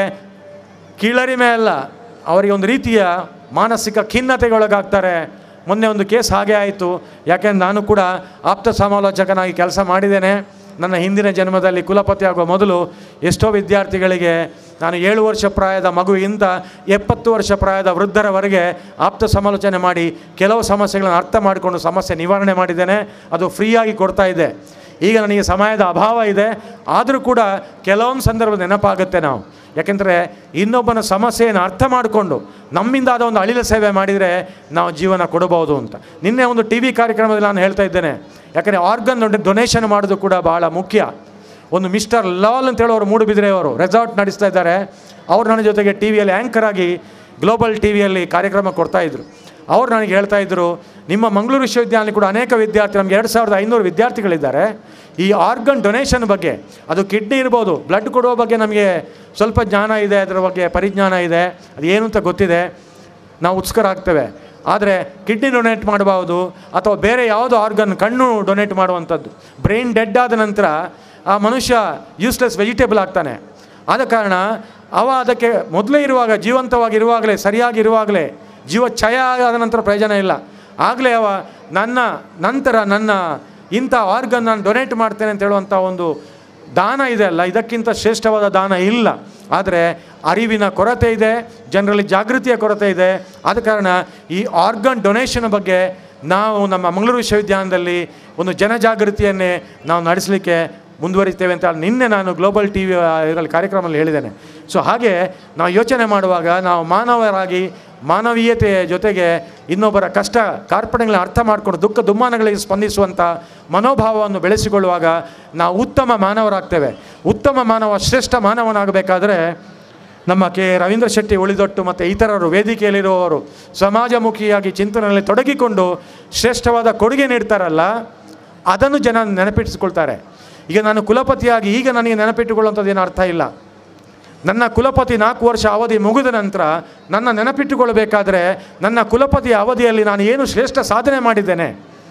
ಕೀಳರಿಮೆ ಅಲ್ಲ ಅವರಿಗೆ ಒಂದು ರೀತಿಯ ಮಾನಸಿಕ ಖಿನ್ನತೆಗೊಳಗಾಗ್ತಾರೆ ಮೊನ್ನೆ ಒಂದು ಕೇಸ್ ಹಾಗೆ ಆಯಿತು ಯಾಕೆಂದ್ರೆ ನಾನು ಕೂಡ ಆಪ್ತ ಸಮಾಲೋಚಕನಾಗಿ ಕೆಲಸ ಮಾಡಿದ್ದೇನೆ ನನ್ನ ಹಿಂದಿನ ಜನ್ಮದಲ್ಲಿ ಕುಲಪತಿ ಆಗುವ ಮೊದಲು ಎಷ್ಟೋ ವಿದ್ಯಾರ್ಥಿಗಳಿಗೆ ನಾನು ಏಳು ವರ್ಷ ಪ್ರಾಯದ ಮಗುವಿಗಿಂತ ಎಪ್ಪತ್ತು ವರ್ಷ ಪ್ರಾಯದ ವೃದ್ಧರವರೆಗೆ ಆಪ್ತ ಸಮಾಲೋಚನೆ ಮಾಡಿ ಕೆಲವು ಸಮಸ್ಯೆಗಳನ್ನು ಅರ್ಥ ಮಾಡಿಕೊಂಡು ಸಮಸ್ಯೆ ನಿವಾರಣೆ ಮಾಡಿದ್ದೇನೆ ಅದು ಫ್ರೀಯಾಗಿ ಕೊಡ್ತಾ ಇದೆ ಈಗ ನನಗೆ ಸಮಯದ ಅಭಾವ ಇದೆ ಆದರೂ ಕೂಡ ಕೆಲವೊಂದು ಸಂದರ್ಭ ನೆನಪಾಗುತ್ತೆ ನಾವು ಯಾಕೆಂದರೆ ಇನ್ನೊಬ್ಬನ ಸಮಸ್ಯೆಯನ್ನು ಅರ್ಥ ಮಾಡಿಕೊಂಡು ನಮ್ಮಿಂದ ಆದ ಒಂದು ಅಳಿಲ ಸೇವೆ ಮಾಡಿದರೆ ನಾವು ಜೀವನ ಕೊಡಬಹುದು ಅಂತ ನಿನ್ನೆ ಒಂದು ಟಿ ವಿ ಕಾರ್ಯಕ್ರಮದಲ್ಲಿ ನಾನು ಹೇಳ್ತಾ ಇದ್ದೇನೆ ಯಾಕಂದರೆ ಆರ್ಗನ್ ಡೊನೇಷನ್ ಮಾಡೋದು ಕೂಡ ಭಾಳ ಮುಖ್ಯ ಒಂದು ಮಿಸ್ಟರ್ ಲಾಲ್ ಅಂತ ಹೇಳೋರು ಮೂಡುಬಿದ್ರೆಯವರು ರೆಸಾರ್ಟ್ ನಡೆಸ್ತಾ ಇದ್ದಾರೆ ಅವ್ರು ನನ್ನ ಜೊತೆಗೆ ಟಿ ವಿಯಲ್ಲಿ ಆ್ಯಂಕರ್ ಆಗಿ ಗ್ಲೋಬಲ್ ಟಿ ವಿಯಲ್ಲಿ ಕಾರ್ಯಕ್ರಮ ಕೊಡ್ತಾಯಿದ್ರು ಅವ್ರು ನನಗೆ ಹೇಳ್ತಾ ಇದ್ದರು ನಿಮ್ಮ ಮಂಗಳೂರು ವಿಶ್ವವಿದ್ಯಾಲಯ ಕೂಡ ಅನೇಕ ವಿದ್ಯಾರ್ಥಿ ನಮಗೆ ಎರಡು ಸಾವಿರದ ಐನೂರು ವಿದ್ಯಾರ್ಥಿಗಳಿದ್ದಾರೆ ಈ ಆರ್ಗನ್ ಡೊನೇಷನ್ ಬಗ್ಗೆ ಅದು ಕಿಡ್ನಿ ಇರ್ಬೋದು ಬ್ಲಡ್ ಕೊಡುವ ಬಗ್ಗೆ ನಮಗೆ ಸ್ವಲ್ಪ ಜ್ಞಾನ ಇದೆ ಅದರ ಬಗ್ಗೆ ಪರಿಜ್ಞಾನ ಇದೆ ಅದು ಏನು ಅಂತ ಗೊತ್ತಿದೆ ನಾವು ಉತ್ಸ್ಕರ ಆಗ್ತೇವೆ ಆದರೆ ಕಿಡ್ನಿ ಡೊನೇಟ್ ಮಾಡಬಹುದು ಅಥವಾ ಬೇರೆ ಯಾವುದೋ ಆರ್ಗನ್ ಕಣ್ಣು ಡೊನೇಟ್ ಮಾಡುವಂಥದ್ದು ಬ್ರೈನ್ ಡೆಡ್ ಆದ ನಂತರ ಆ ಮನುಷ್ಯ ಯೂಸ್ಲೆಸ್ ವೆಜಿಟೇಬಲ್ ಆಗ್ತಾನೆ ಆದ ಕಾರಣ ಅವ ಅದಕ್ಕೆ ಮೊದಲೇ ಇರುವಾಗ ಜೀವಂತವಾಗಿರುವಾಗಲೇ ಸರಿಯಾಗಿರುವಾಗಲೇ ಜೀವ ಛಯ ಆದ ನಂತರ ಪ್ರಯೋಜನ ಇಲ್ಲ ಆಗಲೇ ಅವ ನನ್ನ ನಂತರ ನನ್ನ ಇಂಥ ಆರ್ಗನ್ ನಾನು ಡೊನೇಟ್ ಮಾಡ್ತೇನೆ ಅಂತ ಹೇಳುವಂಥ ಒಂದು ದಾನ ಇದೆ ಅಲ್ಲ ಇದಕ್ಕಿಂತ ಶ್ರೇಷ್ಠವಾದ ದಾನ ಇಲ್ಲ ಆದರೆ ಅರಿವಿನ ಕೊರತೆ ಇದೆ ಜನರಲ್ಲಿ ಜಾಗೃತಿಯ ಕೊರತೆ ಇದೆ ಆದ ಕಾರಣ ಈ ಆರ್ಗನ್ ಡೊನೇಷನ್ ಬಗ್ಗೆ ನಾವು ನಮ್ಮ ಮಂಗಳೂರು ವಿಶ್ವವಿದ್ಯಾಲಯದಲ್ಲಿ ಒಂದು ಜನಜಾಗೃತಿಯನ್ನೇ ನಾವು ನಡೆಸಲಿಕ್ಕೆ ಮುಂದುವರಿತೇವೆ ಅಂತ ನಿನ್ನೆ ನಾನು ಗ್ಲೋಬಲ್ ಟಿ ವಿ ಇದರಲ್ಲಿ ಕಾರ್ಯಕ್ರಮದಲ್ಲಿ ಹೇಳಿದ್ದೇನೆ ಸೊ ಹಾಗೆ ನಾವು ಯೋಚನೆ ಮಾಡುವಾಗ ನಾವು ಮಾನವರಾಗಿ ಮಾನವೀಯತೆಯ ಜೊತೆಗೆ ಇನ್ನೊಬ್ಬರ ಕಷ್ಟ ಕಾರ್ಪಣ್ಯಗಳನ್ನ ಅರ್ಥ ಮಾಡಿಕೊಂಡು ದುಃಖ ದುಮ್ಮಾನಗಳಿಗೆ ಸ್ಪಂದಿಸುವಂಥ ಮನೋಭಾವವನ್ನು ಬೆಳೆಸಿಕೊಳ್ಳುವಾಗ ನಾವು ಉತ್ತಮ ಮಾನವರಾಗ್ತೇವೆ ಉತ್ತಮ ಮಾನವ ಶ್ರೇಷ್ಠ ಮಾನವನಾಗಬೇಕಾದ್ರೆ ನಮ್ಮ ಕೆ ರವೀಂದ್ರ ಶೆಟ್ಟಿ ಉಳಿದೊಟ್ಟು ಮತ್ತು ಇತರರು ವೇದಿಕೆಯಲ್ಲಿರುವವರು ಸಮಾಜಮುಖಿಯಾಗಿ ಚಿಂತನೆಯಲ್ಲಿ ತೊಡಗಿಕೊಂಡು ಶ್ರೇಷ್ಠವಾದ ಕೊಡುಗೆ ನೀಡ್ತಾರಲ್ಲ ಅದನ್ನು ಜನ ನೆನಪಿಸಿಕೊಳ್ತಾರೆ ಈಗ ನಾನು ಕುಲಪತಿಯಾಗಿ ಈಗ ನನಗೆ ನೆನಪಿಟ್ಟುಕೊಳ್ಳುವಂಥದ್ದು ಏನು ಅರ್ಥ ಇಲ್ಲ ನನ್ನ ಕುಲಪತಿ ನಾಲ್ಕು ವರ್ಷ ಅವಧಿ ಮುಗಿದ ನಂತರ ನನ್ನ ನೆನಪಿಟ್ಟುಕೊಳ್ಳಬೇಕಾದ್ರೆ ನನ್ನ ಕುಲಪತಿಯ ಅವಧಿಯಲ್ಲಿ ನಾನು ಏನು ಶ್ರೇಷ್ಠ ಸಾಧನೆ ಮಾಡಿದ್ದೇನೆ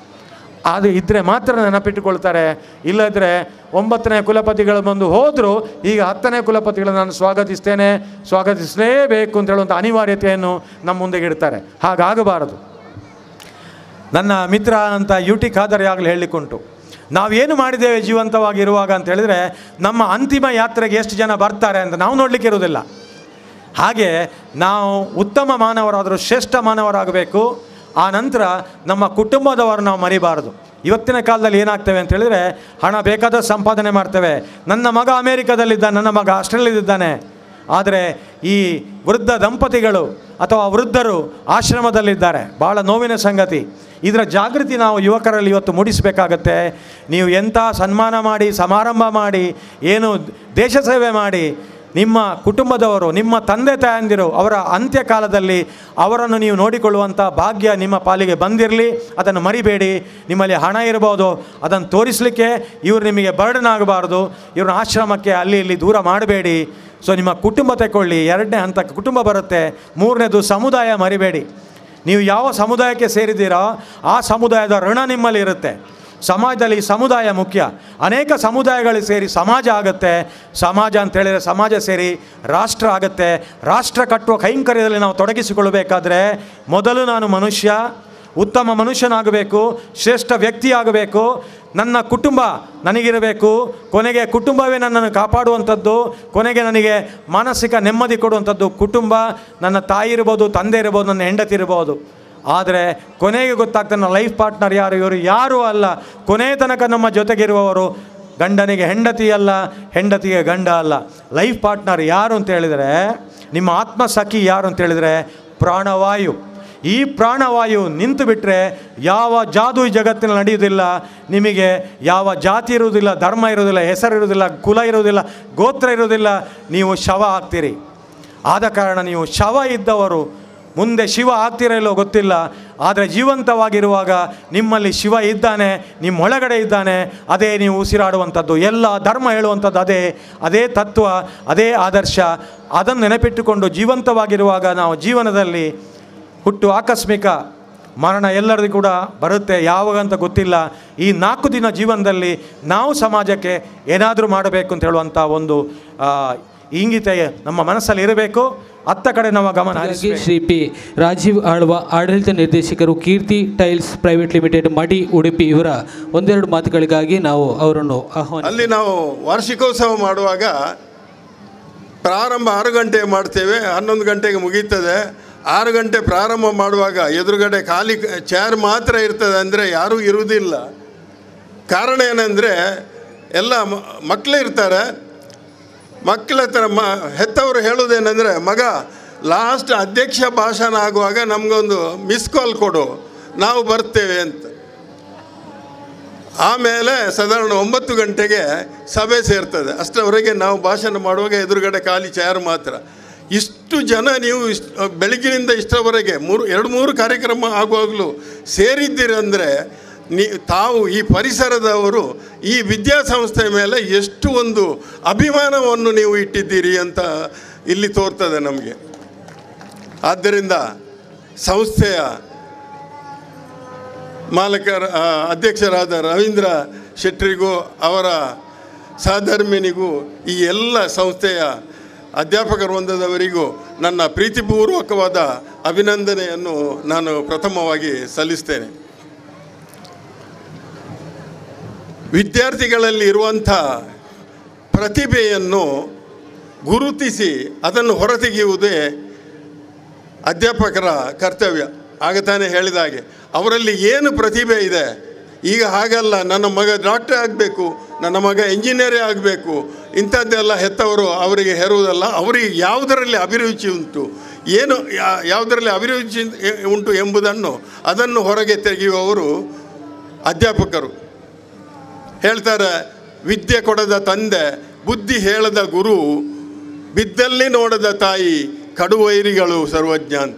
ಅದು ಇದ್ದರೆ ಮಾತ್ರ ನೆನಪಿಟ್ಟುಕೊಳ್ತಾರೆ ಇಲ್ಲದ್ರೆ ಒಂಬತ್ತನೇ ಕುಲಪತಿಗಳು ಬಂದು ಹೋದರೂ ಈಗ ಹತ್ತನೇ ಕುಲಪತಿಗಳನ್ನು ನಾನು ಸ್ವಾಗತಿಸ್ತೇನೆ ಸ್ವಾಗತಿಸಲೇಬೇಕು ಅಂತ ಹೇಳುವಂಥ ಅನಿವಾರ್ಯತೆಯನ್ನು ನಮ್ಮ ಮುಂದೆಗೆ ಇಡ್ತಾರೆ ಹಾಗಾಗಬಾರದು ನನ್ನ ಮಿತ್ರ ಅಂತ ಯು ಟಿ ಖಾದರ್ ಆಗಲೇ ಹೇಳಲಿಕ್ಕುಂಟು ನಾವೇನು ಮಾಡಿದ್ದೇವೆ ಜೀವಂತವಾಗಿರುವಾಗ ಅಂತ ಹೇಳಿದರೆ ನಮ್ಮ ಅಂತಿಮ ಯಾತ್ರೆಗೆ ಎಷ್ಟು ಜನ ಬರ್ತಾರೆ ಅಂತ ನಾವು ನೋಡಲಿಕ್ಕೆ ಇರುವುದಿಲ್ಲ ಹಾಗೆ ನಾವು ಉತ್ತಮ ಮಾನವರಾದರೂ ಶ್ರೇಷ್ಠ ಮಾನವರಾಗಬೇಕು ಆ ನಂತರ ನಮ್ಮ ಕುಟುಂಬದವರು ನಾವು ಮರಿಬಾರದು ಇವತ್ತಿನ ಕಾಲದಲ್ಲಿ ಏನಾಗ್ತೇವೆ ಅಂತ ಹೇಳಿದರೆ ಹಣ ಬೇಕಾದ ಸಂಪಾದನೆ ಮಾಡ್ತೇವೆ ನನ್ನ ಮಗ ಅಮೇರಿಕಾದಲ್ಲಿದ್ದಾನೆ ನನ್ನ ಮಗ ಆಸ್ಟ್ರೇಲಿಯಾದಲ್ಲಿದ್ದಾನೆ ಆದರೆ ಈ ವೃದ್ಧ ದಂಪತಿಗಳು ಅಥವಾ ವೃದ್ಧರು ಆಶ್ರಮದಲ್ಲಿದ್ದಾರೆ ಭಾಳ ನೋವಿನ ಸಂಗತಿ ಇದರ ಜಾಗೃತಿ ನಾವು ಯುವಕರಲ್ಲಿ ಇವತ್ತು ಮೂಡಿಸಬೇಕಾಗತ್ತೆ ನೀವು ಎಂಥ ಸನ್ಮಾನ ಮಾಡಿ ಸಮಾರಂಭ ಮಾಡಿ ಏನು ದೇಶ ಸೇವೆ ಮಾಡಿ ನಿಮ್ಮ ಕುಟುಂಬದವರು ನಿಮ್ಮ ತಂದೆ ತಾಯಂದಿರು ಅವರ ಅಂತ್ಯಕಾಲದಲ್ಲಿ ಅವರನ್ನು ನೀವು ನೋಡಿಕೊಳ್ಳುವಂಥ ಭಾಗ್ಯ ನಿಮ್ಮ ಪಾಲಿಗೆ ಬಂದಿರಲಿ ಅದನ್ನು ಮರಿಬೇಡಿ ನಿಮ್ಮಲ್ಲಿ ಹಣ ಇರ್ಬೋದು ಅದನ್ನು ತೋರಿಸಲಿಕ್ಕೆ ಇವರು ನಿಮಗೆ ಬರ್ಡನ್ ಆಗಬಾರ್ದು ಇವ್ರನ್ನ ಆಶ್ರಮಕ್ಕೆ ಅಲ್ಲಿ ಇಲ್ಲಿ ದೂರ ಮಾಡಬೇಡಿ ಸೊ ನಿಮ್ಮ ಕುಟುಂಬ ತಗೊಳ್ಳಿ ಎರಡನೇ ಹಂತಕ್ಕೆ ಕುಟುಂಬ ಬರುತ್ತೆ ಮೂರನೇದು ಸಮುದಾಯ ಮರಿಬೇಡಿ ನೀವು ಯಾವ ಸಮುದಾಯಕ್ಕೆ ಸೇರಿದ್ದೀರೋ ಆ ಸಮುದಾಯದ ಋಣ ನಿಮ್ಮಲ್ಲಿ ಇರುತ್ತೆ ಸಮಾಜದಲ್ಲಿ ಸಮುದಾಯ ಮುಖ್ಯ ಅನೇಕ ಸಮುದಾಯಗಳು ಸೇರಿ ಸಮಾಜ ಆಗುತ್ತೆ ಸಮಾಜ ಅಂತ ಹೇಳಿದರೆ ಸಮಾಜ ಸೇರಿ ರಾಷ್ಟ್ರ ಆಗುತ್ತೆ ರಾಷ್ಟ್ರ ಕಟ್ಟುವ ಕೈಂಕರ್ಯದಲ್ಲಿ ನಾವು ತೊಡಗಿಸಿಕೊಳ್ಳಬೇಕಾದ್ರೆ ಮೊದಲು ನಾನು ಮನುಷ್ಯ ಉತ್ತಮ ಮನುಷ್ಯನಾಗಬೇಕು ಶ್ರೇಷ್ಠ ವ್ಯಕ್ತಿ ಆಗಬೇಕು ನನ್ನ ಕುಟುಂಬ ನನಗಿರಬೇಕು ಕೊನೆಗೆ ಕುಟುಂಬವೇ ನನ್ನನ್ನು ಕಾಪಾಡುವಂಥದ್ದು ಕೊನೆಗೆ ನನಗೆ ಮಾನಸಿಕ ನೆಮ್ಮದಿ ಕೊಡುವಂಥದ್ದು ಕುಟುಂಬ ನನ್ನ ತಾಯಿ ಇರ್ಬೋದು ತಂದೆ ಇರ್ಬೋದು ನನ್ನ ಹೆಂಡತಿ ಇರ್ಬೋದು ಆದರೆ ಕೊನೆಗೆ ಗೊತ್ತಾಗ್ತದೆ ನನ್ನ ಲೈಫ್ ಪಾರ್ಟ್ನರ್ ಯಾರು ಇವರು ಯಾರೂ ಅಲ್ಲ ಕೊನೆಯ ತನಕ ನಮ್ಮ ಜೊತೆಗಿರುವವರು ಗಂಡನಿಗೆ ಹೆಂಡತಿ ಅಲ್ಲ ಹೆಂಡತಿಗೆ ಗಂಡ ಅಲ್ಲ ಲೈಫ್ ಪಾರ್ಟ್ನರ್ ಯಾರು ಅಂತ ಹೇಳಿದರೆ ನಿಮ್ಮ ಆತ್ಮ ಸಖಿ ಯಾರು ಅಂತ ಹೇಳಿದರೆ ಪ್ರಾಣವಾಯು ಈ ಪ್ರಾಣವಾಯು ನಿಂತು ಬಿಟ್ಟರೆ ಯಾವ ಜಾದು ಈ ಜಗತ್ತಿನಲ್ಲಿ ನಡೆಯುವುದಿಲ್ಲ ನಿಮಗೆ ಯಾವ ಜಾತಿ ಇರುವುದಿಲ್ಲ ಧರ್ಮ ಇರುವುದಿಲ್ಲ ಹೆಸರು ಇರುವುದಿಲ್ಲ ಕುಲ ಇರುವುದಿಲ್ಲ ಗೋತ್ರ ಇರುವುದಿಲ್ಲ ನೀವು ಶವ ಆಗ್ತೀರಿ ಆದ ಕಾರಣ ನೀವು ಶವ ಇದ್ದವರು ಮುಂದೆ ಶಿವ ಆಗ್ತಿರೋ ಇಲ್ಲೋ ಗೊತ್ತಿಲ್ಲ ಆದರೆ ಜೀವಂತವಾಗಿರುವಾಗ ನಿಮ್ಮಲ್ಲಿ ಶಿವ ಇದ್ದಾನೆ ನಿಮ್ಮೊಳಗಡೆ ಇದ್ದಾನೆ ಅದೇ ನೀವು ಉಸಿರಾಡುವಂಥದ್ದು ಎಲ್ಲ ಧರ್ಮ ಹೇಳುವಂಥದ್ದು ಅದೇ ಅದೇ ತತ್ವ ಅದೇ ಆದರ್ಶ ಅದನ್ನು ನೆನಪಿಟ್ಟುಕೊಂಡು ಜೀವಂತವಾಗಿರುವಾಗ ನಾವು ಜೀವನದಲ್ಲಿ ಹುಟ್ಟು ಆಕಸ್ಮಿಕ ಮರಣ ಎಲ್ಲರಿಗೂ ಕೂಡ ಬರುತ್ತೆ ಯಾವಾಗ ಅಂತ ಗೊತ್ತಿಲ್ಲ ಈ ನಾಲ್ಕು ದಿನ ಜೀವನದಲ್ಲಿ ನಾವು ಸಮಾಜಕ್ಕೆ ಏನಾದರೂ ಮಾಡಬೇಕು ಅಂತ ಹೇಳುವಂಥ ಒಂದು ಆ, ಇಂಗಿತ ನಮ್ಮ ಮನಸ್ಸಲ್ಲಿ ಇರಬೇಕು ಅತ್ತ ಕಡೆ ನಮ್ಮ ಗಮನ ಹಾಗಾಗಿ ಹರಿಸಬೇಕು ಶ್ರೀ ಪಿ ರಾಜೀವ್ ಆಳ್ವ ಆಡಳಿತ ನಿರ್ದೇಶಕರು ಕೀರ್ತಿ ಟೈಲ್ಸ್ ಪ್ರೈವೇಟ್ ಲಿಮಿಟೆಡ್ ಮಡಿ ಉಡುಪಿ ಇವರ ಒಂದೆರಡು ಮಾತುಗಳಿಗಾಗಿ ನಾವು ಅವರನ್ನು ಆಹ್ವಾನ ಅಲ್ಲಿ ನಾವು ವಾರ್ಷಿಕೋತ್ಸವ ಮಾಡುವಾಗ ಪ್ರಾರಂಭ ಆರು ಗಂಟೆ ಮಾಡ್ತೇವೆ ಹನ್ನೊಂದು ಗಂಟೆಗೆ ಮುಗೀತದೆ ಆರು ಗಂಟೆ ಪ್ರಾರಂಭ ಮಾಡುವಾಗ ಎದುರುಗಡೆ ಖಾಲಿ ಚೇರ್ ಮಾತ್ರ ಇರ್ತದೆ ಅಂದರೆ ಯಾರೂ ಇರುವುದಿಲ್ಲ ಕಾರಣ ಏನಂದರೆ ಎಲ್ಲ ಮ- ಮಕ್ಕಳು ಇರ್ತಾರೆ ಮಕ್ಕಳ ಹತ್ರ ಮ ಹೆತ್ತವರು ಹೇಳೋದೇನೆಂದರೆ ಮಗ ಲಾಸ್ಟ್ ಅಧ್ಯಕ್ಷ ಭಾಷಣ ಆಗುವಾಗ ನಮಗೊಂದು ಮಿಸ್ ಕಾಲ್ ಕೊಡು ನಾವು ಬರ್ತೇವೆ ಅಂತ ಆಮೇಲೆ ಸಾಧಾರಣ ಒಂಬತ್ತು ಗಂಟೆಗೆ ಸಭೆ ಸೇರ್ತದೆ ಅಷ್ಟರವರೆಗೆ ನಾವು ಭಾಷಣ ಮಾಡುವಾಗ ಎದುರುಗಡೆ ಖಾಲಿ ಚೇರ್ ಮಾತ್ರ ಇಷ್ಟು ಜನ ನೀವು ಇಷ್ಟು ಬೆಳಗಿನಿಂದ ಇಷ್ಟರವರೆಗೆ ಮೂರು ಎರಡು ಮೂರು ಕಾರ್ಯಕ್ರಮ ಆಗುವಾಗಲೂ ಸೇರಿದ್ದೀರಂದರೆ ನೀ ತಾವು ಈ ಪರಿಸರದವರು ಈ ವಿದ್ಯಾಸಂಸ್ಥೆ ಮೇಲೆ ಎಷ್ಟು ಒಂದು ಅಭಿಮಾನವನ್ನು ನೀವು ಇಟ್ಟಿದ್ದೀರಿ ಅಂತ ಇಲ್ಲಿ ತೋರ್ತದೆ ನಮಗೆ ಆದ್ದರಿಂದ ಸಂಸ್ಥೆಯ ಮಾಲಕರ ಆ, ಅಧ್ಯಕ್ಷರಾದ ರವೀಂದ್ರ ಶೆಟ್ಟರಿಗೂ ಅವರ ಸಹಧರ್ಮಿನಿಗೂ ಈ ಎಲ್ಲ ಸಂಸ್ಥೆಯ ಅಧ್ಯಾಪಕ ವೃಂದದವರಿಗೂ ನನ್ನ ಪ್ರೀತಿಪೂರ್ವಕವಾದ ಅಭಿನಂದನೆಯನ್ನು ನಾನು ಪ್ರಥಮವಾಗಿ ಸಲ್ಲಿಸ್ತೇನೆ ವಿದ್ಯಾರ್ಥಿಗಳಲ್ಲಿ ಇರುವಂಥ ಪ್ರತಿಭೆಯನ್ನು ಗುರುತಿಸಿ ಅದನ್ನು ಹೊರತೆಗೆಯುವುದೇ ಅಧ್ಯಾಪಕರ ಕರ್ತವ್ಯ ಆಗ ತಾನೇ ಹೇಳಿದ ಹಾಗೆ ಅವರಲ್ಲಿ ಏನು ಪ್ರತಿಭೆ ಇದೆ ಈಗ ಹಾಗಲ್ಲ ನನ್ನ ಮಗ ಡಾಕ್ಟರ್ ಆಗಬೇಕು ನನ್ನ ಮಗ ಇಂಜಿನಿಯರೇ ಆಗಬೇಕು ಇಂಥದ್ದೆಲ್ಲ ಹೆತ್ತವರು ಅವರಿಗೆ ಹೇರುವುದಲ್ಲ ಅವರಿಗೆ ಯಾವುದರಲ್ಲಿ ಅಭಿರುಚಿ ಉಂಟು ಏನು ಯಾ- ಯಾವುದರಲ್ಲಿ ಅಭಿರುಚಿ ಉಂಟು ಎಂಬುದನ್ನು ಅದನ್ನು ಹೊರಗೆ ತೆಗೆಯುವವರು ಅಧ್ಯಾಪಕರು ಹೇಳ್ತಾರೆ ವಿದ್ಯೆ ಕೊಡದ ತಂದೆ ಬುದ್ಧಿ ಹೇಳದ ಗುರು ಬಿದ್ದಲ್ಲಿ ನೋಡದ ತಾಯಿ ಕಡುವೈರಿಗಳು ಸರ್ವಜ್ಞ ಅಂತ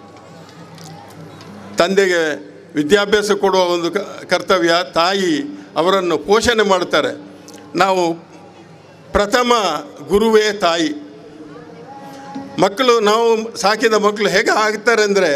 ತಂದೆಗೆ ವಿದ್ಯಾಭ್ಯಾಸ ಕೊಡುವ ಒಂದು ಕ- ಕರ್ತವ್ಯ ತಾಯಿ ಅವರನ್ನು ಪೋಷಣೆ ಮಾಡ್ತಾರೆ ನಾವು ಪ್ರಥಮ ಗುರುವೇ ತಾಯಿ ಮಕ್ಕಳು ನಾವು ಸಾಕಿದ ಮಕ್ಕಳು ಹೇಗೆ ಆಗ್ತಾರೆ ಅಂದರೆ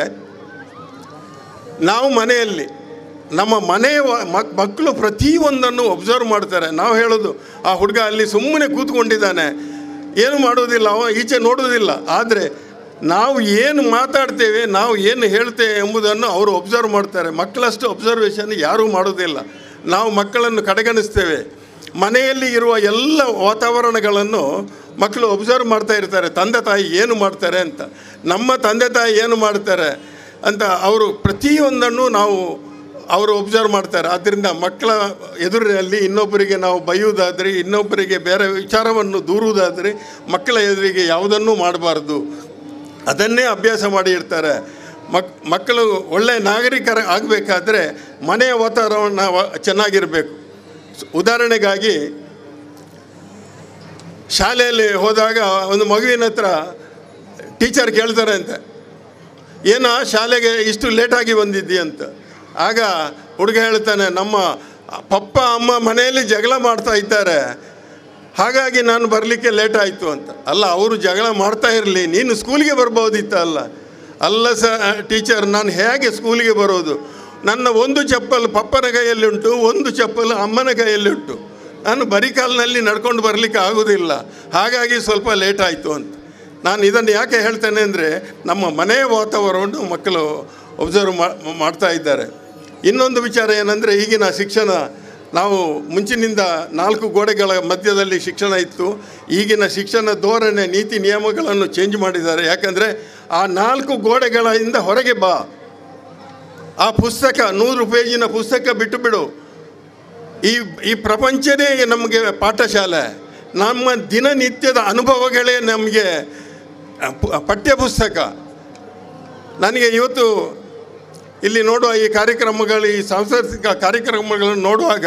ನಾವು ಮನೆಯಲ್ಲಿ ನಮ್ಮ ಮನೆಯ ವ- ಮಕ್ ಮಕ್ಕಳು ಪ್ರತಿಯೊಂದನ್ನು ಒಬ್ಸರ್ವ್ ಮಾಡ್ತಾರೆ ನಾವು ಹೇಳೋದು ಆ ಹುಡುಗ ಅಲ್ಲಿ ಸುಮ್ಮನೆ ಕೂತ್ಕೊಂಡಿದ್ದಾನೆ ಏನು ಮಾಡೋದಿಲ್ಲ ಅವ ಈಚೆ ನೋಡೋದಿಲ್ಲ ಆದರೆ ನಾವು ಏನು ಮಾತಾಡ್ತೇವೆ ನಾವು ಏನು ಹೇಳ್ತೇವೆ ಎಂಬುದನ್ನು ಅವರು ಒಬ್ಸರ್ವ್ ಮಾಡ್ತಾರೆ ಮಕ್ಕಳಷ್ಟು ಒಬ್ಸರ್ವೇಷನ್ ಯಾರೂ ಮಾಡೋದಿಲ್ಲ ನಾವು ಮಕ್ಕಳನ್ನು ಕಡೆಗಣಿಸ್ತೇವೆ ಮನೆಯಲ್ಲಿ ಇರುವ ಎಲ್ಲ ವಾತಾವರಣಗಳನ್ನು ಮಕ್ಕಳು ಒಬ್ಸರ್ವ್ ಮಾಡ್ತಾ ಇರ್ತಾರೆ ತಂದೆ ತಾಯಿ ಏನು ಮಾಡ್ತಾರೆ ಅಂತ ನಮ್ಮ ತಂದೆ ತಾಯಿ ಏನು ಮಾಡ್ತಾರೆ ಅಂತ ಅವರು ಪ್ರತಿಯೊಂದನ್ನು ನಾವು ಅವರು ಒಬ್ಸರ್ವ್ ಮಾಡ್ತಾರೆ ಆದ್ದರಿಂದ ಮಕ್ಕಳ ಎದುರಿನಲ್ಲಿ ಇನ್ನೊಬ್ಬರಿಗೆ ನಾವು ಬೈಯುವುದಾದರೆ ಇನ್ನೊಬ್ಬರಿಗೆ ಬೇರೆ ವಿಚಾರವನ್ನು ದೂರುವುದಾದರೆ ಮಕ್ಕಳ ಎದುರಿಗೆ ಯಾವುದನ್ನೂ ಮಾಡಬಾರ್ದು ಅದನ್ನೇ ಅಭ್ಯಾಸ ಮಾಡಿ ಇರ್ತಾರೆ ಮಕ್ ಮಕ್ಕಳು ಒಳ್ಳೆಯ ನಾಗರಿಕರ ಆಗಬೇಕಾದ್ರೆ ಮನೆಯ ವಾತಾವರಣ ವ- ಚೆನ್ನಾಗಿರಬೇಕು ಸ್- ಉದಾಹರಣೆಗಾಗಿ ಶಾಲೆಯಲ್ಲಿ ಹೋದಾಗ ಒಂದು ಮಗುವಿನ ಹತ್ರ ಟೀಚರ್ ಕೇಳ್ತಾರೆ ಅಂತ ಏನೋ ಶಾಲೆಗೆ ಇಷ್ಟು ಲೇಟಾಗಿ ಬಂದಿದ್ದಿ ಅಂತ ಆಗ ಹುಡುಗ ಹೇಳ್ತಾನೆ ನಮ್ಮ ಪಪ್ಪ ಅಮ್ಮ ಮನೆಯಲ್ಲಿ ಜಗಳ ಮಾಡ್ತಾ ಇದ್ದಾರೆ ಹಾಗಾಗಿ ನಾನು ಬರಲಿಕ್ಕೆ ಲೇಟ್ ಆಯಿತು ಅಂತ ಅಲ್ಲ ಅವರು ಜಗಳ ಮಾಡ್ತಾ ಇರಲಿ ನೀನು ಸ್ಕೂಲಿಗೆ ಬರ್ಬೋದಿತ್ತ ಅಲ್ಲ ಅಲ್ಲ ಸ ಟೀಚರ್ ನಾನು ಹೇಗೆ ಸ್ಕೂಲಿಗೆ ಬರೋದು ನನ್ನ ಒಂದು ಚಪ್ಪಲ್ ಪಪ್ಪನ ಕೈಯಲ್ಲಿ ಉಂಟು ಒಂದು ಚಪ್ಪಲ್ ಅಮ್ಮನ ಕೈಯಲ್ಲಿ ಉಂಟು ನಾನು ಬರೀ ಕಾಲಿನಲ್ಲಿ ನಡ್ಕೊಂಡು ಬರಲಿಕ್ಕೆ ಆಗೋದಿಲ್ಲ ಹಾಗಾಗಿ ಸ್ವಲ್ಪ ಲೇಟ್ ಆಯಿತು ಅಂತ ನಾನು ಇದನ್ನು ಯಾಕೆ ಹೇಳ್ತೇನೆ ಅಂದರೆ ನಮ್ಮ ಮನೆಯ ವಾತಾವರಣವನ್ನು ಮಕ್ಕಳು ಒಬ್ಸರ್ವ್ ಮಾಡ್ತಾ ಇದ್ದಾರೆ ಇನ್ನೊಂದು ವಿಚಾರ ಏನಂದರೆ ಈಗಿನ ಶಿಕ್ಷಣ ನಾವು ಮುಂಚಿನಿಂದ ನಾಲ್ಕು ಗೋಡೆಗಳ ಮಧ್ಯದಲ್ಲಿ ಶಿಕ್ಷಣ ಇತ್ತು ಈಗಿನ ಶಿಕ್ಷಣ ಧೋರಣೆ ನೀತಿ ನಿಯಮಗಳನ್ನು ಚೇಂಜ್ ಮಾಡಿದ್ದಾರೆ ಯಾಕಂದರೆ ಆ ನಾಲ್ಕು ಗೋಡೆಗಳಿಂದ ಹೊರಗೆ ಬಾ ಆ ಪುಸ್ತಕ ನೂರು ಪೇಜಿನ ಪುಸ್ತಕ ಬಿಟ್ಟು ಬಿಡು ಈ ಈ ಪ್ರಪಂಚನೇ ನಮಗೆ ಪಾಠಶಾಲೆ ನಮ್ಮ ದಿನನಿತ್ಯದ ಅನುಭವಗಳೇ ನಮಗೆ ಪು- ಪಠ್ಯಪುಸ್ತಕ ನನಗೆ ಇವತ್ತು ಇಲ್ಲಿ ನೋಡುವ ಈ ಕಾರ್ಯಕ್ರಮಗಳು ಈ ಸಾಂಸ್ಕೃತಿಕ ಕಾರ್ಯಕ್ರಮಗಳನ್ನು ನೋಡುವಾಗ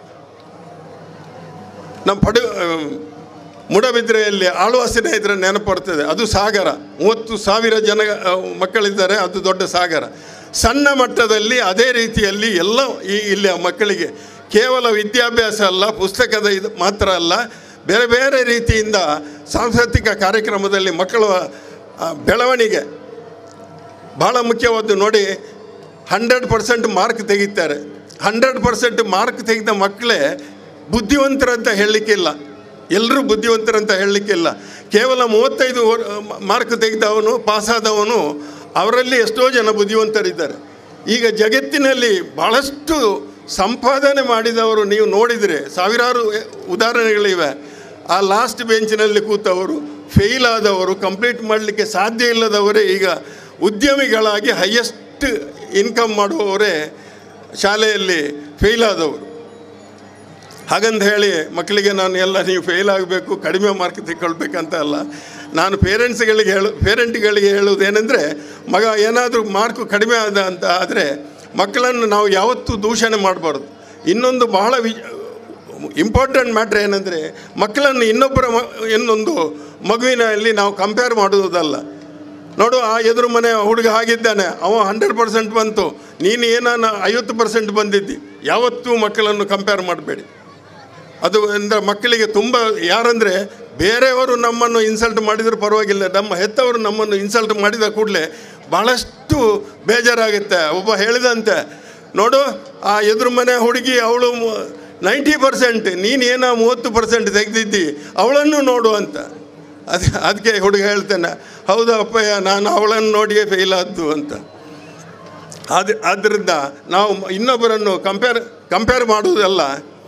ನಮ್ಮ ಪಡು ಮುಡಬಿದ್ರೆಯಲ್ಲಿ ಆಳ್ವಾಸಿನ ಇದ್ರೆ ನೆನಪು ಬರ್ತದೆ ಅದು ಸಾಗರ ಮೂವತ್ತು ಸಾವಿರ ಜನ ಆ, ಮಕ್ಕಳಿದ್ದಾರೆ ಅದು ದೊಡ್ಡ ಸಾಗರ ಸಣ್ಣ ಮಟ್ಟದಲ್ಲಿ ಅದೇ ರೀತಿಯಲ್ಲಿ ಎಲ್ಲ ಈ ಇಲ್ಲಿಯ ಮಕ್ಕಳಿಗೆ ಕೇವಲ ವಿದ್ಯಾಭ್ಯಾಸ ಅಲ್ಲ ಪುಸ್ತಕದ ಇದು ಮಾತ್ರ ಅಲ್ಲ ಬೇರೆ ಬೇರೆ ರೀತಿಯಿಂದ ಸಾಂಸ್ಕೃತಿಕ ಕಾರ್ಯಕ್ರಮದಲ್ಲಿ ಮಕ್ಕಳ ಆ, ಬೆಳವಣಿಗೆ ಭಾಳ ಮುಖ್ಯವಾದ್ದು ನೋಡಿ ಹಂಡ್ರೆಡ್ ಪರ್ಸೆಂಟ್ ಮಾರ್ಕ್ ತೆಗಿತಾರೆ ಹಂಡ್ರೆಡ್ ಪರ್ಸೆಂಟ್ ಮಾರ್ಕ್ ತೆಗೆದ ಮಕ್ಕಳೇ ಬುದ್ಧಿವಂತರಂತ ಹೇಳಲಿಕ್ಕಿಲ್ಲ ಎಲ್ಲರೂ ಬುದ್ಧಿವಂತರಂತ ಹೇಳಲಿಕ್ಕಿಲ್ಲ ಕೇವಲ ಮೂವತ್ತೈದು ಮಾರ್ಕ್ ತೆಗೆದವನು ಪಾಸಾದವನು ಅವರಲ್ಲಿ ಎಷ್ಟೋ ಜನ ಬುದ್ಧಿವಂತರಿದ್ದಾರೆ ಈಗ ಜಗತ್ತಿನಲ್ಲಿ ಭಾಳಷ್ಟು ಸಂಪಾದನೆ ಮಾಡಿದವರು ನೀವು ನೋಡಿದರೆ ಸಾವಿರಾರು ಉದಾಹರಣೆಗಳಿವೆ ಆ ಲಾಸ್ಟ್ ಬೆಂಚಿನಲ್ಲಿ ಕೂತವರು ಫೇಲ್ ಆದವರು ಕಂಪ್ಲೀಟ್ ಮಾಡಲಿಕ್ಕೆ ಸಾಧ್ಯ ಇಲ್ಲದವರೇ ಈಗ ಉದ್ಯಮಿಗಳಾಗಿ ಹೈಯೆಸ್ಟ್ ಇನ್ಕಮ್ ಮಾಡುವವರೇ ಶಾಲೆಯಲ್ಲಿ ಫೇಲ್ ಆದವರು ಹಾಗಂತ ಹೇಳಿ ಮಕ್ಕಳಿಗೆ ನಾನು ಎಲ್ಲ ನೀವು ಫೇಲ್ ಆಗಬೇಕು ಕಡಿಮೆ ಮಾರ್ಕ್ ತೆಗೊಳ್ಬೇಕಂತ ಅಲ್ಲ ನಾನು ಪೇರೆಂಟ್ಸ್ಗಳಿಗೆ ಹೇಳು ಪೇರೆಂಟ್ಗಳಿಗೆ ಹೇಳುವುದೇನೆಂದರೆ ಮಗ ಏನಾದರೂ ಮಾರ್ಕು ಕಡಿಮೆ ಆದ ಅಂತ ಆದರೆ ಮಕ್ಕಳನ್ನು ನಾವು ಯಾವತ್ತೂ ದೂಷಣೆ ಮಾಡಬಾರ್ದು ಇನ್ನೊಂದು ಬಹಳ ವಿ ಇಂಪಾರ್ಟೆಂಟ್ ಮ್ಯಾಟ್ರ್ ಏನಂದರೆ ಮಕ್ಕಳನ್ನು ಇನ್ನೊಬ್ಬರ ಮ ಇನ್ನೊಂದು ಮಗುವಿನಲ್ಲಿ ನಾವು ಕಂಪೇರ್ ಮಾಡುವುದಲ್ಲ ನೋಡು ಆ ಎದುರು ಮನೆ ಹುಡುಗ ಆಗಿದ್ದಾನೆ ಅವ ಹಂಡ್ರೆಡ್ ಪರ್ಸೆಂಟ್ ಬಂತು ನೀನು ಏನಾನ ಐವತ್ತು ಪರ್ಸೆಂಟ್ ಬಂದಿದ್ದಿ ಯಾವತ್ತೂ ಮಕ್ಕಳನ್ನು ಕಂಪೇರ್ ಮಾಡಬೇಡಿ ಅದು ಅಂದರೆ ಮಕ್ಕಳಿಗೆ ತುಂಬ ಯಾರಂದರೆ ಬೇರೆಯವರು ನಮ್ಮನ್ನು ಇನ್ಸಲ್ಟ್ ಮಾಡಿದರೂ ಪರವಾಗಿಲ್ಲ ನಮ್ಮ ಹೆತ್ತವರು ನಮ್ಮನ್ನು ಇನ್ಸಲ್ಟ್ ಮಾಡಿದ ಕೂಡಲೇ ಭಾಳಷ್ಟು ಬೇಜಾರಾಗುತ್ತೆ ಒಬ್ಬ ಹೇಳಿದಂತೆ ನೋಡು ಆ ಎದುರು ಮನೆ ಹುಡುಗಿ ಅವಳು ನೈಂಟಿ ಪರ್ಸೆಂಟ್ ನೀನು ಏನೋ ಮೂವತ್ತು ಪರ್ಸೆಂಟ್ ತೆಗೆದಿದ್ದಿ ಅವಳನ್ನು ನೋಡು ಅಂತ ಅದು ಅದಕ್ಕೆ ಹುಡುಗ ಹೇಳ್ತಾನೆ ಹೌದಾ ಅಪ್ಪಯ್ಯ ನಾನು ಅವಳನ್ನು ನೋಡಿಯೇ ಫೇಲ್ ಆದ್ದು ಅಂತ ಅದು ಆದ್ದರಿಂದ ನಾವು ಇನ್ನೊಬ್ಬರನ್ನು ಕಂಪೇರ್ ಕಂಪೇರ್ ಮಾಡುವುದಲ್ಲ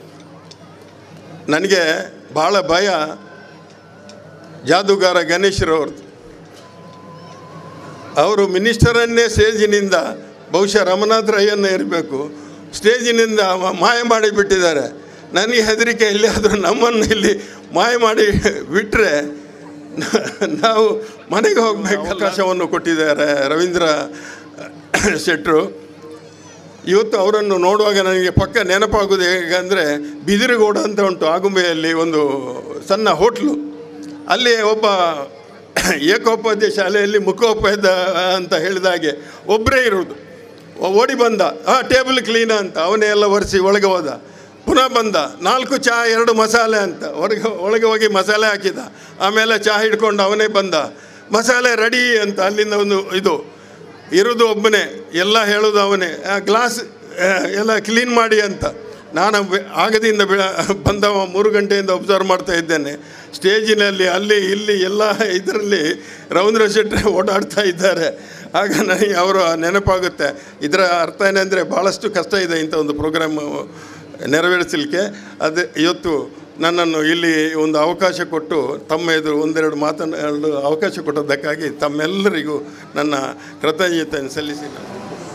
ನನಗೆ ಭಾಳ ಭಯ ಜಾದೂಗಾರ ಗಣೇಶ್ರವ್ರದ್ದು ಅವರು ಮಿನಿಸ್ಟರನ್ನೇ ಸ್ಟೇಜಿನಿಂದ ಬಹುಶಃ ರಮನಾಥ್ ರೈಯನ್ನು ಇರಬೇಕು ಸ್ಟೇಜಿನಿಂದ ಮ- ಮಾಯ ಮಾಡಿಬಿಟ್ಟಿದ್ದಾರೆ ನನಗೆ ಹೆದರಿಕೆ ಎಲ್ಲಿಯಾದರೂ ನಮ್ಮನ್ನು ಇಲ್ಲಿ ಮಾಯ ಮಾಡಿ ಬಿಟ್ಟರೆ ನಾವು ಮನೆಗೆ ಹೋಗಬೇಕು ಅವಕಾಶವನ್ನು ಕೊಟ್ಟಿದ್ದಾರೆ ರವೀಂದ್ರ ಶೆಟ್ಟರು ಇವತ್ತು ಅವರನ್ನು ನೋಡುವಾಗ ನನಗೆ ಪಕ್ಕ ನೆನಪಾಗೋದು ಹೇಗಂದರೆ ಬಿದಿರುಗೋಡ ಅಂತ ಉಂಟು ಆಗುಂಬೆಯಲ್ಲಿ ಒಂದು ಸಣ್ಣ ಹೋಟ್ಲು ಅಲ್ಲಿ ಒಬ್ಬ ಏಕೋಪಾಧ್ಯಾಯ ಶಾಲೆಯಲ್ಲಿ ಮುಖೋಪಾಧ್ಯಾಯ ಅಂತ ಹೇಳಿದ ಹಾಗೆ ಒಬ್ಬರೇ ಇರೋದು ಓಡಿ ಬಂದ ಹಾಂ ಟೇಬಲ್ ಕ್ಲೀನ ಅಂತ ಅವನೇ ಎಲ್ಲ ಒರೆಸಿ ಒಳಗೆ ಹೋದ ಪುನಃ ಬಂದ ನಾಲ್ಕು ಚಹಾ ಎರಡು ಮಸಾಲೆ ಅಂತ ಹೊರಗೆ ಒಳಗೆ ಹೋಗಿ ಮಸಾಲೆ ಹಾಕಿದ ಆಮೇಲೆ ಚಹಾ ಹಿಡ್ಕೊಂಡು ಅವನೇ ಬಂದ ಮಸಾಲೆ ರೆಡಿ ಅಂತ ಅಲ್ಲಿಂದ ಒಂದು ಇದು ಇರೋದು ಒಬ್ಬನೇ ಎಲ್ಲ ಹೇಳೋದು ಅವನೇ ಆ ಗ್ಲಾಸ್ ಆ, ಎಲ್ಲ ಕ್ಲೀನ್ ಮಾಡಿ ಅಂತ ನಾನು ಬೆ- ಆಗದಿಂದ ಬೆಳ ಬಂದವ ಮೂರು ಗಂಟೆಯಿಂದ ಒಬ್ಸರ್ವ್ ಮಾಡ್ತಾ ಇದ್ದೇನೆ ಸ್ಟೇಜಿನಲ್ಲಿ ಅಲ್ಲಿ ಇಲ್ಲಿ ಎಲ್ಲ ಇದರಲ್ಲಿ ರವೀಂದ್ರ ಶೆಟ್ಟಿ ಓಡಾಡ್ತಾ ಇದ್ದಾರೆ ಆಗ ನನಗೆ ಅವರು ನೆನಪಾಗುತ್ತೆ ಇದರ ಅರ್ಥ ಏನಂದರೆ ಭಾಳಷ್ಟು ಕಷ್ಟ ಇದೆ ಇಂಥ ಒಂದು ಪ್ರೋಗ್ರಾಮ್ ನೆರವೇರಿಸಲಿಕ್ಕೆ ಅದು ಇವತ್ತು ನನ್ನನ್ನು ಇಲ್ಲಿ ಒಂದು ಅವಕಾಶ ಕೊಟ್ಟು ತಮ್ಮ ಎದುರು ಒಂದೆರಡು ಮಾತನಾಡಲು ಅವಕಾಶ ಕೊಟ್ಟದ್ದಕ್ಕಾಗಿ ತಮ್ಮೆಲ್ಲರಿಗೂ ನನ್ನ ಕೃತಜ್ಞತೆಯನ್ನು ಸಲ್ಲಿಸಿ ನಾನು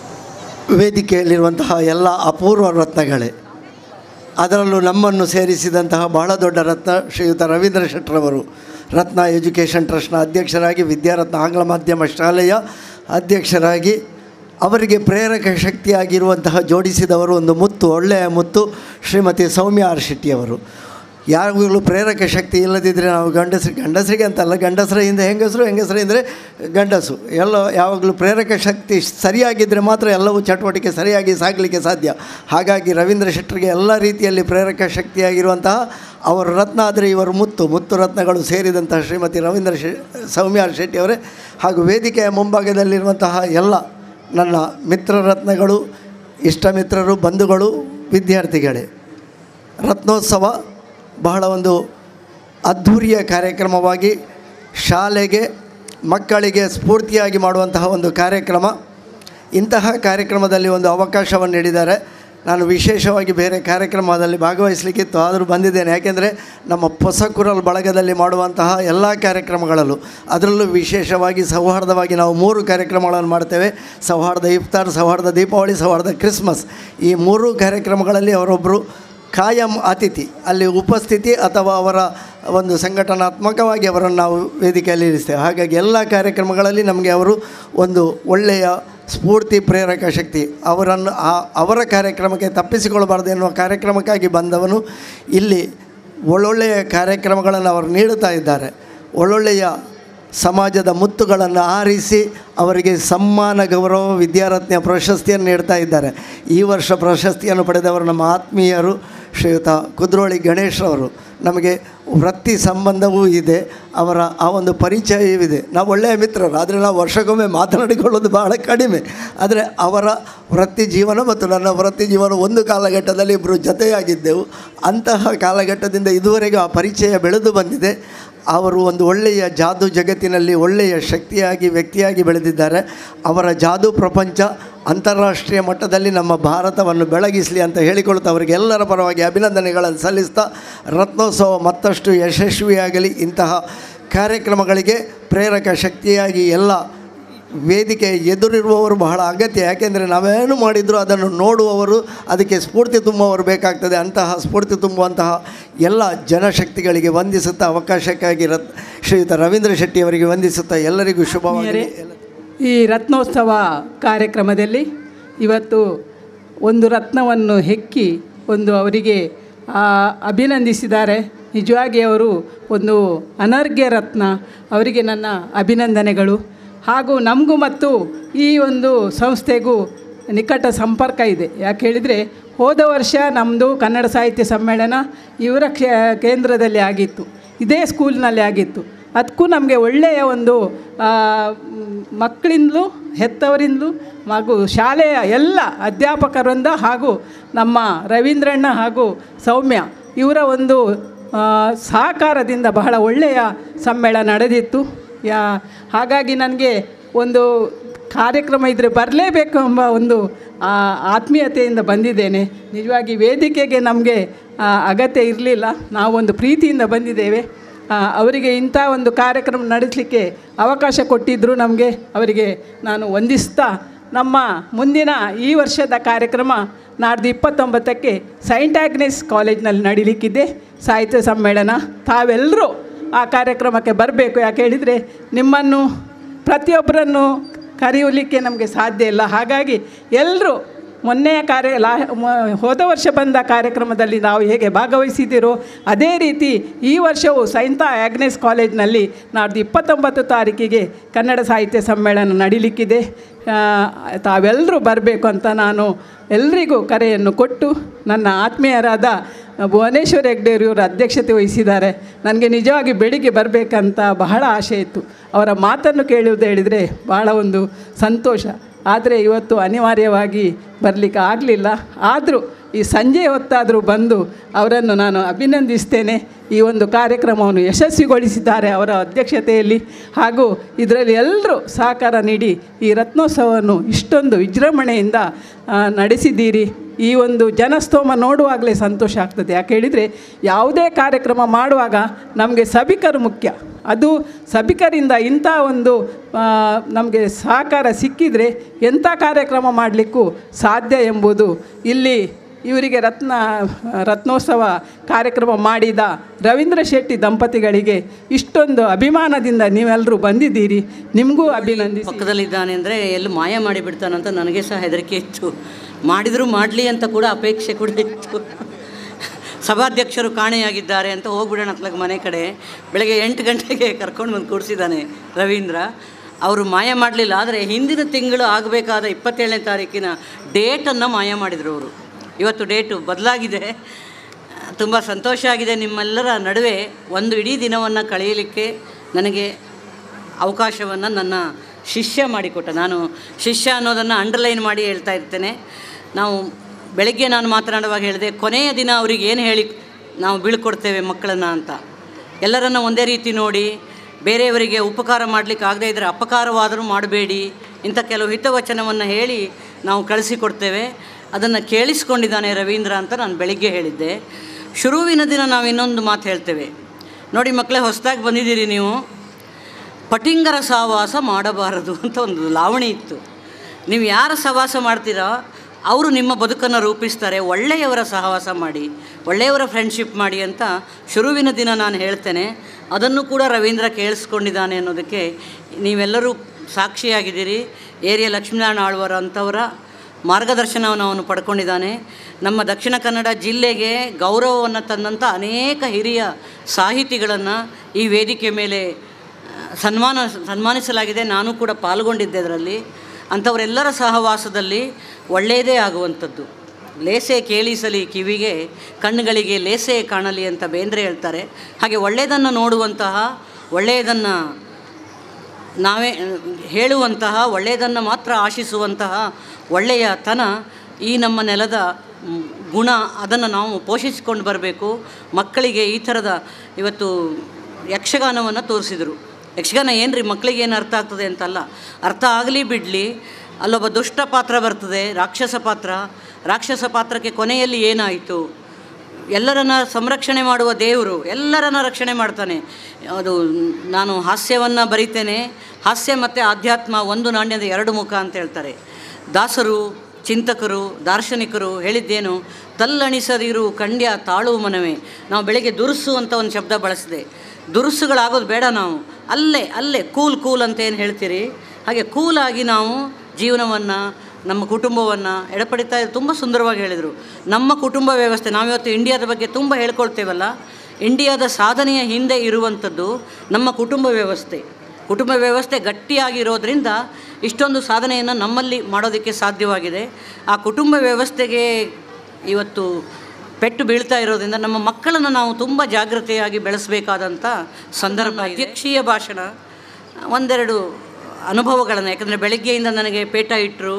ವೇದಿಕೆಯಲ್ಲಿರುವಂತಹ ಎಲ್ಲ ಅಪೂರ್ವ ರತ್ನಗಳೇ ಅದರಲ್ಲೂ ನಮ್ಮನ್ನು ಸೇರಿಸಿದಂತಹ ಬಹಳ ದೊಡ್ಡ ರತ್ನ ಶ್ರೀಯುತ ರವೀಂದ್ರ ಶೆಟ್ಟರವರು ರತ್ನ ಎಜುಕೇಷನ್ ಟ್ರಸ್ಟ್ನ ಅಧ್ಯಕ್ಷರಾಗಿ ವಿದ್ಯಾರತ್ನ ಆಂಗ್ಲ ಮಾಧ್ಯಮ ಶಾಲೆಯ ಅಧ್ಯಕ್ಷರಾಗಿ ಅವರಿಗೆ ಪ್ರೇರಕ ಶಕ್ತಿಯಾಗಿರುವಂತಹ ಜೋಡಿಸಿದವರು ಒಂದು ಮುತ್ತು ಒಳ್ಳೆಯ ಮುತ್ತು ಶ್ರೀಮತಿ ಸೌಮ್ಯ ಆರ್ ಶೆಟ್ಟಿಯವರು ಯಾವಾಗಲೂ ಪ್ರೇರಕ ಶಕ್ತಿ ಇಲ್ಲದಿದ್ದರೆ ನಾವು ಗಂಡಸರು ಗಂಡಸರಿಗೆ ಅಂತಲ್ಲ ಗಂಡಸರ ಹಿಂದೆ ಹೆಂಗಸರು ಹೆಂಗಸರ ಹಿಂದೆ ಗಂಡಸು ಎಲ್ಲ ಯಾವಾಗಲೂ ಪ್ರೇರಕ ಶಕ್ತಿ ಸರಿಯಾಗಿದ್ದರೆ ಮಾತ್ರ ಎಲ್ಲವೂ ಚಟುವಟಿಕೆ ಸರಿಯಾಗಿ ಸಾಗಲಿಕ್ಕೆ ಸಾಧ್ಯ ಹಾಗಾಗಿ ರವೀಂದ್ರ ಶೆಟ್ಟರಿಗೆ ಎಲ್ಲ ರೀತಿಯಲ್ಲಿ ಪ್ರೇರಕ ಶಕ್ತಿಯಾಗಿರುವಂತಹ ಅವರ ರತ್ನ ಆದರೆ ಇವರು ಮುತ್ತು ಮುತ್ತು ರತ್ನಗಳು ಸೇರಿದಂತಹ ಶ್ರೀಮತಿ ರವೀಂದ್ರ ಶೆ ಸೌಮ್ಯ ಆರ್ ಶೆಟ್ಟಿಯವರೇ ಹಾಗೂ ವೇದಿಕೆಯ ಮುಂಭಾಗದಲ್ಲಿರುವಂತಹ ಎಲ್ಲ ನನ್ನ ಮಿತ್ರ ರತ್ನಗಳು ಇಷ್ಟ ಮಿತ್ರರು ಬಂಧುಗಳು ವಿದ್ಯಾರ್ಥಿಗಳೇ ರತ್ನೋತ್ಸವ ಬಹಳ ಒಂದು ಅದ್ಧೂರಿಯ ಕಾರ್ಯಕ್ರಮವಾಗಿ ಶಾಲೆಗೆ ಮಕ್ಕಳಿಗೆ ಸ್ಫೂರ್ತಿಯಾಗಿ ಮಾಡುವಂತಹ ಒಂದು ಕಾರ್ಯಕ್ರಮ ಇಂತಹ ಕಾರ್ಯಕ್ರಮದಲ್ಲಿ ಒಂದು ಅವಕಾಶವನ್ನು ನೀಡಿದ್ದಾರೆ ನಾನು ವಿಶೇಷವಾಗಿ ಬೇರೆ ಕಾರ್ಯಕ್ರಮದಲ್ಲಿ ಭಾಗವಹಿಸಲಿಕ್ಕಿತ್ತು ಆದರೂ ಬಂದಿದ್ದೇನೆ ಯಾಕೆಂದರೆ ನಮ್ಮ ಹೊಸಕುರಲ್ ಬಳಗದಲ್ಲಿ ಮಾಡುವಂತಹ ಎಲ್ಲ ಕಾರ್ಯಕ್ರಮಗಳಲ್ಲೂ ಅದರಲ್ಲೂ ವಿಶೇಷವಾಗಿ ಸೌಹಾರ್ದವಾಗಿ ನಾವು ಮೂರು ಕಾರ್ಯಕ್ರಮಗಳನ್ನು ಮಾಡ್ತೇವೆ ಸೌಹಾರ್ದ ಇಫ್ತಾರ್ ಸೌಹಾರ್ದ ದೀಪಾವಳಿ ಸೌಹಾರ್ದ ಕ್ರಿಸ್ಮಸ್ ಈ ಮೂರು ಕಾರ್ಯಕ್ರಮಗಳಲ್ಲಿ ಅವರೊಬ್ಬರು ಕಾಯಂ ಅತಿಥಿ ಅಲ್ಲಿ ಉಪಸ್ಥಿತಿ ಅಥವಾ ಅವರ ಒಂದು ಸಂಘಟನಾತ್ಮಕವಾಗಿ ಅವರನ್ನು ನಾವು ವೇದಿಕೆಯಲ್ಲಿ ಇರಿಸ್ತೇವೆ ಹಾಗಾಗಿ ಎಲ್ಲ ಕಾರ್ಯಕ್ರಮಗಳಲ್ಲಿ ನಮಗೆ ಅವರು ಒಂದು ಒಳ್ಳೆಯ ಸ್ಫೂರ್ತಿ ಪ್ರೇರಕ ಶಕ್ತಿ ಅವರನ್ನು ಆ ಅವರ ಕಾರ್ಯಕ್ರಮಕ್ಕೆ ತಪ್ಪಿಸಿಕೊಳ್ಳಬಾರ್ದು ಎನ್ನುವ ಕಾರ್ಯಕ್ರಮಕ್ಕಾಗಿ ಬಂದವನು ಇಲ್ಲಿ ಒಳ್ಳೊಳ್ಳೆಯ ಕಾರ್ಯಕ್ರಮಗಳನ್ನು ಅವರು ನೀಡುತ್ತಾ ಇದ್ದಾರೆ ಒಳ್ಳೊಳ್ಳೆಯ ಸಮಾಜದ ಮುತ್ತುಗಳನ್ನು ಆರಿಸಿ ಅವರಿಗೆ ಸಮ್ಮಾನ ಗೌರವ ವಿದ್ಯಾರತ್ನ ಪ್ರಶಸ್ತಿಯನ್ನು ನೀಡ್ತಾ ಇದ್ದಾರೆ ಈ ವರ್ಷ ಪ್ರಶಸ್ತಿಯನ್ನು ಪಡೆದವರು ನಮ್ಮ ಆತ್ಮೀಯರು ಶ್ರೀಯುತ ಕುದ್ರೋಳಿ ಗಣೇಶ್ರವರು ನಮಗೆ ವೃತ್ತಿ ಸಂಬಂಧವೂ ಇದೆ ಅವರ ಆ ಒಂದು ಪರಿಚಯವಿದೆ ನಾವು ಒಳ್ಳೆಯ ಮಿತ್ರರು ಆದರೆ ನಾವು ವರ್ಷಕ್ಕೊಮ್ಮೆ ಮಾತನಾಡಿಕೊಳ್ಳೋದು ಬಹಳ ಕಡಿಮೆ ಆದರೆ ಅವರ ವೃತ್ತಿ ಜೀವನ ಮತ್ತು ನನ್ನ ವೃತ್ತಿ ಜೀವನ ಒಂದು ಕಾಲಘಟ್ಟದಲ್ಲಿ ಇಬ್ಬರು ಜೊತೆಯಾಗಿದ್ದೆವು ಅಂತಹ ಕಾಲಘಟ್ಟದಿಂದ ಇದುವರೆಗೂ ಆ ಪರಿಚಯ ಬೆಳೆದು ಬಂದಿದೆ ಅವರು ಒಂದು ಒಳ್ಳೆಯ ಜಾದು ಜಗತ್ತಿನಲ್ಲಿ ಒಳ್ಳೆಯ ಶಕ್ತಿಯಾಗಿ ವ್ಯಕ್ತಿಯಾಗಿ ಬೆಳೆದಿದ್ದಾರೆ ಅವರ ಜಾದು ಪ್ರಪಂಚ ಅಂತಾರಾಷ್ಟ್ರೀಯ ಮಟ್ಟದಲ್ಲಿ ನಮ್ಮ ಭಾರತವನ್ನು ಬೆಳಗಿಸಲಿ ಅಂತ ಹೇಳಿಕೊಳ್ತಾ ಅವರಿಗೆ ಎಲ್ಲರ ಪರವಾಗಿ ಅಭಿನಂದನೆಗಳನ್ನು ಸಲ್ಲಿಸ್ತಾ ರತ್ನೋತ್ಸವ ಮತ್ತಷ್ಟು ಯಶಸ್ವಿಯಾಗಲಿ ಇಂತಹ ಕಾರ್ಯಕ್ರಮಗಳಿಗೆ ಪ್ರೇರಕ ಶಕ್ತಿಯಾಗಿ ಎಲ್ಲ ವೇದಿಕೆ ಎದುರಿರುವವರು ಬಹಳ ಅಗತ್ಯ ಯಾಕೆಂದರೆ ನಾವೇನು ಮಾಡಿದರೂ ಅದನ್ನು ನೋಡುವವರು ಅದಕ್ಕೆ ಸ್ಫೂರ್ತಿ ತುಂಬುವವರು ಬೇಕಾಗ್ತದೆ ಅಂತಹ ಸ್ಫೂರ್ತಿ ತುಂಬುವಂತಹ ಎಲ್ಲ ಜನಶಕ್ತಿಗಳಿಗೆ ವಂದಿಸುತ್ತಾ ಅವಕಾಶಕ್ಕಾಗಿ ರತ್ ಶ್ರೀಯುತ ರವೀಂದ್ರ ಶೆಟ್ಟಿಯವರಿಗೆ ವಂದಿಸುತ್ತಾ ಎಲ್ಲರಿಗೂ ಶುಭವಾಗಲಿ ಈ ರತ್ನೋತ್ಸವ ಕಾರ್ಯಕ್ರಮದಲ್ಲಿ ಇವತ್ತು ಒಂದು ರತ್ನವನ್ನು ಹೆಕ್ಕಿ ಒಂದು ಅವರಿಗೆ ಆ, ಅಭಿನಂದಿಸಿದ್ದಾರೆ ನಿಜವಾಗಿ ಅವರು ಒಂದು ಅನರ್ಘ್ಯ ರತ್ನ ಅವರಿಗೆ ನನ್ನ ಅಭಿನಂದನೆಗಳು ಹಾಗೂ ನಮಗೂ ಮತ್ತು ಈ ಒಂದು ಸಂಸ್ಥೆಗೂ ನಿಕಟ ಸಂಪರ್ಕ ಇದೆ ಯಾಕೆ ಹೇಳಿದರೆ ಹೋದ ವರ್ಷ ನಮ್ಮದು ಕನ್ನಡ ಸಾಹಿತ್ಯ ಸಮ್ಮೇಳನ ಇವರ ಕ್ಷೇ ಕೇಂದ್ರದಲ್ಲಿ ಆಗಿತ್ತು ಇದೇ ಸ್ಕೂಲ್ನಲ್ಲಿ ಆಗಿತ್ತು ಅದಕ್ಕೂ ನಮಗೆ ಒಳ್ಳೆಯ ಒಂದು ಆ, ಮ್, ಮಕ್ಕಳಿಂದಲೂ ಹೆತ್ತವರಿಂದಲೂ ಹಾಗೂ ಶಾಲೆಯ ಎಲ್ಲ ಅಧ್ಯಾಪಕರಿಂದ ಹಾಗೂ ನಮ್ಮ ರವೀಂದ್ರಣ್ಣ ಹಾಗೂ ಸೌಮ್ಯ ಇವರ ಒಂದು ಆ, ಸಹಕಾರದಿಂದ ಬಹಳ ಒಳ್ಳೆಯ ಸಮ್ಮೇಳನ ನಡೆದಿತ್ತು ಯಾ ಹಾಗಾಗಿ ನನಗೆ ಒಂದು ಕಾರ್ಯಕ್ರಮ ಇದ್ದರೆ ಬರಲೇಬೇಕು ಎಂಬ ಒಂದು ಆ, ಆತ್ಮೀಯತೆಯಿಂದ ಬಂದಿದ್ದೇನೆ ನಿಜವಾಗಿ ವೇದಿಕೆಗೆ ನಮಗೆ ಆ, ಅಗತ್ಯ ಇರಲಿಲ್ಲ ನಾವೊಂದು ಪ್ರೀತಿಯಿಂದ ಬಂದಿದ್ದೇವೆ ಆ, ಅವರಿಗೆ ಇಂಥ ಒಂದು ಕಾರ್ಯಕ್ರಮ ನಡೆಸಲಿಕ್ಕೆ ಅವಕಾಶ ಕೊಟ್ಟಿದ್ದರು ನಮಗೆ ಅವರಿಗೆ ನಾನು ವಂದಿಸ್ತಾ ನಮ್ಮ ಮುಂದಿನ ಈ ವರ್ಷದ ಕಾರ್ಯಕ್ರಮ ನಾಡ್ದು ಇಪ್ಪತ್ತೊಂಬತ್ತಕ್ಕೆ ಸೈಂಟ್ ಆಗ್ನೆಸ್ ಕಾಲೇಜ್ನಲ್ಲಿ ನಡೀಲಿಕ್ಕಿದೆ ಸಾಹಿತ್ಯ ಸಮ್ಮೇಳನ ತಾವೆಲ್ಲರೂ ಆ ಕಾರ್ಯಕ್ರಮಕ್ಕೆ ಬರಬೇಕು ಯಾಕೆ ಹೇಳಿದರೆ ನಿಮ್ಮನ್ನು ಪ್ರತಿಯೊಬ್ಬರನ್ನು ಕರೆಯಲಿಕ್ಕೆ ನಮಗೆ ಸಾಧ್ಯ ಇಲ್ಲ ಹಾಗಾಗಿ ಎಲ್ಲರೂ ಮೊನ್ನೆಯ ಕಾರ್ಯ ಲಾ ಮ- ಹೋದ ವರ್ಷ ಬಂದ ಕಾರ್ಯಕ್ರಮದಲ್ಲಿ ನಾವು ಹೇಗೆ ಭಾಗವಹಿಸಿದ್ದೀರೋ ಅದೇ ರೀತಿ ಈ ವರ್ಷವೂ ಸೈಂತ ಆಗ್ನೆಸ್ ಕಾಲೇಜ್ನಲ್ಲಿ ನಾಡ್ದು ಇಪ್ಪತ್ತೊಂಬತ್ತು ತಾರೀಕಿಗೆ ಕನ್ನಡ ಸಾಹಿತ್ಯ ಸಮ್ಮೇಳನ ನಡೀಲಿಕ್ಕಿದೆ ಆ, ತಾವೆಲ್ಲರೂ ಬರಬೇಕು ಅಂತ ನಾನು ಎಲ್ರಿಗೂ ಕರೆಯನ್ನು ಕೊಟ್ಟು ನನ್ನ ಆತ್ಮೀಯರಾದ ಭುವನೇಶ್ವರ್ ಹೆಗ್ಡೇರಿಯವರು ಅಧ್ಯಕ್ಷತೆ ವಹಿಸಿದ್ದಾರೆ ನನಗೆ ನಿಜವಾಗಿ ಬೆಳಿಗ್ಗೆ ಬರಬೇಕಂತ ಬಹಳ ಆಸೆ ಇತ್ತು ಅವರ ಮಾತನ್ನು ಕೇಳುವುದು ಹೇಳಿದರೆ ಬಹಳ ಒಂದು ಸಂತೋಷ ಆದರೆ ಇವತ್ತು ಅನಿವಾರ್ಯವಾಗಿ ಬರಲಿಕ್ಕೆ ಆಗಲಿಲ್ಲ ಆದರೂ ಈ ಸಂಜೆ ಹೊತ್ತಾದರೂ ಬಂದು ಅವರನ್ನು ನಾನು ಅಭಿನಂದಿಸ್ತೇನೆ ಈ ಒಂದು ಕಾರ್ಯಕ್ರಮವನ್ನು ಯಶಸ್ವಿಗೊಳಿಸಿದ್ದಾರೆ ಅವರ ಅಧ್ಯಕ್ಷತೆಯಲ್ಲಿ ಹಾಗೂ ಇದರಲ್ಲಿ ಎಲ್ಲರೂ ಸಹಕಾರ ನೀಡಿ ಈ ರತ್ನೋತ್ಸವವನ್ನು ಇಷ್ಟೊಂದು ವಿಜೃಂಭಣೆಯಿಂದ ಆ, ನಡೆಸಿದ್ದೀರಿ ಈ ಒಂದು ಜನಸ್ತೋಮ ನೋಡುವಾಗಲೇ ಸಂತೋಷ ಆಗ್ತದೆ ಯಾಕೆ ಹೇಳಿದರೆ ಯಾವುದೇ ಕಾರ್ಯಕ್ರಮ ಮಾಡುವಾಗ ನಮಗೆ ಸಭಿಕರು ಮುಖ್ಯ ಅದು ಸಭಿಕರಿಂದ ಇಂಥ ಒಂದು ನಮಗೆ ಸಹಕಾರ ಸಿಕ್ಕಿದರೆ ಎಂಥ ಕಾರ್ಯಕ್ರಮ ಮಾಡಲಿಕ್ಕೂ ಸಾಧ್ಯ ಎಂಬುದು ಇಲ್ಲಿ ಇವರಿಗೆ ರತ್ನ ರತ್ನೋತ್ಸವ ಕಾರ್ಯಕ್ರಮ ಮಾಡಿದ ರವೀಂದ್ರ ಶೆಟ್ಟಿ ದಂಪತಿಗಳಿಗೆ ಇಷ್ಟೊಂದು ಅಭಿಮಾನದಿಂದ ನೀವೆಲ್ಲರೂ ಬಂದಿದ್ದೀರಿ ನಿಮಗೂ ಅಭಿನಂದಿಸಿ ಪಕ್ಕದಲ್ಲಿದ್ದಾನೆ ಅಂದರೆ ಎಲ್ಲಿ ಮಾಯ ಮಾಡಿಬಿಡ್ತಾನಂತ ನನಗೆ ಸಹ ಹೆದರಿಕೆ ಇತ್ತು ಮಾಡಿದರೂ ಮಾಡಲಿ ಅಂತ ಕೂಡ ಅಪೇಕ್ಷೆ ಕೂಡ ಇತ್ತು ಸಭಾಧ್ಯಕ್ಷರು ಕಾಣೆಯಾಗಿದ್ದಾರೆ ಅಂತ ಹೋಗ್ಬಿಡೋಣ ಅತ್ಲಾಗ ಮನೆ ಕಡೆ ಬೆಳಗ್ಗೆ ಎಂಟು ಗಂಟೆಗೆ ಕರ್ಕೊಂಡು ಬಂದು ಕೂಡಿಸಿದ್ದಾನೆ ರವೀಂದ್ರ ಅವರು ಮಾಯ ಮಾಡಲಿಲ್ಲ ಆದರೆ ಹಿಂದಿನ ತಿಂಗಳು ಆಗಬೇಕಾದ ಇಪ್ಪತ್ತೇಳನೇ ತಾರೀಕಿನ ಡೇಟನ್ನು ಮಾಯ ಮಾಡಿದರು ಅವರು ಇವತ್ತು ಡೇಟು ಬದಲಾಗಿದೆ ತುಂಬ ಸಂತೋಷ ಆಗಿದೆ ನಿಮ್ಮೆಲ್ಲರ ನಡುವೆ ಒಂದು ಇಡೀ ದಿನವನ್ನು ಕಳೆಯಲಿಕ್ಕೆ ನನಗೆ ಅವಕಾಶವನ್ನು ನನ್ನ ಶಿಷ್ಯ ಮಾಡಿಕೊಟ್ಟ ನಾನು ಶಿಷ್ಯ ಅನ್ನೋದನ್ನು ಅಂಡರ್ಲೈನ್ ಮಾಡಿ ಹೇಳ್ತಾ ಇರ್ತೇನೆ ನಾವು ಬೆಳಗ್ಗೆ ನಾನು ಮಾತನಾಡುವಾಗ ಹೇಳಿದೆ ಕೊನೆಯ ದಿನ ಅವ್ರಿಗೆ ಏನು ಹೇಳಿ ನಾವು ಬೀಳ್ಕೊಡ್ತೇವೆ ಮಕ್ಕಳನ್ನು ಅಂತ ಎಲ್ಲರನ್ನು ಒಂದೇ ರೀತಿ ನೋಡಿ ಬೇರೆಯವರಿಗೆ ಉಪಕಾರ ಮಾಡಲಿಕ್ಕೆ ಆಗದೇ ಇದ್ದರೆ ಅಪಕಾರವಾದರೂ ಮಾಡಬೇಡಿ ಇಂಥ ಕೆಲವು ಹಿತವಚನವನ್ನು ಹೇಳಿ ನಾವು ಕಳಿಸಿಕೊಡ್ತೇವೆ ಅದನ್ನು ಕೇಳಿಸ್ಕೊಂಡಿದ್ದಾನೆ ರವೀಂದ್ರ ಅಂತ ನಾನು ಬೆಳಿಗ್ಗೆ ಹೇಳಿದ್ದೆ ಶುರುವಿನ ದಿನ ನಾವು ಇನ್ನೊಂದು ಮಾತು ಹೇಳ್ತೇವೆ ನೋಡಿ ಮಕ್ಕಳೇ ಹೊಸದಾಗಿ ಬಂದಿದ್ದೀರಿ ನೀವು ಪಟಿಂಗರ ಸಹವಾಸ ಮಾಡಬಾರದು ಅಂತ ಒಂದು ಲಾವಣಿ ಇತ್ತು ನೀವು ಯಾರ ಸಹವಾಸ ಮಾಡ್ತೀರೋ ಅವರು ನಿಮ್ಮ ಬದುಕನ್ನು ರೂಪಿಸ್ತಾರೆ ಒಳ್ಳೆಯವರ ಸಹವಾಸ ಮಾಡಿ ಒಳ್ಳೆಯವರ ಫ್ರೆಂಡ್ಶಿಪ್ ಮಾಡಿ ಅಂತ ಶುರುವಿನ ದಿನ ನಾನು ಹೇಳ್ತೇನೆ ಅದನ್ನು ಕೂಡ ರವೀಂದ್ರ ಕೇಳಿಸ್ಕೊಂಡಿದ್ದಾನೆ ಅನ್ನೋದಕ್ಕೆ ನೀವೆಲ್ಲರೂ ಸಾಕ್ಷಿಯಾಗಿದ್ದೀರಿ ಏರಿಯ ಲಕ್ಷ್ಮೀನಾರಾಯಣ ಆಳ್ವರ ಅಂಥವರ ಮಾರ್ಗದರ್ಶನವನ್ನು ಅವನು ಪಡ್ಕೊಂಡಿದ್ದಾನೆ ನಮ್ಮ ದಕ್ಷಿಣ ಕನ್ನಡ ಜಿಲ್ಲೆಗೆ ಗೌರವವನ್ನು ತಂದಂಥ ಅನೇಕ ಹಿರಿಯ ಸಾಹಿತಿಗಳನ್ನು ಈ ವೇದಿಕೆ ಮೇಲೆ ಸನ್ಮಾನ ಸನ್ಮಾನಿಸಲಾಗಿದೆ ನಾನು ಕೂಡ ಪಾಲ್ಗೊಂಡಿದ್ದೆ ಅದರಲ್ಲಿ ಅಂಥವರೆಲ್ಲರ ಸಹವಾಸದಲ್ಲಿ ಒಳ್ಳೆಯದೇ ಆಗುವಂಥದ್ದು ಲೇಸೆ ಕೇಳಿಸಲಿ ಕಿವಿಗೆ ಕಣ್ಣುಗಳಿಗೆ ಲೇಸೆ ಕಾಣಲಿ ಅಂತ ಬೇಂದ್ರೆ ಹೇಳ್ತಾರೆ ಹಾಗೆ ಒಳ್ಳೆಯದನ್ನು ನೋಡುವಂತಹ ಒಳ್ಳೆಯದನ್ನು ನಾವೇ ಹೇಳುವಂತಹ ಒಳ್ಳೆಯದನ್ನು ಮಾತ್ರ ಆಶಿಸುವಂತಹ ಒಳ್ಳೆಯ ತನ ಈ ನಮ್ಮ ನೆಲದ ಮ್, ಗುಣ ಅದನ್ನು ನಾವು ಪೋಷಿಸಿಕೊಂಡು ಬರಬೇಕು ಮಕ್ಕಳಿಗೆ ಈ ಥರದ ಇವತ್ತು ಯಕ್ಷಗಾನವನ್ನು ತೋರಿಸಿದರು ಯಕ್ಷಗಾನ ಏನು ರೀ ಮಕ್ಕಳಿಗೆ ಏನು ಅರ್ಥ ಆಗ್ತದೆ ಅಂತಲ್ಲ ಅರ್ಥ ಆಗಲಿ ಬಿಡಲಿ ಅಲ್ಲೊಬ್ಬ ದುಷ್ಟ ಪಾತ್ರ ಬರ್ತದೆ ರಾಕ್ಷಸ ಪಾತ್ರ ರಾಕ್ಷಸ ಪಾತ್ರಕ್ಕೆ ಕೊನೆಯಲ್ಲಿ ಏನಾಯಿತು ಎಲ್ಲರನ್ನ ಸಂರಕ್ಷಣೆ ಮಾಡುವ ದೇವರು ಎಲ್ಲರನ್ನ ರಕ್ಷಣೆ ಮಾಡ್ತಾನೆ ಅದು ನಾನು ಹಾಸ್ಯವನ್ನು ಬರಿತೇನೆ ಹಾಸ್ಯ ಮತ್ತು ಆಧ್ಯಾತ್ಮ ಒಂದು ನಾಣ್ಯದ ಎರಡು ಮುಖ ಅಂತ ಹೇಳ್ತಾರೆ ದಾಸರು ಚಿಂತಕರು ದಾರ್ಶನಿಕರು ಹೇಳಿದ್ದೇನು ತಲ್ಲಣಿಸದಿರು ಕಂಡ್ಯ ತಾಳು ಮನವೇ ನಾವು ಬೆಳಗ್ಗೆ ದುರುಸು ಅಂತ ಒಂದು ಶಬ್ದ ಬಳಸಿದೆ ದುರುಸುಗಳಾಗೋದು ಬೇಡ ನಾವು ಅಲ್ಲೇ ಅಲ್ಲೇ ಕೂಲ್ ಕೂಲ್ ಅಂತ ಏನು ಹೇಳ್ತೀರಿ ಹಾಗೆ ಕೂಲಾಗಿ ನಾವು ಜೀವನವನ್ನು ನಮ್ಮ ಕುಟುಂಬವನ್ನು ಎಡಪಡಿತಾ ತುಂಬ ಸುಂದರವಾಗಿ ಹೇಳಿದರು ನಮ್ಮ ಕುಟುಂಬ ವ್ಯವಸ್ಥೆ ನಾವಿವತ್ತು ಇಂಡಿಯಾದ ಬಗ್ಗೆ ತುಂಬ ಹೇಳ್ಕೊಳ್ತೇವಲ್ಲ ಇಂಡಿಯಾದ ಸಾಧನೆಯ ಹಿಂದೆ ಇರುವಂಥದ್ದು ನಮ್ಮ ಕುಟುಂಬ ವ್ಯವಸ್ಥೆ ಕುಟುಂಬ ವ್ಯವಸ್ಥೆ ಗಟ್ಟಿಯಾಗಿರೋದ್ರಿಂದ ಇಷ್ಟೊಂದು ಸಾಧನೆಯನ್ನು ನಮ್ಮಲ್ಲಿ ಮಾಡೋದಕ್ಕೆ ಸಾಧ್ಯವಾಗಿದೆ ಆ ಕುಟುಂಬ ವ್ಯವಸ್ಥೆಗೆ ಇವತ್ತು ಪೆಟ್ಟು ಬೀಳ್ತಾ ಇರೋದ್ರಿಂದ ನಮ್ಮ ಮಕ್ಕಳನ್ನು ನಾವು ತುಂಬ ಜಾಗೃತೆಯಾಗಿ ಬೆಳೆಸಬೇಕಾದಂಥ ಸಂದರ್ಭ ಅಧ್ಯಕ್ಷೀಯ ಭಾಷಣ ಒಂದೆರಡು ಅನುಭವಗಳನ್ನು ಯಾಕಂದರೆ ಬೆಳಗ್ಗೆಯಿಂದ ನನಗೆ ಪೇಟ ಇಟ್ಟರು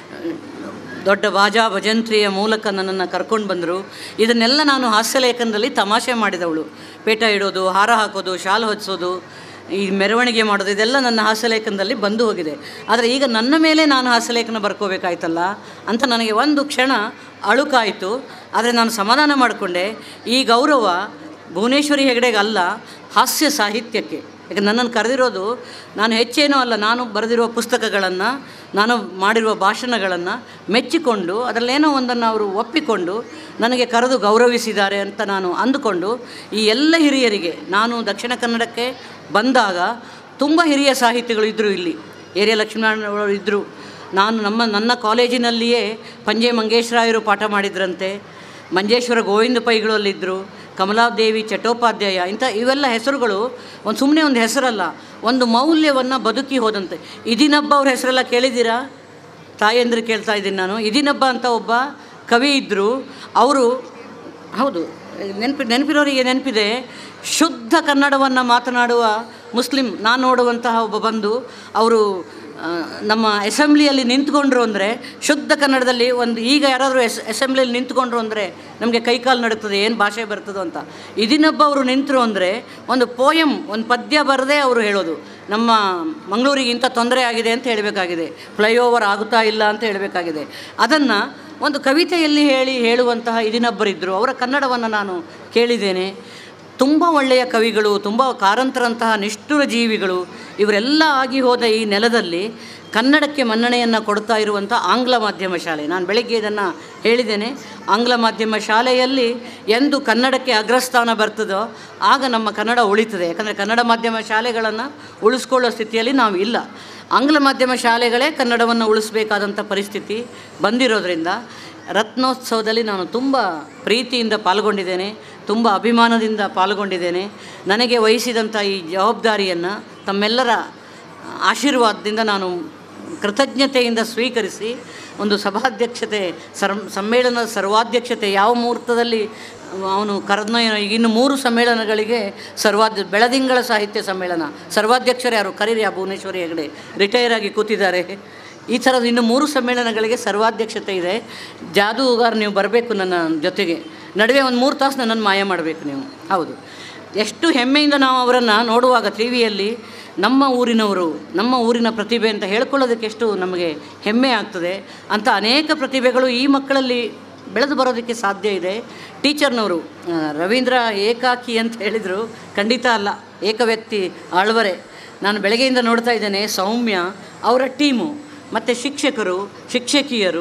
ದೊಡ್ಡ ಬಾಜಾ ಭಜಂತ್ರಿಯ ಮೂಲಕ ನನ್ನನ್ನು ಕರ್ಕೊಂಡು ಬಂದರು ಇದನ್ನೆಲ್ಲ ನಾನು ಹಾಸ್ಯಲೇಖನದಲ್ಲಿ ತಮಾಷೆ ಮಾಡಿದವಳು ಪೇಟ ಇಡೋದು ಹಾರ ಹಾಕೋದು ಶಾಲು ಹೊದಿಸೋದು ಈ ಮೆರವಣಿಗೆ ಮಾಡೋದು ಇದೆಲ್ಲ ನನ್ನ ಹಾಸ್ಯಲೇಖನದಲ್ಲಿ ಬಂದು ಹೋಗಿದೆ ಆದರೆ ಈಗ ನನ್ನ ಮೇಲೆ ನಾನು ಹಾಸ್ಯಲೇಖನ ಬರ್ಕೋಬೇಕಾಯ್ತಲ್ಲ ಅಂತ ನನಗೆ ಒಂದು ಕ್ಷಣ ಅಳುಕಾಯಿತು ಆದರೆ ನಾನು ಸಮಾಧಾನ ಮಾಡಿಕೊಂಡೆ ಈ ಗೌರವ ಭುವನೇಶ್ವರಿ ಹೆಗಡೆಗೆ ಅಲ್ಲ ಹಾಸ್ಯ ಸಾಹಿತ್ಯಕ್ಕೆ ಯಾಕೆ ನನ್ನನ್ನು ಕರೆದಿರೋದು ನಾನು ಹೆಚ್ಚೇನೂ ಅಲ್ಲ ನಾನು ಬರೆದಿರುವ ಪುಸ್ತಕಗಳನ್ನು ನಾನು ಮಾಡಿರುವ ಭಾಷಣಗಳನ್ನು ಮೆಚ್ಚಿಕೊಂಡು ಅದರಲ್ಲೇನೋ ಒಂದನ್ನು ಅವರು ಒಪ್ಪಿಕೊಂಡು ನನಗೆ ಕರೆದು ಗೌರವಿಸಿದ್ದಾರೆ ಅಂತ ನಾನು ಅಂದುಕೊಂಡು ಈ ಎಲ್ಲ ಹಿರಿಯರಿಗೆ ನಾನು ದಕ್ಷಿಣ ಕನ್ನಡಕ್ಕೆ ಬಂದಾಗ ತುಂಬ ಹಿರಿಯ ಸಾಹಿತಿಗಳು ಇದ್ದರು ಇಲ್ಲಿ ಏರಿಯ ಲಕ್ಷ್ಮೀನಾರಾಯಣ ಇದ್ದರು ನಾನು ನಮ್ಮ ನನ್ನ ಕಾಲೇಜಿನಲ್ಲಿಯೇ ಪಂಜೆ ಮಂಗೇಶ್ವರಾಯರು ಪಾಠ ಮಾಡಿದ್ರಂತೆ ಮಂಜೇಶ್ವರ ಗೋವಿಂದ ಪೈಗಳು ಅಲ್ಲಿದ್ದರು ಕಮಲಾದೇವಿ ಚಟ್ಟೋಪಾಧ್ಯಾಯ ಇಂಥ ಇವೆಲ್ಲ ಹೆಸರುಗಳು ಒಂದು ಸುಮ್ಮನೆ ಒಂದು ಹೆಸರಲ್ಲ ಒಂದು ಮೌಲ್ಯವನ್ನು ಬದುಕಿ ಹೋದಂತೆ ಇದಿನಬ್ಬ ಅವ್ರ ಹೆಸರೆಲ್ಲ ಕೇಳಿದ್ದೀರಾ ತಾಯಂದ್ರೆ ಕೇಳ್ತಾ ಇದ್ದೀನಿ ನಾನು ಇದಿನಬ್ಬ ಅಂತ ಒಬ್ಬ ಕವಿ ಇದ್ದರು ಅವರು ಹೌದು ನೆನಪಿ ನೆನಪಿರೋರಿಗೆ ನೆನಪಿದೆ ಶುದ್ಧ ಕನ್ನಡವನ್ನು ಮಾತನಾಡುವ ಮುಸ್ಲಿಂ ನಾನು ನೋಡುವಂತಹ ಒಬ್ಬ ಬಂದು ಅವರು ಆ, ನಮ್ಮ ಅಸೆಂಬ್ಲಿಯಲ್ಲಿ ನಿಂತ್ಕೊಂಡ್ರು ಅಂದರೆ ಶುದ್ಧ ಕನ್ನಡದಲ್ಲಿ ಒಂದು ಈಗ ಯಾರಾದರೂ ಎಸ್ ಅಸೆಂಬ್ಲಿಯಲ್ಲಿ ನಿಂತ್ಕೊಂಡ್ರು ಅಂದರೆ ನಮಗೆ ಕೈಕಾಲು ನಡುತ್ತದೆ ಏನು ಭಾಷೆ ಬರ್ತದೋ ಅಂತ ಇದಿನೊಬ್ಬ ಅವರು ನಿಂತರು ಅಂದರೆ ಒಂದು ಪೋಯಮ್ ಒಂದು ಪದ್ಯ ಬರದೇ ಅವರು ಹೇಳೋದು ನಮ್ಮ ಮಂಗಳೂರಿಗೆ ಇಂಥ ತೊಂದರೆ ಆಗಿದೆ ಅಂತ ಹೇಳಬೇಕಾಗಿದೆ ಫ್ಲೈಓವರ್ ಆಗುತ್ತಾ ಇಲ್ಲ ಅಂತ ಹೇಳಬೇಕಾಗಿದೆ ಅದನ್ನು ಒಂದು ಕವಿತೆಯಲ್ಲಿ ಹೇಳಿ ಹೇಳುವಂತಹ ಇದಿನೊಬ್ಬರಿದ್ದರು ಅವರ ಕನ್ನಡವನ್ನು ನಾನು ಕೇಳಿದ್ದೇನೆ ತುಂಬ ಒಳ್ಳೆಯ ಕವಿಗಳು ತುಂಬ ಕಾರಂತರಂತಹ ನಿಷ್ಠುರ ಜೀವಿಗಳು ಇವರೆಲ್ಲ ಆಗಿ ಹೋದ ಈ ನೆಲದಲ್ಲಿ ಕನ್ನಡಕ್ಕೆ ಮನ್ನಣೆಯನ್ನು ಕೊಡ್ತಾ ಇರುವಂಥ ಆಂಗ್ಲ ಮಾಧ್ಯಮ ಶಾಲೆ ನಾನು ಬೆಳಗ್ಗೆ ಇದನ್ನು ಹೇಳಿದ್ದೇನೆ ಆಂಗ್ಲ ಮಾಧ್ಯಮ ಶಾಲೆಯಲ್ಲಿ ಎಂದು ಕನ್ನಡಕ್ಕೆ ಅಗ್ರಸ್ಥಾನ ಬರ್ತದೋ ಆಗ ನಮ್ಮ ಕನ್ನಡ ಉಳಿತದೆ ಯಾಕಂದರೆ ಕನ್ನಡ ಮಾಧ್ಯಮ ಶಾಲೆಗಳನ್ನು ಉಳಿಸ್ಕೊಳ್ಳೋ ಸ್ಥಿತಿಯಲ್ಲಿ ನಾವು ಇಲ್ಲ ಆಂಗ್ಲ ಮಾಧ್ಯಮ ಶಾಲೆಗಳೇ ಕನ್ನಡವನ್ನು ಉಳಿಸಬೇಕಾದಂಥ ಪರಿಸ್ಥಿತಿ ಬಂದಿರೋದ್ರಿಂದ ರತ್ನೋತ್ಸವದಲ್ಲಿ ನಾನು ತುಂಬ ಪ್ರೀತಿಯಿಂದ ಪಾಲ್ಗೊಂಡಿದ್ದೇನೆ ತುಂಬ ಅಭಿಮಾನದಿಂದ ಪಾಲ್ಗೊಂಡಿದ್ದೇನೆ ನನಗೆ ವಹಿಸಿದಂಥ ಈ ಜವಾಬ್ದಾರಿಯನ್ನು ತಮ್ಮೆಲ್ಲರ ಆಶೀರ್ವಾದದಿಂದ ನಾನು ಕೃತಜ್ಞತೆಯಿಂದ ಸ್ವೀಕರಿಸಿ ಒಂದು ಸಭಾಧ್ಯಕ್ಷತೆ ಸರ್ ಸಮ್ಮೇಳನದ ಸರ್ವಾಧ್ಯಕ್ಷತೆ ಯಾವ ಮುಹೂರ್ತದಲ್ಲಿ ಅವನು ಕರೆದ್ನೋ ಏನೋ ಈಗ ಇನ್ನು ಮೂರು ಸಮ್ಮೇಳನಗಳಿಗೆ ಸರ್ವಾಧ್ಯ ಬೆಳದಿಂಗಳ ಸಾಹಿತ್ಯ ಸಮ್ಮೇಳನ ಸರ್ವಾಧ್ಯಕ್ಷರು ಯಾರು ಕರೀರಿ ಆ ಭುವನೇಶ್ವರಿ ಹೆಗಡೆ ರಿಟೈರ್ ಆಗಿ ಕೂತಿದ್ದಾರೆ ಈ ಥರದ ಇನ್ನು ಮೂರು ಸಮ್ಮೇಳನಗಳಿಗೆ ಸರ್ವಾಧ್ಯಕ್ಷತೆ ಇದೆ ಜಾದೂಗಾರ್ ನೀವು ಬರಬೇಕು ನನ್ನ ಜೊತೆಗೆ ನಡುವೆ ಒಂದು ಮೂರು ತಾಸು ನನ್ನನ್ನು ಮಾಯ ಮಾಡಬೇಕು ನೀವು ಹೌದು ಎಷ್ಟು ಹೆಮ್ಮೆಯಿಂದ ನಾವು ಅವರನ್ನು ನೋಡುವಾಗ ಟಿ ವಿಯಲ್ಲಿ ನಮ್ಮ ಊರಿನವರು ನಮ್ಮ ಊರಿನ ಪ್ರತಿಭೆ ಅಂತ ಹೇಳ್ಕೊಳ್ಳೋದಕ್ಕೆ ಎಷ್ಟು ನಮಗೆ ಹೆಮ್ಮೆ ಆಗ್ತದೆ ಅಂತ ಅನೇಕ ಪ್ರತಿಭೆಗಳು ಈ ಮಕ್ಕಳಲ್ಲಿ ಬೆಳೆದು ಬರೋದಕ್ಕೆ ಸಾಧ್ಯ ಇದೆ ಟೀಚರ್ನವರು ಆ, ರವೀಂದ್ರ ಏಕಾಕಿ ಅಂತ ಹೇಳಿದರು ಖಂಡಿತ ಅಲ್ಲ ಏಕ ವ್ಯಕ್ತಿ ಆಳ್ವರೆ ನಾನು ಬೆಳಗ್ಗೆಯಿಂದ ನೋಡ್ತಾ ಇದ್ದೇನೆ ಸೌಮ್ಯ ಅವರ ಟೀಮು ಮತ್ತು ಶಿಕ್ಷಕರು ಶಿಕ್ಷಕಿಯರು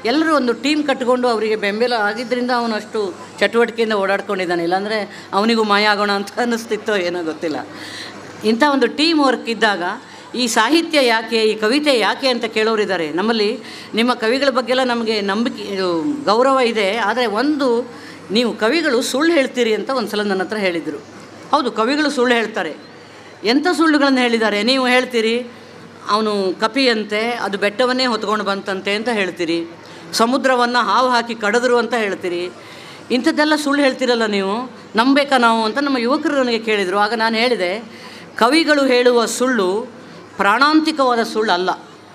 ಎಲ್ಲರೂ ಒಂದು ಟೀಮ್ ಕಟ್ಟಿಕೊಂಡು ಅವರಿಗೆ ಬೆಂಬಲ ಆಗಿದ್ದರಿಂದ ಅವನು ಅಷ್ಟು ಚಟುವಟಿಕೆಯಿಂದ ಓಡಾಡ್ಕೊಂಡಿದ್ದಾನೆ ಇಲ್ಲಾಂದರೆ ಅವನಿಗೂ ಮಾಯ ಆಗೋಣ ಅಂತ ಅನ್ನಿಸ್ತಿತ್ತೋ ಏನೋ ಗೊತ್ತಿಲ್ಲ ಇಂಥ ಒಂದು ಟೀಮ್ ವರ್ಕ್ ಇದ್ದಾಗ ಈ ಸಾಹಿತ್ಯ ಯಾಕೆ ಈ ಕವಿತೆ ಯಾಕೆ ಅಂತ ಕೇಳೋರಿದ್ದಾರೆ ನಮ್ಮಲ್ಲಿ ನಿಮ್ಮ ಕವಿಗಳ ಬಗ್ಗೆಲ್ಲ ನಮಗೆ ನಂಬಿಕೆ ಇದು ಗೌರವ ಇದೆ ಆದರೆ ಒಂದು ನೀವು ಕವಿಗಳು ಸುಳ್ಳು ಹೇಳ್ತೀರಿ ಅಂತ ಒಂದು ಸಲ ನನ್ನ ಹತ್ರ ಹೇಳಿದರು ಹೌದು ಕವಿಗಳು ಸುಳ್ಳು ಹೇಳ್ತಾರೆ ಎಂಥ ಸುಳ್ಳುಗಳನ್ನು ಹೇಳಿದ್ದಾರೆ ನೀವು ಹೇಳ್ತೀರಿ ಅವನು ಕಪಿಯಂತೆ ಅದು ಬೆಟ್ಟವನ್ನೇ ಹೊತ್ಕೊಂಡು ಬಂತಂತೆ ಅಂತ ಹೇಳ್ತೀರಿ ಸಮುದ್ರವನ್ನು ಹಾವು ಹಾಕಿ ಕಡಿದ್ರು ಅಂತ ಹೇಳ್ತೀರಿ ಇಂಥದ್ದೆಲ್ಲ ಸುಳ್ಳು ಹೇಳ್ತೀರಲ್ಲ ನೀವು ನಂಬೇಕಾ ನಾವು ಅಂತ ನಮ್ಮ ಯುವಕರು ನನಗೆ ಕೇಳಿದರು ಆಗ ನಾನು ಹೇಳಿದೆ ಕವಿಗಳು ಹೇಳುವ ಸುಳ್ಳು ಪ್ರಾಣಾಂತಿಕವಾದ ಸುಳ್ಳು ಅಲ್ಲ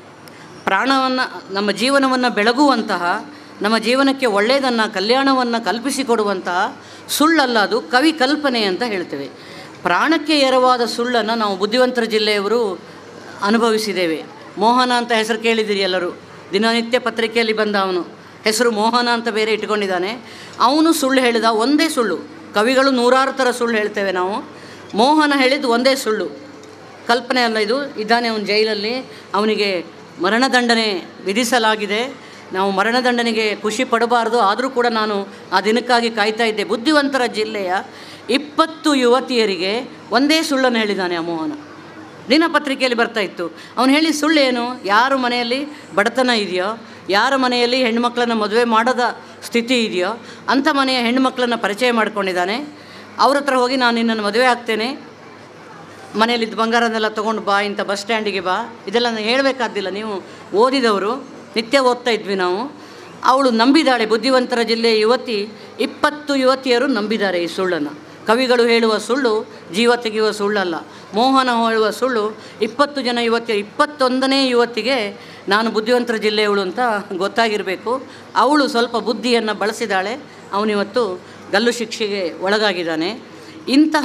ಪ್ರಾಣವನ್ನು ನಮ್ಮ ಜೀವನವನ್ನು ಬೆಳಗುವಂತಹ ನಮ್ಮ ಜೀವನಕ್ಕೆ ಒಳ್ಳೆಯದನ್ನು ಕಲ್ಯಾಣವನ್ನು ಕಲ್ಪಿಸಿಕೊಡುವಂತಹ ಸುಳ್ಳಲ್ಲ ಅದು ಕವಿ ಕಲ್ಪನೆ ಅಂತ ಹೇಳ್ತೇವೆ ಪ್ರಾಣಕ್ಕೆ ಎರವಾದ ಸುಳ್ಳನ್ನು ನಾವು ಬುದ್ಧಿವಂತರ ಜಿಲ್ಲೆಯವರು ಅನುಭವಿಸಿದ್ದೇವೆ ಮೋಹನ ಅಂತ ಹೆಸರು ಕೇಳಿದ್ದೀರಿ ಎಲ್ಲರೂ ದಿನನಿತ್ಯ ಪತ್ರಿಕೆಯಲ್ಲಿ ಬಂದ ಅವನು ಹೆಸರು ಮೋಹನ ಅಂತ ಬೇರೆ ಇಟ್ಕೊಂಡಿದ್ದಾನೆ ಅವನು ಸುಳ್ಳು ಹೇಳಿದ ಒಂದೇ ಸುಳ್ಳು ಕವಿಗಳು ನೂರಾರು ಥರ ಸುಳ್ಳು ಹೇಳ್ತೇವೆ ನಾವು ಮೋಹನ ಹೇಳಿದ್ದು ಒಂದೇ ಸುಳ್ಳು ಕಲ್ಪನೆ ಅಲ್ಲ ಇದು ಇದ್ದಾನೆ ಅವನು ಜೈಲಲ್ಲಿ ಅವನಿಗೆ ಮರಣದಂಡನೆ ವಿಧಿಸಲಾಗಿದೆ ನಾವು ಮರಣದಂಡನೆಗೆ ಖುಷಿ ಪಡಬಾರ್ದು ಆದರೂ ಕೂಡ ನಾನು ಆ ದಿನಕ್ಕಾಗಿ ಕಾಯ್ತಾ ಇದ್ದೆ ಬುದ್ಧಿವಂತರ ಜಿಲ್ಲೆಯ ಇಪ್ಪತ್ತು ಯುವತಿಯರಿಗೆ ಒಂದೇ ಸುಳ್ಳನ್ನು ಹೇಳಿದ್ದಾನೆ ಆ ಮೋಹನ ದಿನಪತ್ರಿಕೆಯಲ್ಲಿ ಬರ್ತಾ ಇತ್ತು ಅವನು ಹೇಳಿ ಸುಳ್ಳೇನು ಯಾರ ಮನೆಯಲ್ಲಿ ಬಡತನ ಇದೆಯೋ ಯಾರ ಮನೆಯಲ್ಲಿ ಹೆಣ್ಮಕ್ಳನ್ನ ಮದುವೆ ಮಾಡದ ಸ್ಥಿತಿ ಇದೆಯೋ ಅಂಥ ಮನೆಯ ಹೆಣ್ಮಕ್ಳನ್ನ ಪರಿಚಯ ಮಾಡ್ಕೊಂಡಿದ್ದಾನೆ ಅವ್ರ ಹತ್ರ ಹೋಗಿ ನಾನು ನಿನ್ನನ್ನು ಮದುವೆ ಆಗ್ತೇನೆ ಮನೆಯಲ್ಲಿದ್ದ ಬಂಗಾರನೆಲ್ಲ ತೊಗೊಂಡು ಬಾ ಇಂಥ ಬಸ್ ಸ್ಟ್ಯಾಂಡಿಗೆ ಬಾ ಇದೆಲ್ಲ ನಾನು ಹೇಳಬೇಕಾದ್ದಿಲ್ಲ ನೀವು ಓದಿದವರು ನಿತ್ಯ ಓದ್ತಾ ಇದ್ವಿ ನಾವು ಅವಳು ನಂಬಿದಾಳೆ ಬುದ್ಧಿವಂತರ ಜಿಲ್ಲೆಯ ಯುವತಿ ಇಪ್ಪತ್ತು ಯುವತಿಯರು ನಂಬಿದ್ದಾರೆ ಈ ಸುಳ್ಳನ್ನು ಕವಿಗಳು ಹೇಳುವ ಸುಳ್ಳು ಜೀವ ತೆಗೆಯುವ ಸುಳ್ಳಲ್ಲ ಮೋಹನ ಹೇಳುವ ಸುಳ್ಳು ಇಪ್ಪತ್ತು ಜನ ಯುವತಿಯರು ಇಪ್ಪತ್ತೊಂದನೇ ಯುವತಿಗೆ ನಾನು ಬುದ್ಧಿವಂತರ ಜಿಲ್ಲೆಯವಳು ಅಂತ ಗೊತ್ತಾಗಿರಬೇಕು ಅವಳು ಸ್ವಲ್ಪ ಬುದ್ಧಿಯನ್ನು ಬಳಸಿದಾಳೆ ಅವನಿವತ್ತು ಗಲ್ಲು ಶಿಕ್ಷೆಗೆ ಒಳಗಾಗಿದ್ದಾನೆ ಇಂತಹ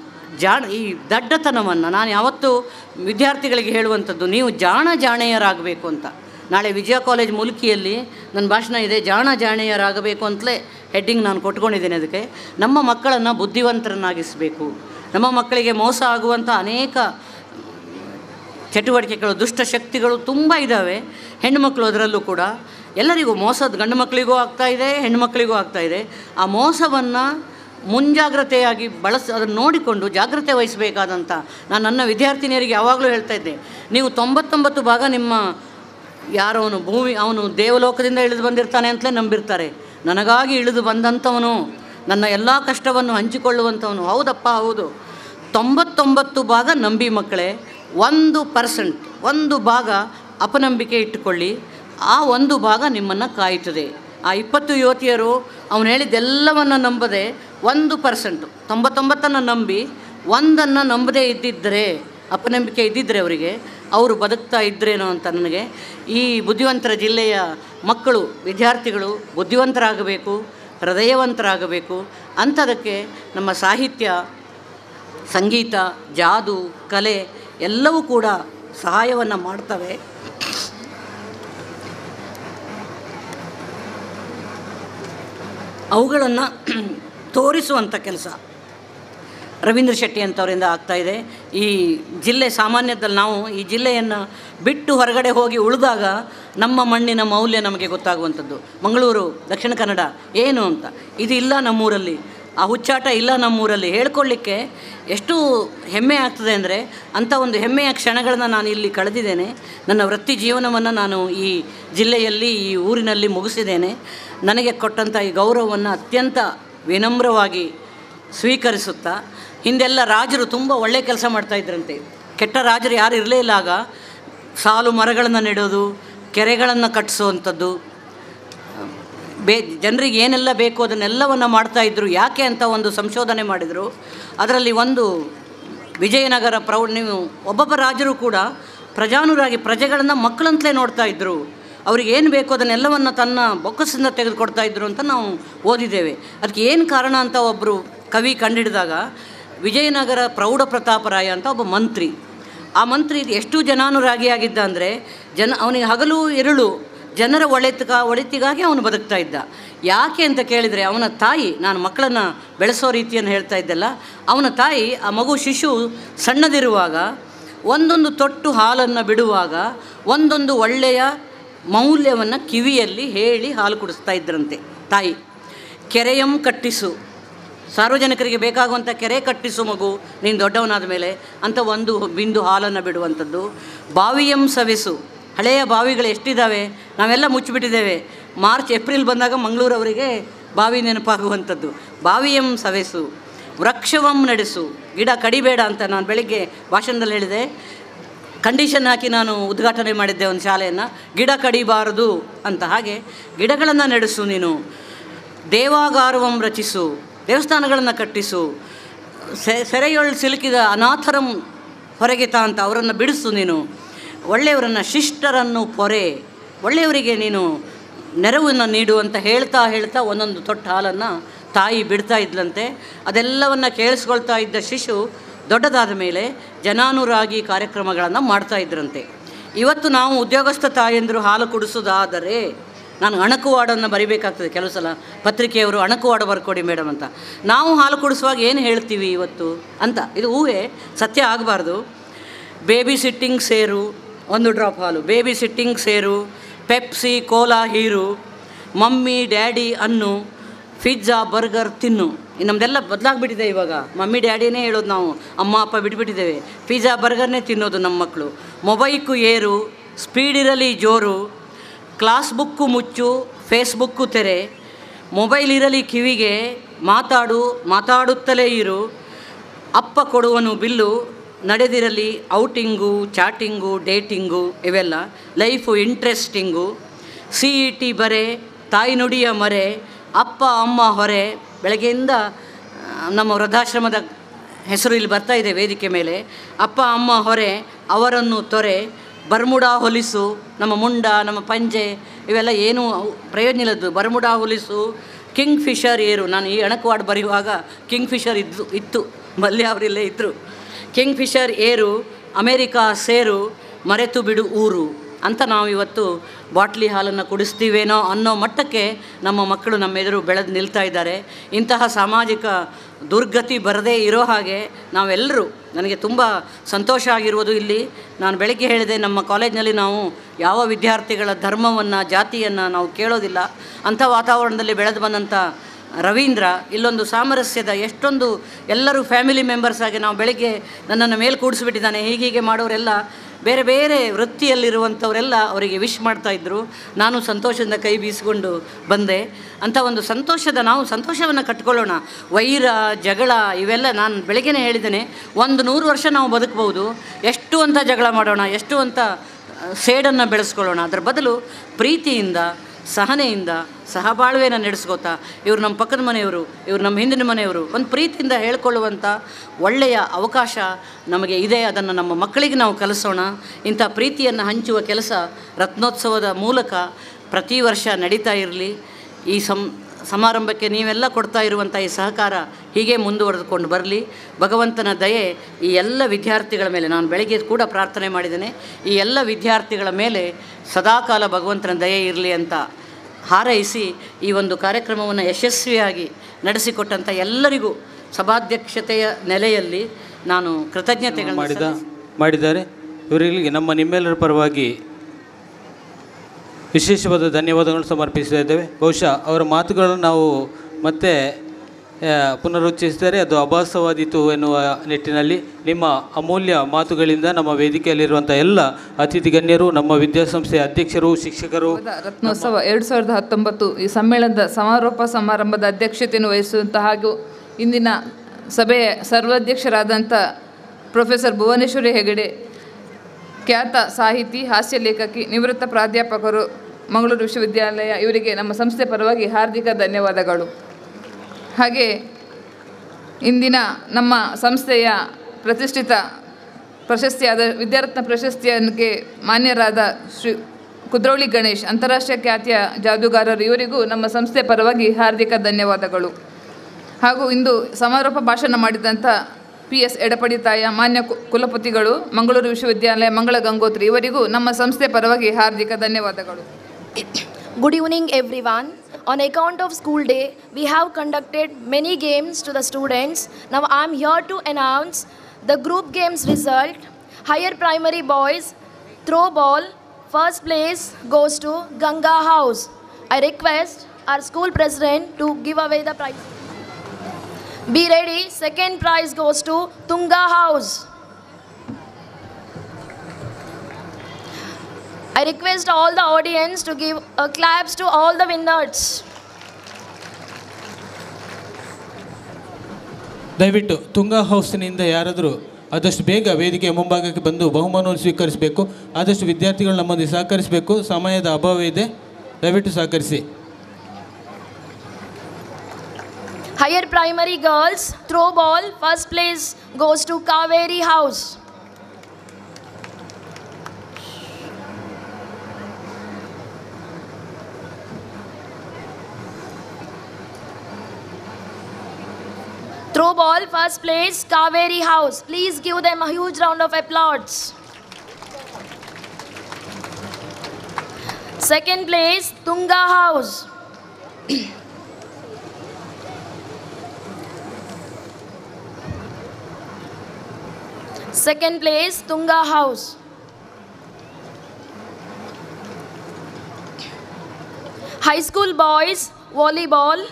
ಜಾಣ ಈ ದಡ್ಡತನವನ್ನು ನಾನು ಯಾವತ್ತೂ ವಿದ್ಯಾರ್ಥಿಗಳಿಗೆ ಹೇಳುವಂಥದ್ದು ನೀವು ಜಾಣ ಜಾಣೆಯರಾಗಬೇಕು ಅಂತ ನಾಳೆ ವಿಜಯ ಕಾಲೇಜ್ ಮುಲ್ಕಿಯಲ್ಲಿ ನನ್ನ ಭಾಷಣ ಇದೆ ಜಾಣ ಜಾಣೆಯರಾಗಬೇಕು ಅಂತಲೇ ಹೆಡ್ಡಿಂಗ್ ನಾನು ಕೊಟ್ಕೊಂಡಿದ್ದೇನೆ ಅದಕ್ಕೆ ನಮ್ಮ ಮಕ್ಕಳನ್ನು ಬುದ್ಧಿವಂತರನ್ನಾಗಿಸಬೇಕು ನಮ್ಮ ಮಕ್ಕಳಿಗೆ ಮೋಸ ಆಗುವಂಥ ಅನೇಕ ಚಟುವಟಿಕೆಗಳು ದುಷ್ಟ ಶಕ್ತಿಗಳು ತುಂಬ ಇದ್ದಾವೆ ಹೆಣ್ಣುಮಕ್ಕಳು ಅದರಲ್ಲೂ ಕೂಡ ಎಲ್ಲರಿಗೂ ಮೋಸದ ಗಂಡು ಮಕ್ಕಳಿಗೂ ಆಗ್ತಾ ಇದೆ ಹೆಣ್ಣುಮಕ್ಕಳಿಗೂ ಆಗ್ತಾ ಇದೆ ಆ ಮೋಸವನ್ನು ಮುಂಜಾಗ್ರತೆಯಾಗಿ ಬಳಸ ಅದನ್ನು ನೋಡಿಕೊಂಡು ಜಾಗ್ರತೆ ವಹಿಸಬೇಕಾದಂಥ ನಾನು ನನ್ನ ವಿದ್ಯಾರ್ಥಿನಿಯರಿಗೆ ಯಾವಾಗಲೂ ಹೇಳ್ತಾ ಇದ್ದೆ ನೀವು ತೊಂಬತ್ತೊಂಬತ್ತು ಭಾಗ ನಿಮ್ಮ ಯಾರೋ ಅವನು ಭೂಮಿ ಅವನು ದೇವಲೋಕದಿಂದ ಇಳಿದು ಬಂದಿರ್ತಾನೆ ಅಂತಲೇ ನಂಬಿರ್ತಾರೆ ನನಗಾಗಿ ಇಳಿದು ಬಂದಂಥವನು ನನ್ನ ಎಲ್ಲ ಕಷ್ಟವನ್ನು ಹಂಚಿಕೊಳ್ಳುವಂಥವನು ಹೌದಪ್ಪ ಹೌದು ತೊಂಬತ್ತೊಂಬತ್ತು ಭಾಗ ನಂಬಿ ಮಕ್ಕಳೇ ಒಂದು ಪರ್ಸೆಂಟ್ ಒಂದು ಭಾಗ ಅಪನಂಬಿಕೆ ಇಟ್ಟುಕೊಳ್ಳಿ ಆ ಒಂದು ಭಾಗ ನಿಮ್ಮನ್ನು ಕಾಯುತ್ತದೆ ಆ ಇಪ್ಪತ್ತು ಯುವತಿಯರು ಅವನು ಹೇಳಿದ್ದೆಲ್ಲವನ್ನು ನಂಬದೆ ಒಂದು ಪರ್ಸೆಂಟು ತೊಂಬತ್ತೊಂಬತ್ತನ್ನು ನಂಬಿ ಒಂದನ್ನು ನಂಬದೇ ಇದ್ದಿದ್ದರೆ ಅಪನಂಬಿಕೆ ಇದ್ದಿದ್ದರೆ ಅವರಿಗೆ ಅವರು ಬದುಕ್ತಾ ಇದ್ರೇನೋ ಅಂತ ನನಗೆ ಈ ಬುದ್ಧಿವಂತರ ಜಿಲ್ಲೆಯ ಮಕ್ಕಳು ವಿದ್ಯಾರ್ಥಿಗಳು ಬುದ್ಧಿವಂತರಾಗಬೇಕು ಹೃದಯವಂತರಾಗಬೇಕು ಅಂಥದಕ್ಕೆ ನಮ್ಮ ಸಾಹಿತ್ಯ ಸಂಗೀತ ಜಾದು ಕಲೆ ಎಲ್ಲವೂ ಕೂಡ ಸಹಾಯವನ್ನು ಮಾಡ್ತವೆ ಅವುಗಳನ್ನು ತೋರಿಸುವಂಥ ಕೆಲಸ ರವೀಂದ್ರ ಶೆಟ್ಟಿ ಅಂತವರಿಂದ ಆಗ್ತಾಯಿದೆ ಈ ಜಿಲ್ಲೆ ಸಾಮಾನ್ಯದಲ್ಲಿ ನಾವು ಈ ಜಿಲ್ಲೆಯನ್ನು ಬಿಟ್ಟು ಹೊರಗಡೆ ಹೋಗಿ ಉಳಿದಾಗ ನಮ್ಮ ಮಣ್ಣಿನ ಮೌಲ್ಯ ನಮಗೆ ಗೊತ್ತಾಗುವಂಥದ್ದು ಮಂಗಳೂರು ದಕ್ಷಿಣ ಕನ್ನಡ ಏನು ಅಂತ ಇದು ಇಲ್ಲ ನಮ್ಮೂರಲ್ಲಿ ಆ ಹುಚ್ಚಾಟ ಇಲ್ಲ ನಮ್ಮೂರಲ್ಲಿ ಹೇಳ್ಕೊಳ್ಳಿಕ್ಕೆ ಎಷ್ಟು ಹೆಮ್ಮೆ ಆಗ್ತದೆ ಅಂದರೆ ಅಂಥ ಒಂದು ಹೆಮ್ಮೆಯ ಕ್ಷಣಗಳನ್ನು ನಾನು ಇಲ್ಲಿ ಕಳೆದಿದ್ದೇನೆ ನನ್ನ ವೃತ್ತಿ ಜೀವನವನ್ನು ನಾನು ಈ ಜಿಲ್ಲೆಯಲ್ಲಿ ಈ ಊರಿನಲ್ಲಿ ಮುಗಿಸಿದ್ದೇನೆ ನನಗೆ ಕೊಟ್ಟಂಥ ಈ ಗೌರವವನ್ನು ಅತ್ಯಂತ ವಿನಮ್ರವಾಗಿ ಸ್ವೀಕರಿಸುತ್ತಾ ಹಿಂದೆಲ್ಲ ರಾಜರು ತುಂಬ ಒಳ್ಳೆಯ ಕೆಲಸ ಮಾಡ್ತಾಯಿದ್ರಂತೆ ಕೆಟ್ಟ ರಾಜರು ಯಾರು ಇರಲೇ ಇಲ್ಲ ಆಗ ಸಾಲು ಮರಗಳನ್ನು ನೆಡೋದು ಕೆರೆಗಳನ್ನು ಕಟ್ಟಿಸುವಂಥದ್ದು ಬೇ ಜನರಿಗೆ ಏನೆಲ್ಲ ಬೇಕು ಅದನ್ನೆಲ್ಲವನ್ನು ಮಾಡ್ತಾಯಿದ್ರು ಯಾಕೆ ಅಂತ ಒಂದು ಸಂಶೋಧನೆ ಮಾಡಿದರು ಅದರಲ್ಲಿ ಒಂದು ವಿಜಯನಗರ ಪ್ರೌಢ ನೀವು ಒಬ್ಬೊಬ್ಬ ರಾಜರು ಕೂಡ ಪ್ರಜಾನುರಾಗಿ ಪ್ರಜೆಗಳನ್ನು ಮಕ್ಕಳಂತಲೇ ನೋಡ್ತಾ ಇದ್ದರು ಅವ್ರಿಗೆ ಏನು ಬೇಕು ಅದನ್ನೆಲ್ಲವನ್ನು ತನ್ನ ಬೊಕ್ಕಸದಿಂದ ತೆಗೆದುಕೊಡ್ತಾ ಇದ್ರು ಅಂತ ನಾವು ಓದಿದ್ದೇವೆ ಅದಕ್ಕೆ ಏನು ಕಾರಣ ಅಂತ ಒಬ್ಬರು ಕವಿ ಕಂಡಿಡಿದಾಗ ವಿಜಯನಗರ ಪ್ರೌಢ ಪ್ರತಾಪರಾಯ ಅಂತ ಒಬ್ಬ ಮಂತ್ರಿ ಆ ಮಂತ್ರಿ ಎಷ್ಟು ಜನಾನುರಾಗಿಯಾಗಿದ್ದ ಅಂದರೆ ಜನ ಅವನಿಗೆ ಹಗಲು ಇರುಳು ಜನರ ಒಳಿತಗ ಒಳಿತಿಗಾಗಿ ಅವನು ಬದುಕ್ತಾ ಇದ್ದ ಯಾಕೆ ಅಂತ ಕೇಳಿದರೆ ಅವನ ತಾಯಿ ನಾನು ಮಕ್ಕಳನ್ನು ಬೆಳೆಸೋ ರೀತಿಯನ್ನು ಹೇಳ್ತಾ ಇದ್ದಲ್ಲ ಅವನ ತಾಯಿ ಆ ಮಗು ಶಿಶು ಸಣ್ಣದಿರುವಾಗ ಒಂದೊಂದು ತೊಟ್ಟು ಹಾಲನ್ನು ಬಿಡುವಾಗ ಒಂದೊಂದು ಒಳ್ಳೆಯ ಮೌಲ್ಯವನ್ನು ಕಿವಿಯಲ್ಲಿ ಹೇಳಿ ಹಾಲು ಕುಡಿಸ್ತಾ ಇದ್ರಂತೆ ತಾಯಿ ಕೆರೆಯಂ ಕಟ್ಟಿಸು ಸಾರ್ವಜನಿಕರಿಗೆ ಬೇಕಾಗುವಂಥ ಕೆರೆ ಕಟ್ಟಿಸು ಮಗು ನೀನು ದೊಡ್ಡವನಾದ ಮೇಲೆ ಅಂತ ಒಂದು ಬಿಂದು ಹಾಲನ್ನು ಬಿಡುವಂಥದ್ದು ಬಾವಿಯಂ ಸವೆಸು ಹಳೆಯ ಬಾವಿಗಳು ಎಷ್ಟಿದ್ದಾವೆ ನಾವೆಲ್ಲ ಮುಚ್ಚಿಬಿಟ್ಟಿದ್ದೇವೆ ಮಾರ್ಚ್ ಏಪ್ರಿಲ್ ಬಂದಾಗ ಮಂಗಳೂರವರಿಗೆ ಬಾವಿ ನೆನಪಾಗುವಂಥದ್ದು ಬಾವಿಯಂ ಸವೆಸು ವೃಕ್ಷವಂ ನಡೆಸು ಗಿಡ ಕಡಿಬೇಡ ಅಂತ ನಾನು ಬೆಳಿಗ್ಗೆ ಭಾಷಣದಲ್ಲಿ ಹೇಳಿದೆ ಕಂಡೀಷನ್ ಹಾಕಿ ನಾನು ಉದ್ಘಾಟನೆ ಮಾಡಿದ್ದೆ ಒಂದು ಶಾಲೆಯನ್ನು ಗಿಡ ಕಡಿಬಾರದು ಅಂತ ಹಾಗೆ ಗಿಡಗಳನ್ನು ನಡೆಸು ನೀನು ದೇವಾಗಾರವಂ ರಚಿಸು ದೇವಸ್ಥಾನಗಳನ್ನು ಕಟ್ಟಿಸು ಸೆ ಸೆರೆಯೊಳ್ ಸಿಲುಕಿದ ಅನಾಥರಂ ಹೊರಗೆ ತಾ ಅಂತ ಅವರನ್ನು ಬಿಡಿಸು ನೀನು ಒಳ್ಳೆಯವರನ್ನು ಶಿಷ್ಟರನ್ನು ಪೊರೆ ಒಳ್ಳೆಯವರಿಗೆ ನೀನು ನೆರವನ್ನು ನೀಡು ಅಂತ ಹೇಳ್ತಾ ಹೇಳ್ತಾ ಒಂದೊಂದು ತೊಟ್ಟ ಹಾಲನ್ನು ತಾಯಿ ಬಿಡ್ತಾ ಇದ್ಲಂತೆ ಅದೆಲ್ಲವನ್ನು ಕೇಳಿಸ್ಕೊಳ್ತಾ ಇದ್ದ ಶಿಶು ದೊಡ್ಡದಾದ ಮೇಲೆ ಜನಾನುರಾಗಿ ಕಾರ್ಯಕ್ರಮಗಳನ್ನು ಮಾಡ್ತಾ ಇದ್ರಂತೆ ಇವತ್ತು ನಾವು ಉದ್ಯೋಗಸ್ಥ ತಾಯಂದಿರು ಹಾಲು ಕುಡಿಸೋದಾದರೆ ನಾನು ಅಣಕು ವಾರ್ಡನ್ನು ಬರಿಬೇಕಾಗ್ತದೆ ಕೆಲವು ಸಲ ಪತ್ರಿಕೆಯವರು ಅಣಕು ವಾರ್ಡ್ ಬರ್ಕೊಡಿ ಮೇಡಮ್ ಅಂತ ನಾವು ಹಾಲು ಕುಡಿಸುವಾಗ ಏನು ಹೇಳ್ತೀವಿ ಇವತ್ತು ಅಂತ ಇದು ಊಹೆ ಸತ್ಯ ಆಗಬಾರ್ದು ಬೇಬಿ ಸಿಟ್ಟಿಂಗ್ ಸೇರು ಒಂದು ಡ್ರಾಪ್ ಹಾಲು ಬೇಬಿ ಸಿಟ್ಟಿಂಗ್ ಸೇರು ಪೆಪ್ಸಿ ಕೋಲಾ ಹೀರು ಮಮ್ಮಿ ಡ್ಯಾಡಿ ಅನ್ನು ಪಿಜ್ಜಾ ಬರ್ಗರ್ ತಿನ್ನು ಇನ್ನು ನಮ್ಮದೆಲ್ಲ ಬದಲಾಗ್ಬಿಟ್ಟಿದೆ ಇವಾಗ ಮಮ್ಮಿ ಡ್ಯಾಡಿನೇ ಹೇಳೋದು ನಾವು ಅಮ್ಮ ಅಪ್ಪ ಬಿಟ್ಬಿಟ್ಟಿದ್ದೇವೆ ಪಿಜ್ಜಾ ಬರ್ಗರ್ನೇ ತಿನ್ನೋದು ನಮ್ಮ ಮಕ್ಕಳು ಮೊಬೈಕು ಏರು ಸ್ಪೀಡ್ ಇರಲಿ ಜೋರು ಕ್ಲಾಸ್ ಬುಕ್ಕು ಮುಚ್ಚು ಫೇಸ್ಬುಕ್ಕು ತೆರೆ ಮೊಬೈಲ್ ಇರಲಿ ಕಿವಿಗೆ ಮಾತಾಡು ಮಾತಾಡುತ್ತಲೇ ಇರು ಅಪ್ಪ ಕೊಡುವನು ಬಿಲ್ಲು ನಡೆದಿರಲಿ ಔಟಿಂಗು ಚಾಟಿಂಗು ಡೇಟಿಂಗು ಇವೆಲ್ಲ life interesting C E T ಬರೆ ತಾಯಿ ನುಡಿಯ ಮರೆ ಅಪ್ಪ ಅಮ್ಮ ಹೊರೆ ಬೆಳಗ್ಗೆಯಿಂದ ಆ, ನಮ್ಮ ವೃದ್ಧಾಶ್ರಮದ ಹೆಸರು ಇಲ್ಲಿ ಬರ್ತಾ ಇದೆ ವೇದಿಕೆ ಮೇಲೆ ಅಪ್ಪ ಅಮ್ಮ ಹೊರೆ ಅವರನ್ನು ತೊರೆ ಬರ್ಮುಡಾ ಹೊಲಿಸು ನಮ್ಮ ಮುಂಡ ನಮ್ಮ ಪಂಜೆ ಇವೆಲ್ಲ ಏನೂ ಅವು ಪ್ರಯೋಜನ ಇಲ್ಲದ್ದು ಬರ್ಮುಡಾ ಹೊಲಿಸು ಕಿಂಗ್ ಫಿಶರ್ ಏರು ನಾನು ಈ ಅಣಕವಾಡ್ ಬರೆಯುವಾಗ ಕಿಂಗ್ ಫಿಶರ್ ಇದ್ದು ಇತ್ತು ಮಲ್ಯ ಅವರಿಲ್ಲೇ ಇದ್ದರು ಕಿಂಗ್ ಫಿಶರ್ ಏರು ಅಮೇರಿಕಾ ಸೇರು ಮರೆತು ಬಿಡು ಊರು ಅಂತ ನಾವು ಇವತ್ತು ಬಾಟ್ಲಿ ಹಾಲನ್ನು ಕುಡಿಸ್ತೀವೇನೋ ಅನ್ನೋ ಮಟ್ಟಕ್ಕೆ ನಮ್ಮ ಮಕ್ಕಳು ನಮ್ಮ ಎದುರು ಬೆಳೆದು ನಿಲ್ತಾ ಇದ್ದಾರೆ ಇಂತಹ ಸಾಮಾಜಿಕ ದುರ್ಗತಿ ಬರದೇ ಇರೋ ಹಾಗೆ ನಾವೆಲ್ಲರೂ ನನಗೆ ತುಂಬ ಸಂತೋಷ ಆಗಿರುವುದು ಇಲ್ಲಿ ನಾನು ಬೆಳಗ್ಗೆ ಹೇಳಿದೆ ನಮ್ಮ ಕಾಲೇಜಿನಲ್ಲಿ ನಾವು ಯಾವ ವಿದ್ಯಾರ್ಥಿಗಳ ಧರ್ಮವನ್ನು ಜಾತಿಯನ್ನು ನಾವು ಕೇಳೋದಿಲ್ಲ ಅಂಥ ವಾತಾವರಣದಲ್ಲಿ ಬೆಳೆದು ಬಂದಂಥ ರವೀಂದ್ರ ಇಲ್ಲೊಂದು ಸಾಮರಸ್ಯದ ಎಷ್ಟೊಂದು ಎಲ್ಲರೂ ಫ್ಯಾಮಿಲಿ ಮೆಂಬರ್ಸ್ ಆಗಿ ನಾವು ಬೆಳಿಗ್ಗೆ ನನ್ನನ್ನು ಮೇಲೆ ಕೂಡಿಸ್ಬಿಟ್ಟಿದ್ದಾನೆ ಹೀಗೀಗೆ ಮಾಡೋರೆಲ್ಲ ಬೇರೆ ಬೇರೆ ವೃತ್ತಿಯಲ್ಲಿರುವಂಥವರೆಲ್ಲ ಅವರಿಗೆ ವಿಶ್ ಮಾಡ್ತಾ ಇದ್ದರು ನಾನು ಸಂತೋಷದಿಂದ ಕೈ ಬೀಸಿಕೊಂಡು ಬಂದೆ ಅಂಥ ಒಂದು ಸಂತೋಷದ ನಾವು ಸಂತೋಷವನ್ನು ಕಟ್ಕೊಳ್ಳೋಣ ವೈರ ಜಗಳ ಇವೆಲ್ಲ ನಾನು ಬೆಳಗ್ಗೆನೇ ಹೇಳಿದ್ದೇನೆ ಒಂದು ನೂರು ವರ್ಷ ನಾವು ಬದುಕ್ಬೋದು ಎಷ್ಟು ಅಂತ ಜಗಳ ಮಾಡೋಣ ಎಷ್ಟು ಅಂತ ಸೇಡನ್ನು ಬೆಳೆಸ್ಕೊಳ್ಳೋಣ ಅದರ ಬದಲು ಪ್ರೀತಿಯಿಂದ ಸಹನೆಯಿಂದ ಸಹಬಾಳ್ವೆಯನ್ನು ನಡೆಸ್ಕೋತಾ ಇವರು ನಮ್ಮ ಪಕ್ಕದ ಮನೆಯವರು ಇವರು ನಮ್ಮ ಹಿಂದಿನ ಮನೆಯವರು ಒಂದು ಪ್ರೀತಿಯಿಂದ ಹೇಳ್ಕೊಳ್ಳುವಂಥ ಒಳ್ಳೆಯ ಅವಕಾಶ ನಮಗೆ ಇದೆ ಅದನ್ನು ನಮ್ಮ ಮಕ್ಕಳಿಗೆ ನಾವು ಕಲಿಸೋಣ ಇಂಥ ಪ್ರೀತಿಯನ್ನು ಹಂಚುವ ಕೆಲಸ ರತ್ನೋತ್ಸವದ ಮೂಲಕ ಪ್ರತಿ ವರ್ಷ ನಡೀತಾ ಇರಲಿ ಈ ಸಂ ಸಮಾರಂಭಕ್ಕೆ ನೀವೆಲ್ಲ ಕೊಡ್ತಾ ಇರುವಂಥ ಈ ಸಹಕಾರ ಹೀಗೆ ಮುಂದುವರೆದುಕೊಂಡು ಬರಲಿ ಭಗವಂತನ ದಯೆ ಈ ಎಲ್ಲ ವಿದ್ಯಾರ್ಥಿಗಳ ಮೇಲೆ ನಾನು ಬೆಳಗ್ಗೆ ಕೂಡ ಪ್ರಾರ್ಥನೆ ಮಾಡಿದ್ದೇನೆ ಈ ಎಲ್ಲ ವಿದ್ಯಾರ್ಥಿಗಳ ಮೇಲೆ ಸದಾಕಾಲ ಭಗವಂತನ ದಯೆ ಇರಲಿ ಅಂತ ಹಾರೈಸಿ ಈ ಒಂದು ಕಾರ್ಯಕ್ರಮವನ್ನು ಯಶಸ್ವಿಯಾಗಿ ನಡೆಸಿಕೊಟ್ಟಂಥ ಎಲ್ಲರಿಗೂ ಸಭಾಧ್ಯಕ್ಷತೆಯ ನೆಲೆಯಲ್ಲಿ ನಾನು ಕೃತಜ್ಞತೆಗಳನ್ನು ಮಾಡಿದ ಸಲ್ಲಿಸಿ- ಮಾಡಿದ್ದಾರೆ ಇವರಿಗೆ ನಮ್ಮ ನಿಮ್ಮೆಲ್ಲರ ಪರವಾಗಿ ವಿಶೇಷವಾದ ಧನ್ಯವಾದಗಳನ್ನು ಸಮರ್ಪಿಸ್ತಾ ಇದ್ದೇವೆ ಬಹುಶಃ ಅವರ ಮಾತುಗಳನ್ನು ನಾವು ಮತ್ತೆ ಆ, ಪುನರುಚ್ಚರಿಸಿದರೆ ಅದು ಅಭಾಸವಾದೀತು ಎನ್ನುವ ನಿಟ್ಟಿನಲ್ಲಿ ನಿಮ್ಮ ಅಮೂಲ್ಯ ಮಾತುಗಳಿಂದ ನಮ್ಮ ವೇದಿಕೆಯಲ್ಲಿರುವಂಥ ಎಲ್ಲ ಅತಿಥಿ ಗಣ್ಯರು ನಮ್ಮ ವಿದ್ಯಾಸಂಸ್ಥೆಯ ಅಧ್ಯಕ್ಷರು ಶಿಕ್ಷಕರು ರತ್ನೋತ್ಸವ ಎರಡು ಸಾವಿರದ ಹತ್ತೊಂಬತ್ತು ಈ ಸಮ್ಮೇಳನದ ಸಮಾರೋಪ ಸಮಾರಂಭದ ಅಧ್ಯಕ್ಷತೆಯನ್ನು ವಹಿಸುವಂಥ ಹಾಗೂ ಇಂದಿನ ಸಭೆಯ ಸರ್ವಾಧ್ಯಕ್ಷರಾದಂಥ ಪ್ರೊಫೆಸರ್ ಭುವನೇಶ್ವರಿ ಹೆಗಡೆ ಖ್ಯಾತ ಸಾಹಿತಿ ಹಾಸ್ಯ ಲೇಖಕಿ ನಿವೃತ್ತ ಪ್ರಾಧ್ಯಾಪಕರು ಮಂಗಳೂರು ವಿಶ್ವವಿದ್ಯಾಲಯ ಇವರಿಗೆ ನಮ್ಮ ಸಂಸ್ಥೆ ಪರವಾಗಿ ಹಾರ್ದಿಕ ಧನ್ಯವಾದಗಳು ಹಾಗೆ ಇಂದಿನ ನಮ್ಮ ಸಂಸ್ಥೆಯ ಪ್ರತಿಷ್ಠಿತ ಪ್ರಶಸ್ತಿಯಾದ ವಿದ್ಯಾರತ್ನ ಪ್ರಶಸ್ತಿಯನ್ಗೆ ಮಾನ್ಯರಾದ ಶ್ರೀ ಕುದ್ರೋಳಿ ಗಣೇಶ್ ಅಂತಾರಾಷ್ಟ್ರೀಯ ಖ್ಯಾತಿಯ ಜಾದೂಗಾರರು ಇವರಿಗೂ ನಮ್ಮ ಸಂಸ್ಥೆ ಪರವಾಗಿ ಹಾರ್ದಿಕ ಧನ್ಯವಾದಗಳು ಹಾಗೂ ಇಂದು ಸಮಾರೋಪ ಭಾಷಣ ಮಾಡಿದಂಥ ಪಿ ಎಸ್ ಎಡಪಡಿ ತಾಯ ಮಾನ್ಯ ಕು- ಕುಲಪತಿಗಳು ಮಂಗಳೂರು ವಿಶ್ವವಿದ್ಯಾಲಯ ಮಂಗಳ ಗಂಗೋತ್ರಿ ಇವರಿಗೂ ನಮ್ಮ ಸಂಸ್ಥೆ ಪರವಾಗಿ ಹಾರ್ದಿಕ ಧನ್ಯವಾದಗಳು Good evening, everyone. On account of school day, we have conducted many games to the students. Now I am here to announce the group games result. Higher primary boys throw ball first place goes to Ganga House. I request our school president to give away the prize. Be ready. Second prize goes to Tunga House. I request all the audience to give a claps to all the winners. ದಯವಿಟ್ಟು ತುಂಗಾ ಹೌಸ್ನಿಂದ ಯಾರಾದರೂ ಆದಷ್ಟು ಬೇಗ ವೇದಿಕೆಯ ಮುಂಭಾಗಕ್ಕೆ ಬಂದು ಬಹುಮಾನವನ್ನು ಸ್ವೀಕರಿಸಬೇಕು ಆದಷ್ಟು ವಿದ್ಯಾರ್ಥಿಗಳು ನಮ್ಮೊಂದಿಗೆ ಸಹಕರಿಸಬೇಕು ಸಮಯದ ಅಭಾವ ಇದೆ ದಯವಿಟ್ಟು ಸಹಕರಿಸಿ Higher primary girls throw ball. First place goes to Kaveri House. Throw ball, first place, Kaveri House. Please give them a huge round of applause. Second place, Tunga House. Second place, Tunga House. High school boys, volleyball.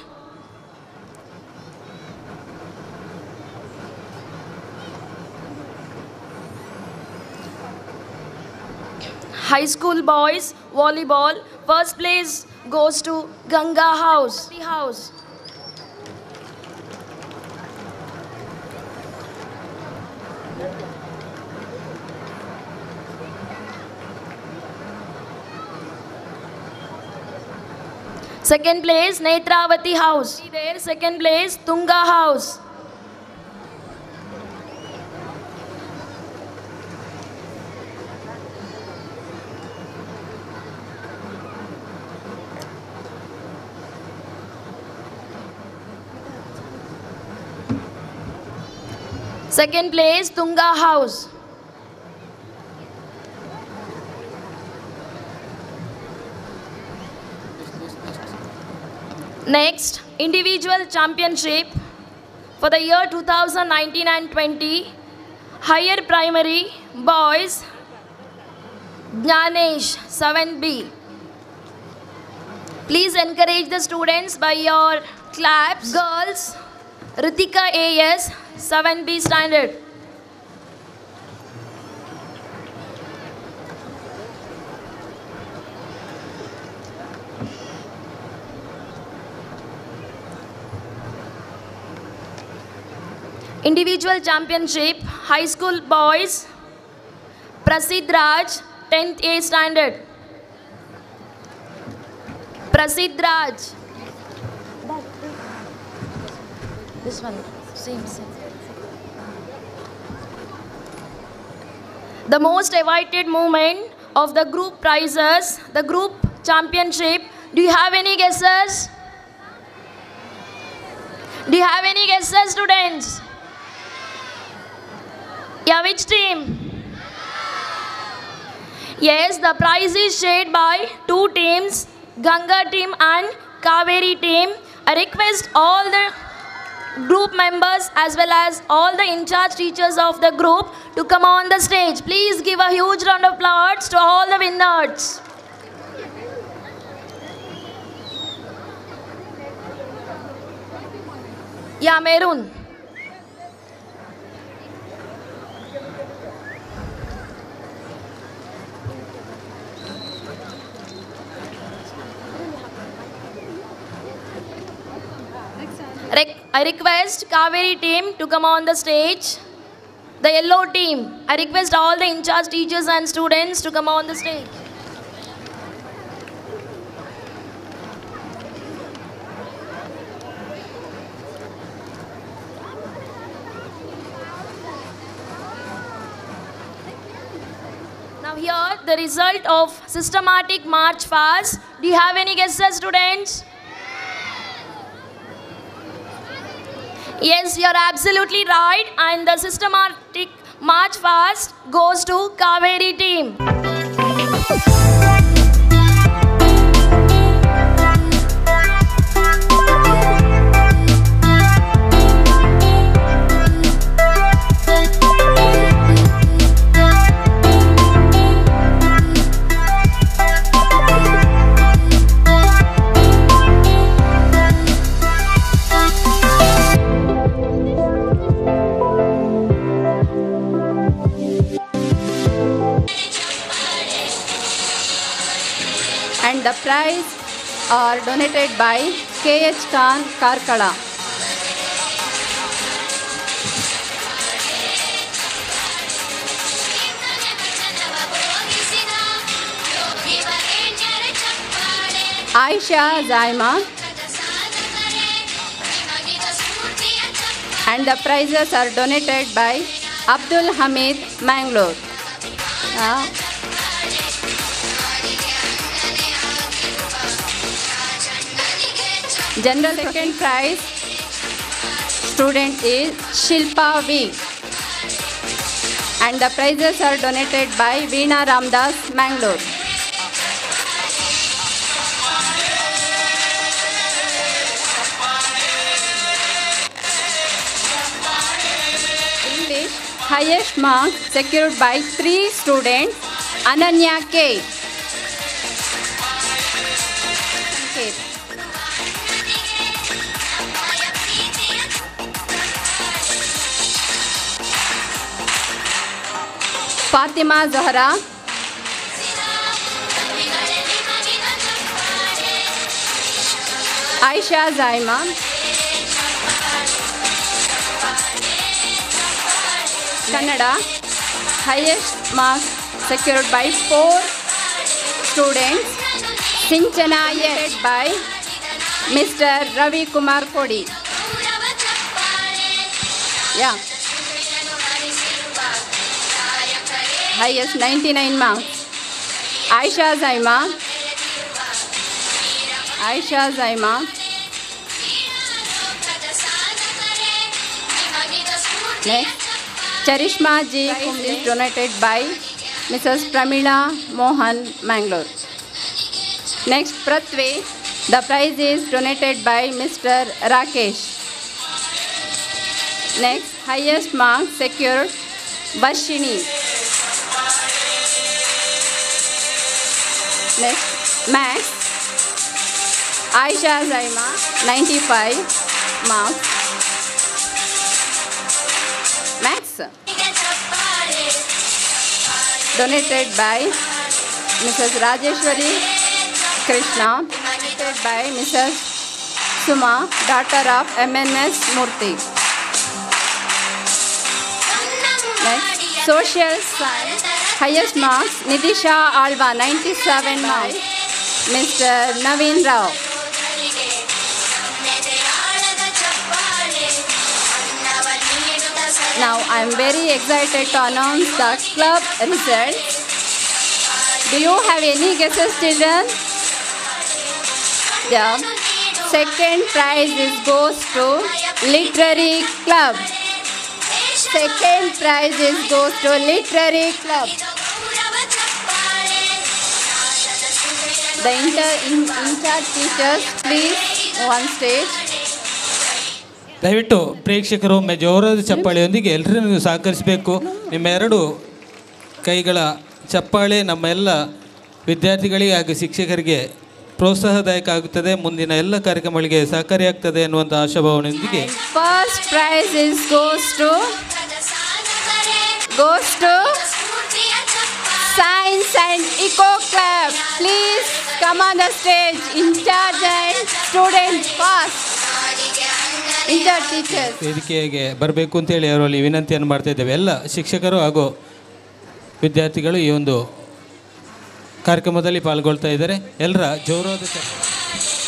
High school boys, volleyball. First place goes to Ganga House. House. Second place, Netravati House. There, second place, Tunga House. Second place, Tunga House. Next, individual championship for the year 2019 and 20. Higher primary boys, Jnanesh 7B. Please encourage the students by your claps. Girls, Ritika AS 7B standard. Individual championship, high school boys, Prasid Raj, 10th A standard. Prasid Raj. This one, same, same. The most awaited moment of the group prizes, the group championship. Do you have any guesses? Do you have any guesses, students? Yeah, which team? Yes, the prize is shared by two teams, Ganga team and Kaveri team. I request all the group members as well as all the in charge teachers of the group to come on the stage. Please give a huge round of applause to all the winners. Yeah, Merun. Rec- I request Kaveri team to come on the stage. The yellow team. I request all the in charge teachers and students to come on the stage. Now here the result of systematic march fast. Do you have any guesses students? Yes, you're absolutely right. And the systematic march fast goes to Kaveri team. the prize are donated by K.H. Khan Karkala. Aisha Zaima. And the prizes are donated by Abdul Hamid Mangalore. Uh, General second prize student is Shilpa V. And the prizes are donated by Veena Ramdas, Mangalore. English highest mark secured by three students Ananya K. K. Fatima Zahra. Aisha Zaima. Kannada. Highest marks secured by four students. Sinchana led by Mr. Ravi Kumar Kodi. Yeah. Highest 99 marks. Aisha Zaima. Aisha Zaima. Next. Charishma Ji is donated by Mrs. Pramila Mohan Mangalore. Next, Prathvi. The prize is donated by Mr. Rakesh. Next, highest mark secured Vashini. Next, Max. Aisha Zaima, 95 marks. Max. Donated by Mrs. Rajeshwari Krishna. Donated by Mrs. Suma, daughter of MNS Murthy. Next, social science. Highest marks, Nidisha Alva, 97 marks. Mr. Naveen Rao. Now I am very excited to announce the club results. Do you have any guesses, children? The second prize is goes to literary club. Second prize is goes to literary club. The inter in, in charge teachers, please on stage. ದಯವಿಟ್ಟು ಪ್ರೇಕ್ಷಕರು ಒಮ್ಮೆ ಜೋರಾದ ಚಪ್ಪಾಳೆಯೊಂದಿಗೆ ಎಲ್ಲರೂ ನೀವು ಸಹಕರಿಸಬೇಕು ನಿಮ್ಮ ಎರಡು ಕೈಗಳ ಚಪ್ಪಾಳೆ ನಮ್ಮ ಎಲ್ಲ ವಿದ್ಯಾರ್ಥಿಗಳಿಗೆ ಹಾಗೂ ಶಿಕ್ಷಕರಿಗೆ ಪ್ರೋತ್ಸಾಹದಾಯಕ ಆಗುತ್ತದೆ ಮುಂದಿನ ಎಲ್ಲ ಕಾರ್ಯಕ್ರಮಗಳಿಗೆ ಸಹಕಾರಿಯಾಗ್ತದೆ ಅನ್ನುವಂಥ ಆಶಾಭಾವನೆಯೊಂದಿಗೆ First prize is goes to goes to Science and Eco Club. Please come on the stage. In charge and students fast. In charge teachers. ವೇದಿಕೆಗೆ ಬರಬೇಕು ಅಂತೇಳಿ ಅವರಲ್ಲಿ ವಿನಂತಿಯನ್ನು ಮಾಡ್ತಾ ಇದ್ದೇವೆ ಎಲ್ಲ ಶಿಕ್ಷಕರು ಹಾಗೂ ವಿದ್ಯಾರ್ಥಿಗಳು ಈ ಒಂದು ಕಾರ್ಯಕ್ರಮದಲ್ಲಿ ಪಾಲ್ಗೊಳ್ತಾ ಇದ್ದಾರೆ ಎಲ್ಲರ ಜೋರಾದ ಚಪ್ಪಾಳೆ